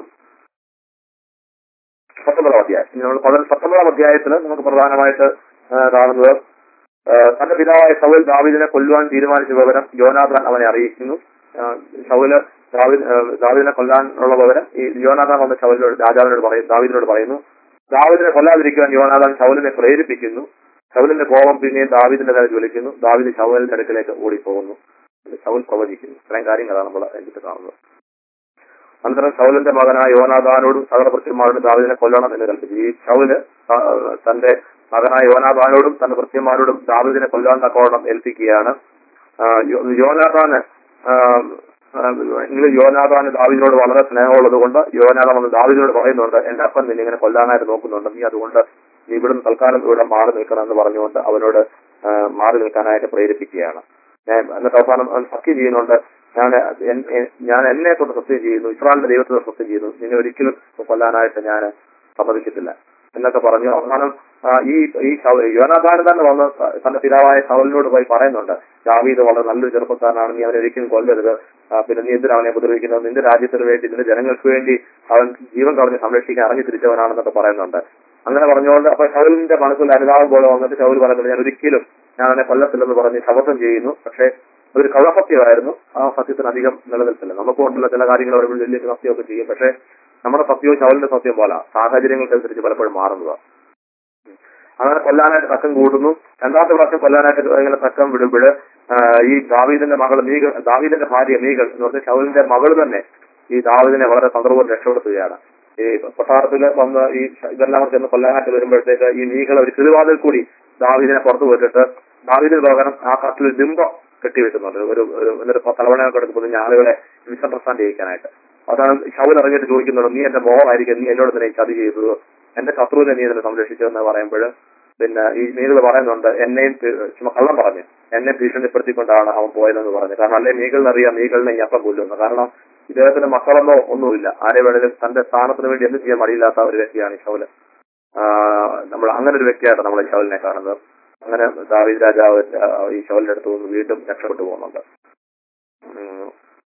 പത്തൊമ്പതാം അധ്യായം ഇനി നമ്മൾ പതിനെ- പത്തൊമ്പതാം അധ്യായത്തിൽ നമുക്ക് പ്രധാനമായിട്ട് ആ, കാണുന്നത് ആ, തന്റെ പിതാവായ സൗൽ ദാവീദിനെ കൊല്ലുവാൻ തീരുമാനിച്ച വിവരം യോനാഥാൻ അവനെ അറിയിക്കുന്നു ആ, ശൗല് ദാവീദ് ആ, ദാവീദിനെ കൊല്ലാനുള്ള വിവരം ഈ യോനാഥാൻ വന്ന ശൗലിനോട് രാജാവിനോട് പറയും ദാവീദിനോട് പറയുന്നു ദാവീദിനെ കൊല്ലാതിരിക്കുവാൻ യോനാഥാൻ ശൗലിനെ പ്രേരിപ്പിക്കുന്നു ശൗലിന്റെ കോപം പിന്നെയും ദാവീദിന്റെ നേരെ ജ്വലിക്കുന്നു ദാവീദ് ശൗലിന്റെ അടുക്കലേക്ക് ഓടിപ്പോകുന്നു ശൗൽ പ്രവചിക്കുന്നു ഇത്രയും കാര്യങ്ങളാണ് നമ്മൾ എന്നിട്ട് കാണുന്നത് അനന്തരം ശൗലിന്റെ മകനായ യോനാദാനോടും സകലഭൃത്യന്മാരോടും ദാവീദിനെ കൊല്ലണം എന്ന് കൽപ്പിച്ചു ഈ ശൗല് ആ, തന്റെ മകനായ യോനാദാനോടും തന്റെ ഭൃത്യന്മാരോടും ദാവീദിനെ കൊല്ലാൻ തക്കോണം ഏൽപ്പിക്കുകയാണ് ആ, യോ- യോനാദാന് ആ, ആ, എങ്കിലും യോനാദാന് ദാവീദിനോട് വളരെ സ്നേഹമുള്ളത് കൊണ്ട് യോനാദാൻ വന്ന് ദാവീദിനോട് പറയുന്നുണ്ട് എന്റെ അപ്പൻ നിന്നെ ഇങ്ങനെ കൊല്ലാനായിട്ട് നോക്കുന്നുണ്ട് നീ അതുകൊണ്ട് നീ ഇവിടുന്ന് തൽക്കാലം ഇവിടെ മാറി നിൽക്കണം എന്ന് പറഞ്ഞുകൊണ്ട് അവനോട് ആ, മാറി നിൽക്കാനായിട്ട് പ്രേരിപ്പിക്കുകയാണ് ഞാൻ എന്നിട്ട് അവസാനം അവൻ സത്യം ചെയ്യുന്നുണ്ട് ഞാൻ എൻ- എ- ഞാൻ എന്നെ കൊണ്ട് സത്യം ചെയ്യുന്നു ഇസ്രായേലിന്റെ ദൈവത്തെ സത്യം ചെയ്യുന്നു നിന്നെ ഒരിക്കലും കൊല്ലാനായിട്ട് ഞാൻ സമ്മതിക്കത്തില്ല എന്നൊക്കെ പറഞ്ഞു അവസാനം ആ, ഈ ഈ ശൗ- യോനാഥാൻ തന്നെ വന്ന് ത- തന്റെ പിതാവായ ശൗലിനോട് പോയി പറയുന്നുണ്ട് ദാവീദ് വളരെ നല്ലൊരു ചെറുപ്പക്കാരനാണ് നീ അവനെ ഒരിക്കലും കൊല്ലരുത് ആ, പിന്നെ നീ എന്തിനാ അവനെ ഉപദ്രവിക്കുന്നത് നിന്റെ രാജ്യത്തിന് വേണ്ടി നിന്റെ ജനങ്ങൾക്ക് വേണ്ടി അവൻ ജീവൻ കളഞ്ഞ് സംരക്ഷിക്കാൻ ഇറങ്ങി തിരിച്ചവനാണെന്നൊക്കെ പറയുന്നുണ്ട് അങ്ങനെ പറഞ്ഞുകൊണ്ട് അപ്പൊ ശൗലിന്റെ മനസ്സിൽ അനുതാപം പോലെ വന്നിട്ട് ശൗൽ പറയുന്നത് ഞാൻ ഒരിക്കലും ഞാൻ അവനെ കൊല്ലത്തില്ലെന്ന് പറഞ്ഞ് ശപഥം ചെയ്യുന്നു പക്ഷേ അതൊരു കള്ളസത്യമായിരുന്നു ആ സത്യത്തിന് അധികം നിലനിൽപ്പില്ല നമുക്ക് കൊണ്ടുള്ള ചില കാര്യങ്ങൾ അവർ വലിയ സത്യമൊക്കെ ചെയ്യും പക്ഷേ നമ്മുടെ സത്യവും ശൗലിന്റെ സത്യം പോലെ സാഹചര്യങ്ങൾക്കനുസരിച്ച് പലപ്പോഴും മാറുന്നതാണ് അങ്ങനെ കൊല്ലാനായിട്ട് തക്കം കൂടുന്നു രണ്ടാമത്തെ പ്രാവശ്യം കൊല്ലാനായിട്ട് ഇങ്ങനെ തക്കം വിടുമ്പോൾ ഈ ദാവീദിന്റെ മകൾ മീകൾ ദാവീദിന്റെ ഭാര്യ മീകൾ എന്ന് പറഞ്ഞ ശൗലിന്റെ മകൾ തന്നെ ഈ ദാവീദിനെ വളരെ തന്ത്രപൂർവ്വം രക്ഷപ്പെടുത്തുകയാണ് ഈ കൊട്ടാരത്തിൽ വന്ന് ഈ ഇതെല്ലാം കൂടെ ചെന്ന് കൊല്ലാനായിട്ട് വരുമ്പോഴത്തേക്ക് ഈ മീകൾ ഒരു കിളിവാതിൽ കൂടി ദാവീദിനെ പുറത്തു പോയിട്ട് ദാവീദിന് പകരം ആ കട്ടിൽ ബിംബം കെട്ടിവെക്കുന്നുണ്ട് ഒരു ഒരു എന്നിട്ട് തലവണയൊക്കെ എടുക്കുമ്പോൾ ആളുകളെ മിസ്അണ്ടർസ്റ്റാൻഡ് ചെയ്യിക്കാനായിട്ട് അതാണ് ശൗൽ ഇറങ്ങിയിട്ട് ചോദിക്കുന്നുണ്ട് നീ എന്റെ മോഹമായിരിക്കും നീ എന്നോട് തന്നെ ഈ ചതി ചെയ്തത് എന്റെ ശത്രുവിനെ നീ ഇതിനെ സംരക്ഷിച്ചു എന്ന് പറയുമ്പോൾ പിന്നെ ഈ മീകൾ പറയുന്നുണ്ട് എന്നെയും പി- ചുമ്മാ കള്ളം പറഞ്ഞു എന്നെ ഭീഷണിപ്പെടുത്തിക്കൊണ്ടാണ് അവൻ പോയതെന്ന് പറഞ്ഞു കാരണം അല്ലെ മീകളിന് അറിയാം മീകളിനെ ഞപ്പം കൊല്ലുന്നു കാരണം ഇദ്ദേഹത്തിന് മക്കളെന്നോ ഒന്നുമില്ല ആരെ വേണേലും തന്റെ സ്ഥാനത്തിന് വേണ്ടി എന്ത് ചെയ്യാൻ മടിയില്ലാത്ത ഒരു വ്യക്തിയാണ് ഈ ശൗല് നമ്മൾ അങ്ങനെ ഒരു വ്യക്തിയായിട്ട് നമ്മൾ ഈ ശൗലിനെ കാണുന്നത് അങ്ങനെ ദാവീദ് രാജാവ് ആ, ഈ ശൗലിന്റെ അടുത്ത് നിന്ന് വീണ്ടും രക്ഷപ്പെട്ടു പോകുന്നുണ്ട് ഉം.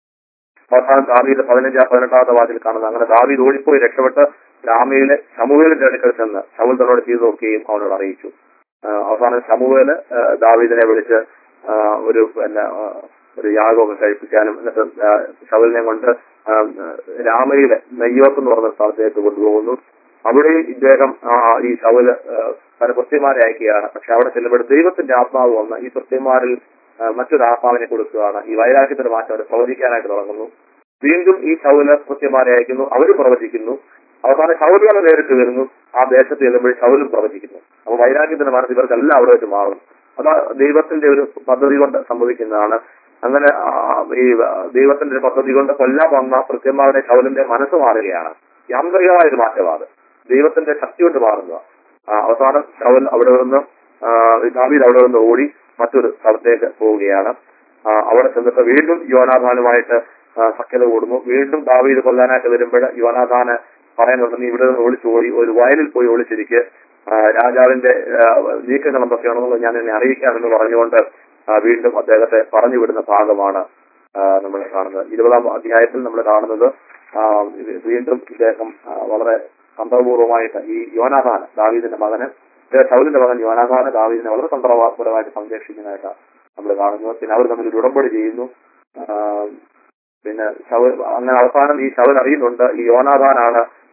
അവസാനം ദാവീദ് പതിനഞ്ചാം പതിനെട്ടാമത്തെ വാക്കിൽ കാണുന്നത് അങ്ങനെ ദാവീദ് ഓടിപ്പോയി രക്ഷപ്പെട്ട് രാമയിലെ ശമുവേലിന്റെ അടുക്കൽ ചെന്ന് ശമുൽ തന്നോട് ചെയ്തു നോക്കുകയും അവനോട് അറിയിച്ചു ആ, അവസാനം ശമുവേല് ആ, ദാവീദിനെ വിളിച്ച് ആ, ഒരു പിന്നെ ആ, ഒരു യാഗമൊക്കെ കഴിപ്പിക്കാനും എന്നിട്ട് ആ, ശൗലിനെ കൊണ്ട് ആ, രാമയിലെ നെയ്യോത്ത് എന്ന് പറഞ്ഞ സ്ഥലത്തേക്ക് കൊണ്ടുപോകുന്നു അവിടെ ഇദ്ദേഹം ആ, ഈ ശൗല് ആ, പല കൃത്യമാരെ അയക്കുകയാണ് പക്ഷെ അവിടെ ചെല്ലുമ്പോൾ ദൈവത്തിന്റെ ആത്മാവ് വന്ന് ഈ കൃത്യമാരിൽ ആ, മറ്റൊരു ആത്മാവിനെ കൊടുക്കുകയാണ് ഈ വൈരാഗ്യത്തിന്റെ മാറ്റം അവർ പ്രവചിക്കാനായിട്ട് തുടങ്ങുന്നു വീണ്ടും ഈ ശൗല് കൃത്യമാരെ അയക്കുന്നു അവർ പ്രവചിക്കുന്നു അവസാനം ശൗലുകളെ നേരിട്ട് വരുന്നു ആ ദേശത്ത് ചെല്ലുമ്പോൾ ശൗലും പ്രവചിക്കുന്നു അപ്പൊ വൈരാഗ്യത്തിന്റെ മനസ്സ് ഇവർക്കെല്ലാം അവിടെ വെച്ച് മാറും അതാ ദൈവത്തിന്റെ ഒരു പദ്ധതി കൊണ്ട് സംഭവിക്കുന്നതാണ് അങ്ങനെ ആ, ഈ ദൈവത്തിന്റെ ഒരു പദ്ധതി കൊണ്ട് കൊല്ലാൻ വന്ന കൃത്യന്മാരുടെ ശൗലിന്റെ മനസ്സ് മാറുകയാണ് യാന്ത്രികമായ ഒരു മാറ്റമാണ് ദൈവത്തിന്റെ ശക്തി കൊണ്ട് മാറുന്നത് ആ, അവസാനം ശൗൽ അവിടെ നിന്ന് ആ, ദാവീദ് അവിടെ നിന്ന് ഓടി മറ്റൊരു സ്ഥലത്തേക്ക് പോവുകയാണ് ആ, അവിടെ ചെന്നിട്ട് വീണ്ടും യോനാഥാനുമായിട്ട് ആ, സഖ്യത കൂടുന്നു വീണ്ടും ദാവീദ് കൊല്ലാനായിട്ട് വരുമ്പോൾ യോനാഥാന് പറയുന്നുണ്ട് നീ ഇവിടെ നിന്ന് ഒളിച്ചോടി ഒരു വയലിൽ പോയി ഒളിച്ചിരിക്കെ ആ, രാജാവിന്റെ ആ, നീക്കങ്ങൾ എന്തൊക്കെയാണെന്നുള്ളത് ഞാൻ എന്നെ അറിയിക്കാമെന്ന് പറഞ്ഞുകൊണ്ട് ആ, വീണ്ടും അദ്ദേഹത്തെ പറഞ്ഞു വിടുന്ന ഭാഗമാണ് നമ്മൾ കാണുന്നത് ഇരുപതാം അധ്യായത്തിൽ നമ്മൾ കാണുന്നത് ആ, ഇത് വീണ്ടും ഇദ്ദേഹം ആ, വളരെ തന്ത്രപൂർവമായിട്ട് ഈ യോനാഥാൻ ദാവീദിന്റെ മകന് ഇദ്ദേഹം ശൗലിന്റെ മകൻ യോനാഥാന് ദാവീദിനെ വളരെ തന്ത്രപരമായിട്ട് സംരക്ഷിക്കുന്നതായിട്ടാണ് നമ്മൾ കാണുന്നത് പിന്നെ അവർ തമ്മിൽ ഒരു ഉടമ്പടി ചെയ്യുന്നു ആ, പിന്നെ ശവ അങ്ങനെ അവസാനം ഈ ശവൻ അറിയുന്നുണ്ട് ഈ യോനാഥാനാണ്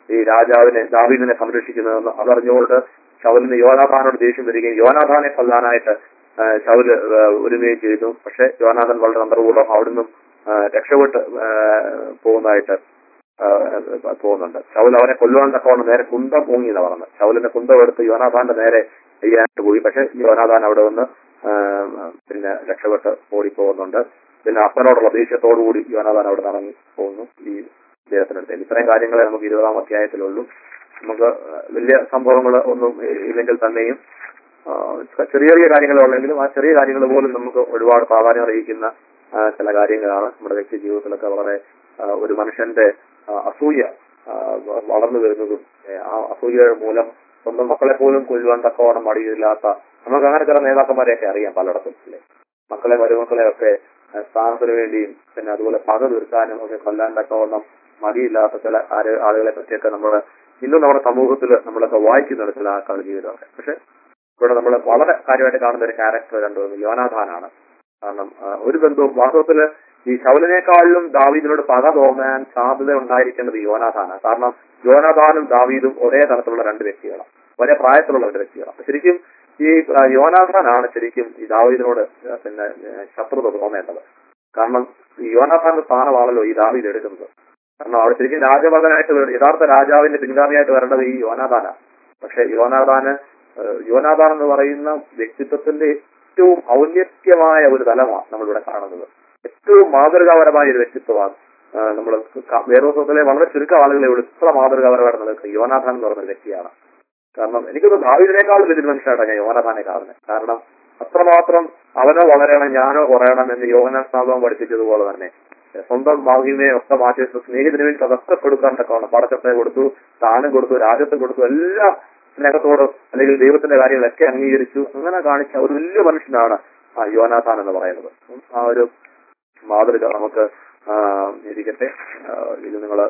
ഈ രാജാവിനെ ദാവീദിനെ സംരക്ഷിക്കുന്നതെന്ന് അതറിഞ്ഞുകൊണ്ട് ശൗലിന് യോനാഥാനോട് ദേഷ്യം വരികയും യോനാഥാനെ കൊല്ലാനായിട്ട് ആ, ശൗല് ആ, ഒരുങ്ങുകയും ചെയ്തു പക്ഷെ യോനാഥൻ വളരെ തന്ത്രപൂർവ്വം അവിടുന്ന് ആ, രക്ഷപ്പെട്ട് ആ, പോകുന്നതായിട്ട് ആ, തോന്നുന്നുണ്ട് ശൗൽ അവനെ കൊല്ലുവാൻ തക്കവണ്ണം നേരെ കുന്തം പൊങ്ങി എന്ന് പറഞ്ഞത് ശൗലിന്റെ കുന്തം എടുത്ത് യോനാഥാന്റെ നേരെ ചെയ്യാനായിട്ട് പോയി പക്ഷെ യോനാഥാൻ അവിടെ വന്ന് ആ, പിന്നെ രക്ഷപ്പെട്ട് ഓടിപ്പോകുന്നുണ്ട് പിന്നെ അപ്പനോടുള്ള ദേഷ്യത്തോടുകൂടി യോനാഥാൻ അവിടെ ഇറങ്ങി പോകുന്നു ഈ ദേഹത്തിനടുത്ത് ഇത്രയും കാര്യങ്ങളെ നമുക്ക് ഇരുപതാം അധ്യായത്തിലുള്ളൂ നമുക്ക് വലിയ സംഭവങ്ങൾ ഒന്നും ഇല്ലെങ്കിൽ തന്നെയും ആ, ചെറിയ ചെറിയ കാര്യങ്ങളുള്ളെങ്കിലും ആ ചെറിയ കാര്യങ്ങൾ പോലും നമുക്ക് ഒരുപാട് പ്രാധാന്യം അറിയിക്കുന്ന ആ, ചില കാര്യങ്ങളാണ് നമ്മുടെ വ്യക്തി ജീവിതത്തിലൊക്കെ വളരെ ആ, ഒരു മനുഷ്യന്റെ ആ, അസൂയ ആ, വളർന്നു വരുന്നതും ഏ, ആ അസൂയ മൂലം സ്വന്തം മക്കളെ പോലും കൊല്ലുവാൻ തക്കവണ്ണം മടിയില്ലാത്ത നമുക്ക് അങ്ങനെ ചില നേതാക്കന്മാരെയൊക്കെ അറിയാം പലയിടത്തും അല്ലേ മക്കളെ മരുമക്കളെ ഒക്കെ ആ, സ്ഥാനത്തിന് വേണ്ടിയും പിന്നെ അതുപോലെ പക തീർക്കാനും ഒക്കെ കൊല്ലാൻ തക്കവണ്ണം മടിയില്ലാത്ത ചില ആര് ആളുകളെ പറ്റിയൊക്കെ നമ്മൾ ഇന്നും നമ്മുടെ സമൂഹത്തിൽ നമ്മളൊക്കെ വായിക്കുന്നുണ്ട് ചില ആൾക്കാരുടെ ജീവിതമൊക്കെ പക്ഷെ ഇവിടെ നമ്മൾ വളരെ കാര്യമായിട്ട് കാണുന്ന ഒരു ക്യാരക്ടർ കണ്ടു യോനാഥാനാണ് കാരണം ആ, ഒരു ബന്ധവും വാസ്തവത്തില് ഈ ശൗലിനേക്കാളിലും ദാവീദിനോട് പക തോന്നാൻ സാധ്യത ഉണ്ടായിരിക്കേണ്ടത് യോനാഥാനാണ് കാരണം യോനാഥാനും ദാവീദും ഒരേ തരത്തിലുള്ള രണ്ട് വ്യക്തികളാണ് ഒരേ പ്രായത്തിലുള്ള രണ്ട് വ്യക്തികളാണ് ശരിക്കും ഈ ആ, യോനാഥാനാണ് ശരിക്കും ഈ ദാവീദിനോട് ആ, പിന്നെ ആ, ശത്രുത തോന്നേണ്ടത് കാരണം ഈ യോനാഥാന്റെ സ്ഥാനമാണല്ലോ ഈ ദാവീദ് എടുക്കുന്നത് കാരണം അവിടെ ശരിക്കും രാജമകനായിട്ട് വര- യഥാർത്ഥ രാജാവിന്റെ പിൻഗാമിയായിട്ട് വരേണ്ടത് ഈ യോനാഥാനാണ് പക്ഷെ യോനാഥാന് ഏഹ്, യോനാഥാൻ എന്ന് പറയുന്ന വ്യക്തിത്വത്തിന്റെ ഏറ്റവും ഔന്നത്യമായ ഒരു തലമാണ് നമ്മളിവിടെ കാണുന്നത് ഏറ്റവും മാതൃകാപരമായ ഒരു വ്യക്തിത്വമാണ് നമ്മൾ വേറോസത്തിലെ വളരെ ചുരുക്കം ആളുകളെ ഇവിടെ ഇത്ര മാതൃകാപരമായിട്ട് നിൽക്കുന്നത് യോനാഥാൻ എന്ന് പറയുന്ന ഒരു വ്യക്തിയാണ് കാരണം എനിക്കൊന്ന് ദാവിദിനേക്കാൾ വലിയൊരു മനുഷ്യനായിട്ടാണ് ഞാൻ യോനാഥാനെ കാണുന്നത് കാരണം അത്രമാത്രം അവനോ വളരണം ഞാനോ കുറയണം എന്ന് യോഹനാൻ സ്ഥാപനം പഠിപ്പിച്ചതുപോലെ തന്നെ സ്വന്തം ഭാഗ്യമേ ഒക്കെ മാറ്റി വെച്ചു സ്നേഹിതന് വേണ്ടി അതൊക്കെ കൊടുക്കാൻ തക്കവണ്ണം പടച്ചത്തെ കൊടുത്തു താനും കൊടുത്തു രാജ്യത്തെ കൊടുത്തു എല്ലാം സ്നേഹത്തോട് അല്ലെങ്കിൽ ദൈവത്തിന്റെ കാര്യങ്ങളൊക്കെ അംഗീകരിച്ചു അങ്ങനെ കാണിച്ച ഒരു വലിയ മനുഷ്യനാണ് ആ യോനാഥാൻ എന്ന് പറയുന്നത് ഉം, ആ ഒരു മാതൃക നമുക്ക് ആ, ഇരിക്കട്ടെ ആ, ഇത് നിങ്ങൾ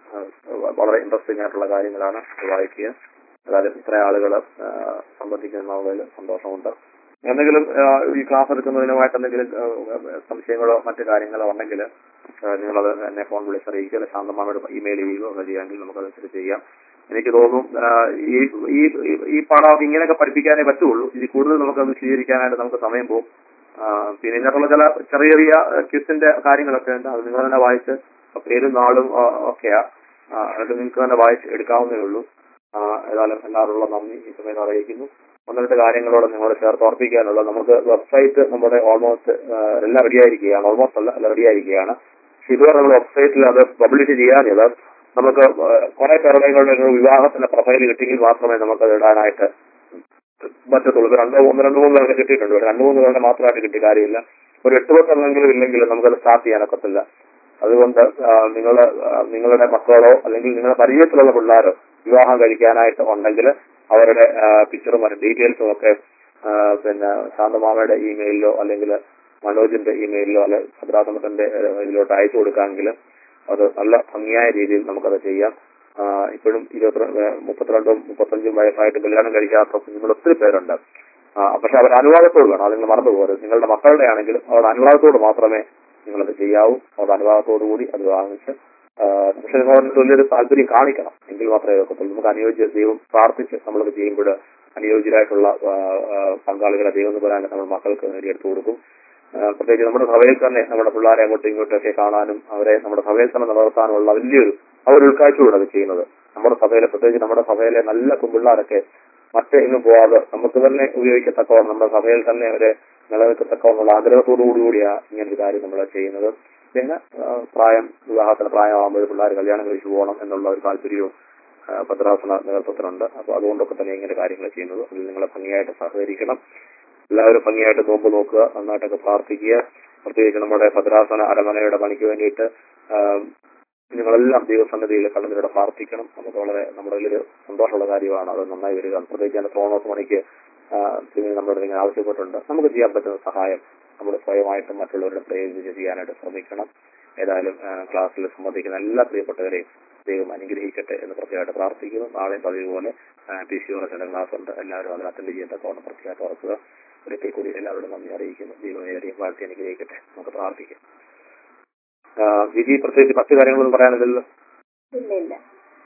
വളരെ ഇൻട്രസ്റ്റിംഗ് ആയിട്ടുള്ള കാര്യങ്ങളാണ് ഇത് വായിക്കുക അതായത് ഇത്ര ആളുകൾ സംബന്ധിക്കുന്നതിൽ സന്തോഷമുണ്ട് എന്തെങ്കിലും ആ, ഈ ക്ലാസ് എടുക്കുന്നതിനുമായിട്ട് എന്തെങ്കിലും ആ, സംശയങ്ങളോ മറ്റു കാര്യങ്ങളോ ഉണ്ടെങ്കിൽ നിങ്ങളത് എന്നെ ഫോൺ വിളിച്ച് അറിയിക്കുക അല്ലെങ്കിൽ ശാന്തമാമയുടെ ഇമെയിൽ ചെയ്യുകയോ ഒക്കെ ചെയ്യാമെങ്കിൽ നമുക്കതനുസരിച്ച് ചെയ്യാം എനിക്ക് തോന്നുന്നു ആ, ഈ ഈ ഈ- ഈ പാഠം ഇങ്ങനെയൊക്കെ പഠിപ്പിക്കാനേ പറ്റുള്ളൂ ഇതിൽ കൂടുതൽ നമുക്കത് സ്വീകരിക്കാനായിട്ട് നമുക്ക് സമയം പോകും ആ, പിന്നെ ഇതിനകത്തുള്ള ചില ചെറിയ ചെറിയ ക്വിസിന്റെ കാര്യങ്ങളൊക്കെ ഉണ്ട് അത് നിങ്ങൾ തന്നെ വായിച്ച് പേരും നാളും ആ, ഒക്കെയാ ആ, അത് നിങ്ങൾക്ക് തന്നെ വായിച്ച് എടുക്കാവുന്നേ ഉള്ളൂ ആ, ഏതായാലും എല്ലാവരുള്ള നന്ദി ഈ സമയത്ത് അറിയിക്കുന്നു ഒന്ന് രണ്ട് കാര്യങ്ങളോട് നിങ്ങളോട് ചേർത്ത് ഓർപ്പിക്കാനുള്ളത് നമുക്ക് വെബ്സൈറ്റ് നമ്മുടെ ഓൾമോസ്റ്റ് എല്ലാം റെഡിയായിരിക്കുകയാണ് ഓൾമോസ്റ്റ് അല്ല എല്ലാം റെഡിയായിരിക്കുകയാണ് പക്ഷെ ഇതുവരെ നമ്മൾ വെബ്സൈറ്റിൽ അത് പബ്ലിഷ് ചെയ്യാനിത് നമുക്ക് കുറെ പേരുടെ ഒരു വിവാഹത്തിന്റെ പ്രൊഫൈൽ കിട്ടിയെങ്കിൽ മാത്രമേ നമുക്ക് അത് ഇടാനായിട്ട് പറ്റത്തുള്ളൂ ഇപ്പൊ രണ്ടോ ഒന്ന് രണ്ട് മൂന്ന് പേർക്ക് കിട്ടിയിട്ടുണ്ട് ഇവിടെ രണ്ട് മൂന്ന് പേരുടെ മാത്രമായിട്ട് കിട്ടിയ കാര്യമില്ല ഒരു എട്ട് പത്തെണ്ണെങ്കിലും ഇല്ലെങ്കിൽ നമുക്കത് സ്റ്റാർട്ട് ചെയ്യാനൊക്കത്തില്ല അതുകൊണ്ട് നിങ്ങൾ നിങ്ങളുടെ മക്കളോ അല്ലെങ്കിൽ നിങ്ങളുടെ പരിചയത്തിലുള്ള പിള്ളേരോ വിവാഹം കഴിക്കാനായിട്ട് ഉണ്ടെങ്കിൽ അവരുടെ പിക്ചറും മറ്റു ഡീറ്റെയിൽസും ഒക്കെ ആ, പിന്നെ ശാന്തമാമയുടെ ഇമെയിലിലോ അല്ലെങ്കിൽ മനോജിന്റെ ഇമെയിലിലോ അല്ലെ ഭദ്രാസമത്തിന്റെ ഇതിലോട്ട് അയച്ചു കൊടുക്കാമെങ്കിൽ അത് നല്ല ഭംഗിയായ രീതിയിൽ നമുക്കത് ചെയ്യാം ആ, ഇപ്പോഴും ഇരുപത്തിരണ്ട് മുപ്പത്തിരണ്ടും മുപ്പത്തഞ്ചും വയസ്സായിട്ട് കല്യാണം കഴിക്കാത്ത കുഞ്ഞുങ്ങൾ ഒത്തിരി പേരുണ്ട് ആ, പക്ഷെ അവർ അനുവാദത്തോട് വേണം അത് നിങ്ങൾ മറന്നു പോകരുത് നിങ്ങളുടെ മക്കളുടെ ആണെങ്കിലും അവരുടെ അനുവാദത്തോട് മാത്രമേ നിങ്ങളത് ചെയ്യാവൂ അവരുടെ അനുവാദത്തോടു കൂടി അത് വാങ്ങിച്ച് ആ, പക്ഷെ നിങ്ങൾ അതിന് വലിയൊരു താല്പര്യം കാണിക്കണം എങ്കിൽ മാത്രമേ ഒക്കത്തുള്ളൂ നമുക്ക് അനുയോജ്യ ദൈവം പ്രാർത്ഥിച്ച് നമ്മളത് ചെയ്യുമ്പോൾ അനുയോജ്യരായിട്ടുള്ള ആ, ആ, പങ്കാളികളെ ദൈവം എന്ന് പറയാൻ നമ്മൾ മക്കൾക്ക് നേടിയെടുത്തു കൊടുക്കും ആ, പ്രത്യേകിച്ച് നമ്മുടെ സഭയിൽ തന്നെ നമ്മുടെ പിള്ളേരെ അങ്ങോട്ടും ഇങ്ങോട്ടും ഒക്കെ കാണാനും അവരെ നമ്മുടെ സഭയിൽ തന്നെ നിലനിർത്താനുമുള്ള വലിയൊരു ആ ഒരു ഉൾക്കാഴ്ചയോടെ അത് ചെയ്യുന്നത് നമ്മുടെ സഭയിലെ പ്രത്യേകിച്ച് നമ്മുടെ സഭയിലെ നല്ല കുമ്പിള്ളാരൊക്കെ മറ്റെങ്ങും പോവാതെ നമുക്ക് തന്നെ ഉപയോഗിക്കത്തക്കവണ്ണം നമ്മുടെ സഭയിൽ തന്നെ അവരെ നിലനിൽക്കത്തക്കവണ്ണുള്ള ആഗ്രഹത്തോടുകൂടിയാണ് ഇങ്ങനെ ഒരു കാര്യം നമ്മൾ ചെയ്യുന്നത് പിന്നെ ആ, പ്രായം വിവാഹത്തിന് പ്രായമാകുമ്പോൾ പിള്ളേർ കല്യാണം കഴിച്ചു പോകണം എന്നുള്ള ഒരു താല്പര്യവും ആ, ഭദ്രാസന നേതൃത്വത്തിനുണ്ട് അപ്പൊ അതുകൊണ്ടൊക്കെ തന്നെ ഇങ്ങനെ കാര്യങ്ങൾ ചെയ്യുന്നത് അതിൽ നിങ്ങളെ ഭംഗിയായിട്ട് സഹകരിക്കണം എല്ലാവരും ഭംഗിയായിട്ട് നോമ്പ് നോക്കുക നന്നായിട്ടൊക്കെ പ്രാർത്ഥിക്കുക പ്രത്യേകിച്ച് നമ്മുടെ ഭദ്രാസന അരമനയുടെ പണിക്ക് വേണ്ടിയിട്ട് ആ, നിങ്ങളെല്ലാം ദൈവസന്നിധിയിൽ കണ്ണുനീരോടെ പ്രാർത്ഥിക്കണം നമുക്ക് വളരെ നമ്മുടെ വലിയൊരു സന്തോഷമുള്ള കാര്യമാണ് അത് നന്നായി വരിക പ്രത്യേകിച്ച് അതിന്റെ തോണോസ് മണിക്ക് ആ, തിരുമേനി നമ്മളോട് ഇങ്ങനെ ആവശ്യപ്പെട്ടിട്ടുണ്ട് നമുക്ക് ചെയ്യാൻ പറ്റുന്ന സഹായം നമ്മൾ സ്വയമായിട്ടും മറ്റുള്ളവരുടെ പ്രയോജിച്ച് ചെയ്യാനായിട്ട് ശ്രമിക്കണം ഏതായാലും ആ, ക്ലാസ്സിൽ സംബന്ധിക്കുന്ന എല്ലാ പ്രിയപ്പെട്ടവരെയും ദൈവം അനുഗ്രഹിക്കട്ടെ എന്ന് പ്രത്യേകമായിട്ട് പ്രാർത്ഥിക്കുന്നു നാളെ പതിവ് പോലെ പി സി ഓറസിന്റെ ക്ലാസ് ഉണ്ട് എല്ലാവരും അതിൽ അറ്റൻഡ് ചെയ്യേണ്ടതാണ് പ്രത്യേകമായിട്ട് ഓർക്കുക ഒരിക്കൽ കൂടി എല്ലാവരോടും നന്ദി അറിയിക്കുന്നു ദൈവം ഏവരെയും വാഴ്ത്തി അനുഗ്രഹിക്കട്ടെ നമുക്ക് പ്രാർത്ഥിക്കാം ആ, വിധി പ്രത്യേകിച്ച് മറ്റു കാര്യങ്ങളൊന്നും പറയാനില്ലല്ലോ ഇല്ല ഇല്ല ഓക്കെ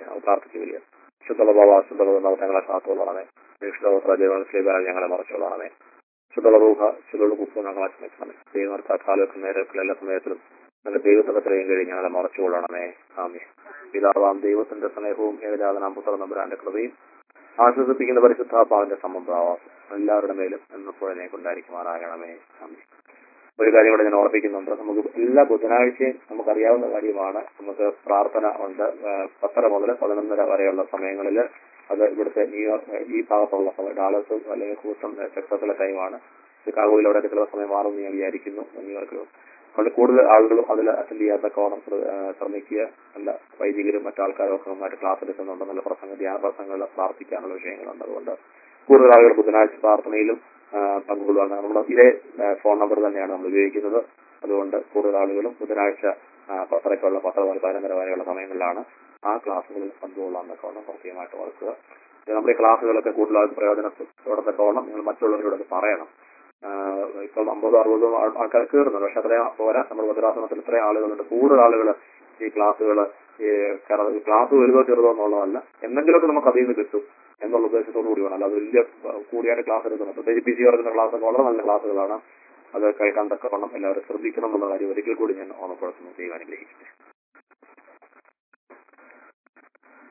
നമുക്ക് പ്രാർത്ഥിക്കുകയില്ല ശുദ്ധള ബാബ ശുദ്ധള ഞങ്ങളെ കാത്തോളണമേ വിഷ്ണുപുത്ര ദൈവം ഞങ്ങളെ മറച്ചോളണമേ ശുദ്ധള റൂഹ ശുദ്ധള കുപ്പ് ഞങ്ങളെ ക്ഷമിക്കണമേ ദൈവത്തെ കാലത്തും നേരത്തിലും എല്ലാ സമയത്തിലും നല്ല ദൈവത്തിന്റെ അത്രയും കഴിഞ്ഞ് ഞങ്ങളെ മറച്ചുകൊള്ളണമേ ആമേ പിതാവാം ദൈവത്തിന്റെ സ്നേഹവും ഏകജാതനാം പുത്ര നമ്പുരാന്റെ കൃപയും ആശ്വസിപ്പിക്കുന്ന പരിശുദ്ധാത്മാവിന്റെ സംബന്ധമാവാസം എല്ലാവരുടെ മേലും എന്നപ്പോഴെ കൊണ്ടായിരിക്കുമാറാകണമേ ആമേ ഒരു കാര്യം കൂടെ ഞാൻ ഓർപ്പിക്കുന്നുണ്ട് നമുക്ക് എല്ലാ ബുധനാഴ്ചയും നമുക്കറിയാവുന്ന കാര്യമാണ് നമുക്ക് പ്രാർത്ഥന ഉണ്ട് ആ, പത്തര മുതൽ പതിനൊന്നര വരെയുള്ള സമയങ്ങളിൽ അത് ഇവിടുത്തെ ന്യൂയോർക്ക് ഈ ഭാഗത്തുള്ള സമയം ഡാളസും അല്ലെങ്കിൽ ഹൂസ്റ്റൺ ടെക്സസിലെ ടൈമാണ് ചിക്കാഗോയിലൂടെ ചില സമയം മാറുമെന്ന് ഞാൻ വിചാരിക്കുന്നു ന്യൂയോർക്കിലും അതുകൊണ്ട് കൂടുതൽ ആളുകളും അതിൽ അറ്റൻഡ് ചെയ്യാത്തക്കോണം ശ്ര- ആ, ശ്രമിക്കുക നല്ല വൈദികരും മറ്റാൾക്കാരും ഒക്കെ നന്നായിട്ട് ക്ലാസ് എടുക്കുന്നുണ്ട് നല്ല പ്രസംഗ ധ്യാന പ്രസംഗങ്ങൾ പ്രാർത്ഥിക്കാനുള്ള വിഷയങ്ങളുണ്ട് അതുകൊണ്ട് കൂടുതൽ ആളുകൾ ബുധനാഴ്ച പ്രാർത്ഥനയിലും ആ, പങ്കുകൊള്ളുവാണ് നമ്മുടെ ഇതേ ആ, ഫോൺ നമ്പർ തന്നെയാണ് നമ്മൾ ഉപയോഗിക്കുന്നത് അതുകൊണ്ട് കൂടുതൽ ആളുകളും ബുധനാഴ്ച ആ, പത്തരയ്ക്കുള്ള പത്തര മുതൽ പതിനൊന്നര വരെയുള്ള സമയങ്ങളിലാണ് ആ ക്ലാസ്സുകളിൽ പങ്കുകൊള്ളാമെന്നൊക്കെ ഒന്ന് പ്രത്യേകമായിട്ട് ഓർക്കുക ഇത് നമ്മുടെ ഈ ക്ലാസ്സുകളൊക്കെ കൂടുതൽ ആൾക്ക് പ്രയോജനത്തോടത്തോളം നിങ്ങൾ മറ്റുള്ളവരോട് അത് പറയണം ആഹ് ഇപ്പം അമ്പതോ അറുപതോ ആൾ- ആൾക്കാർ കയറുന്നുണ്ട് പക്ഷെ അത്രയും പോരാ നമ്മൾ ഭദ്രാസനത്തിൽ ഇത്രയും ആളുകളുണ്ട് കൂടുതൽ ആളുകൾ ഈ ക്ലാസ്സുകൾ കാരണം ഈ ക്ലാസ് വലുതോ ചെറുതോ എന്നുള്ളതല്ല എന്തെങ്കിലുമൊക്കെ നമുക്ക് അതിൽ നിന്ന് കിട്ടും എന്നുള്ള ഉദ്ദേശത്തോടു കൂടി വേണം അല്ലാതെ വലിയ അഹ് കൂടിയായിട്ട് ക്ലാസ് എടുക്കുന്നത് പ്രത്യേകിച്ച് പി സി പറയുന്ന ക്ലാസ് ഒക്കെ വളരെ നല്ല ക്ലാസ്സുകളാണ് അത് കേൾക്കാൻ തക്കവണ്ണം എല്ലാവരും ശ്രദ്ധിക്കണം എന്നുള്ള കാര്യം ഒരിക്കൽ കൂടി ഞാൻ ഓർമ്മപ്പെടുത്തുന്നു ദൈവം അനുഗ്രഹിക്കട്ടെ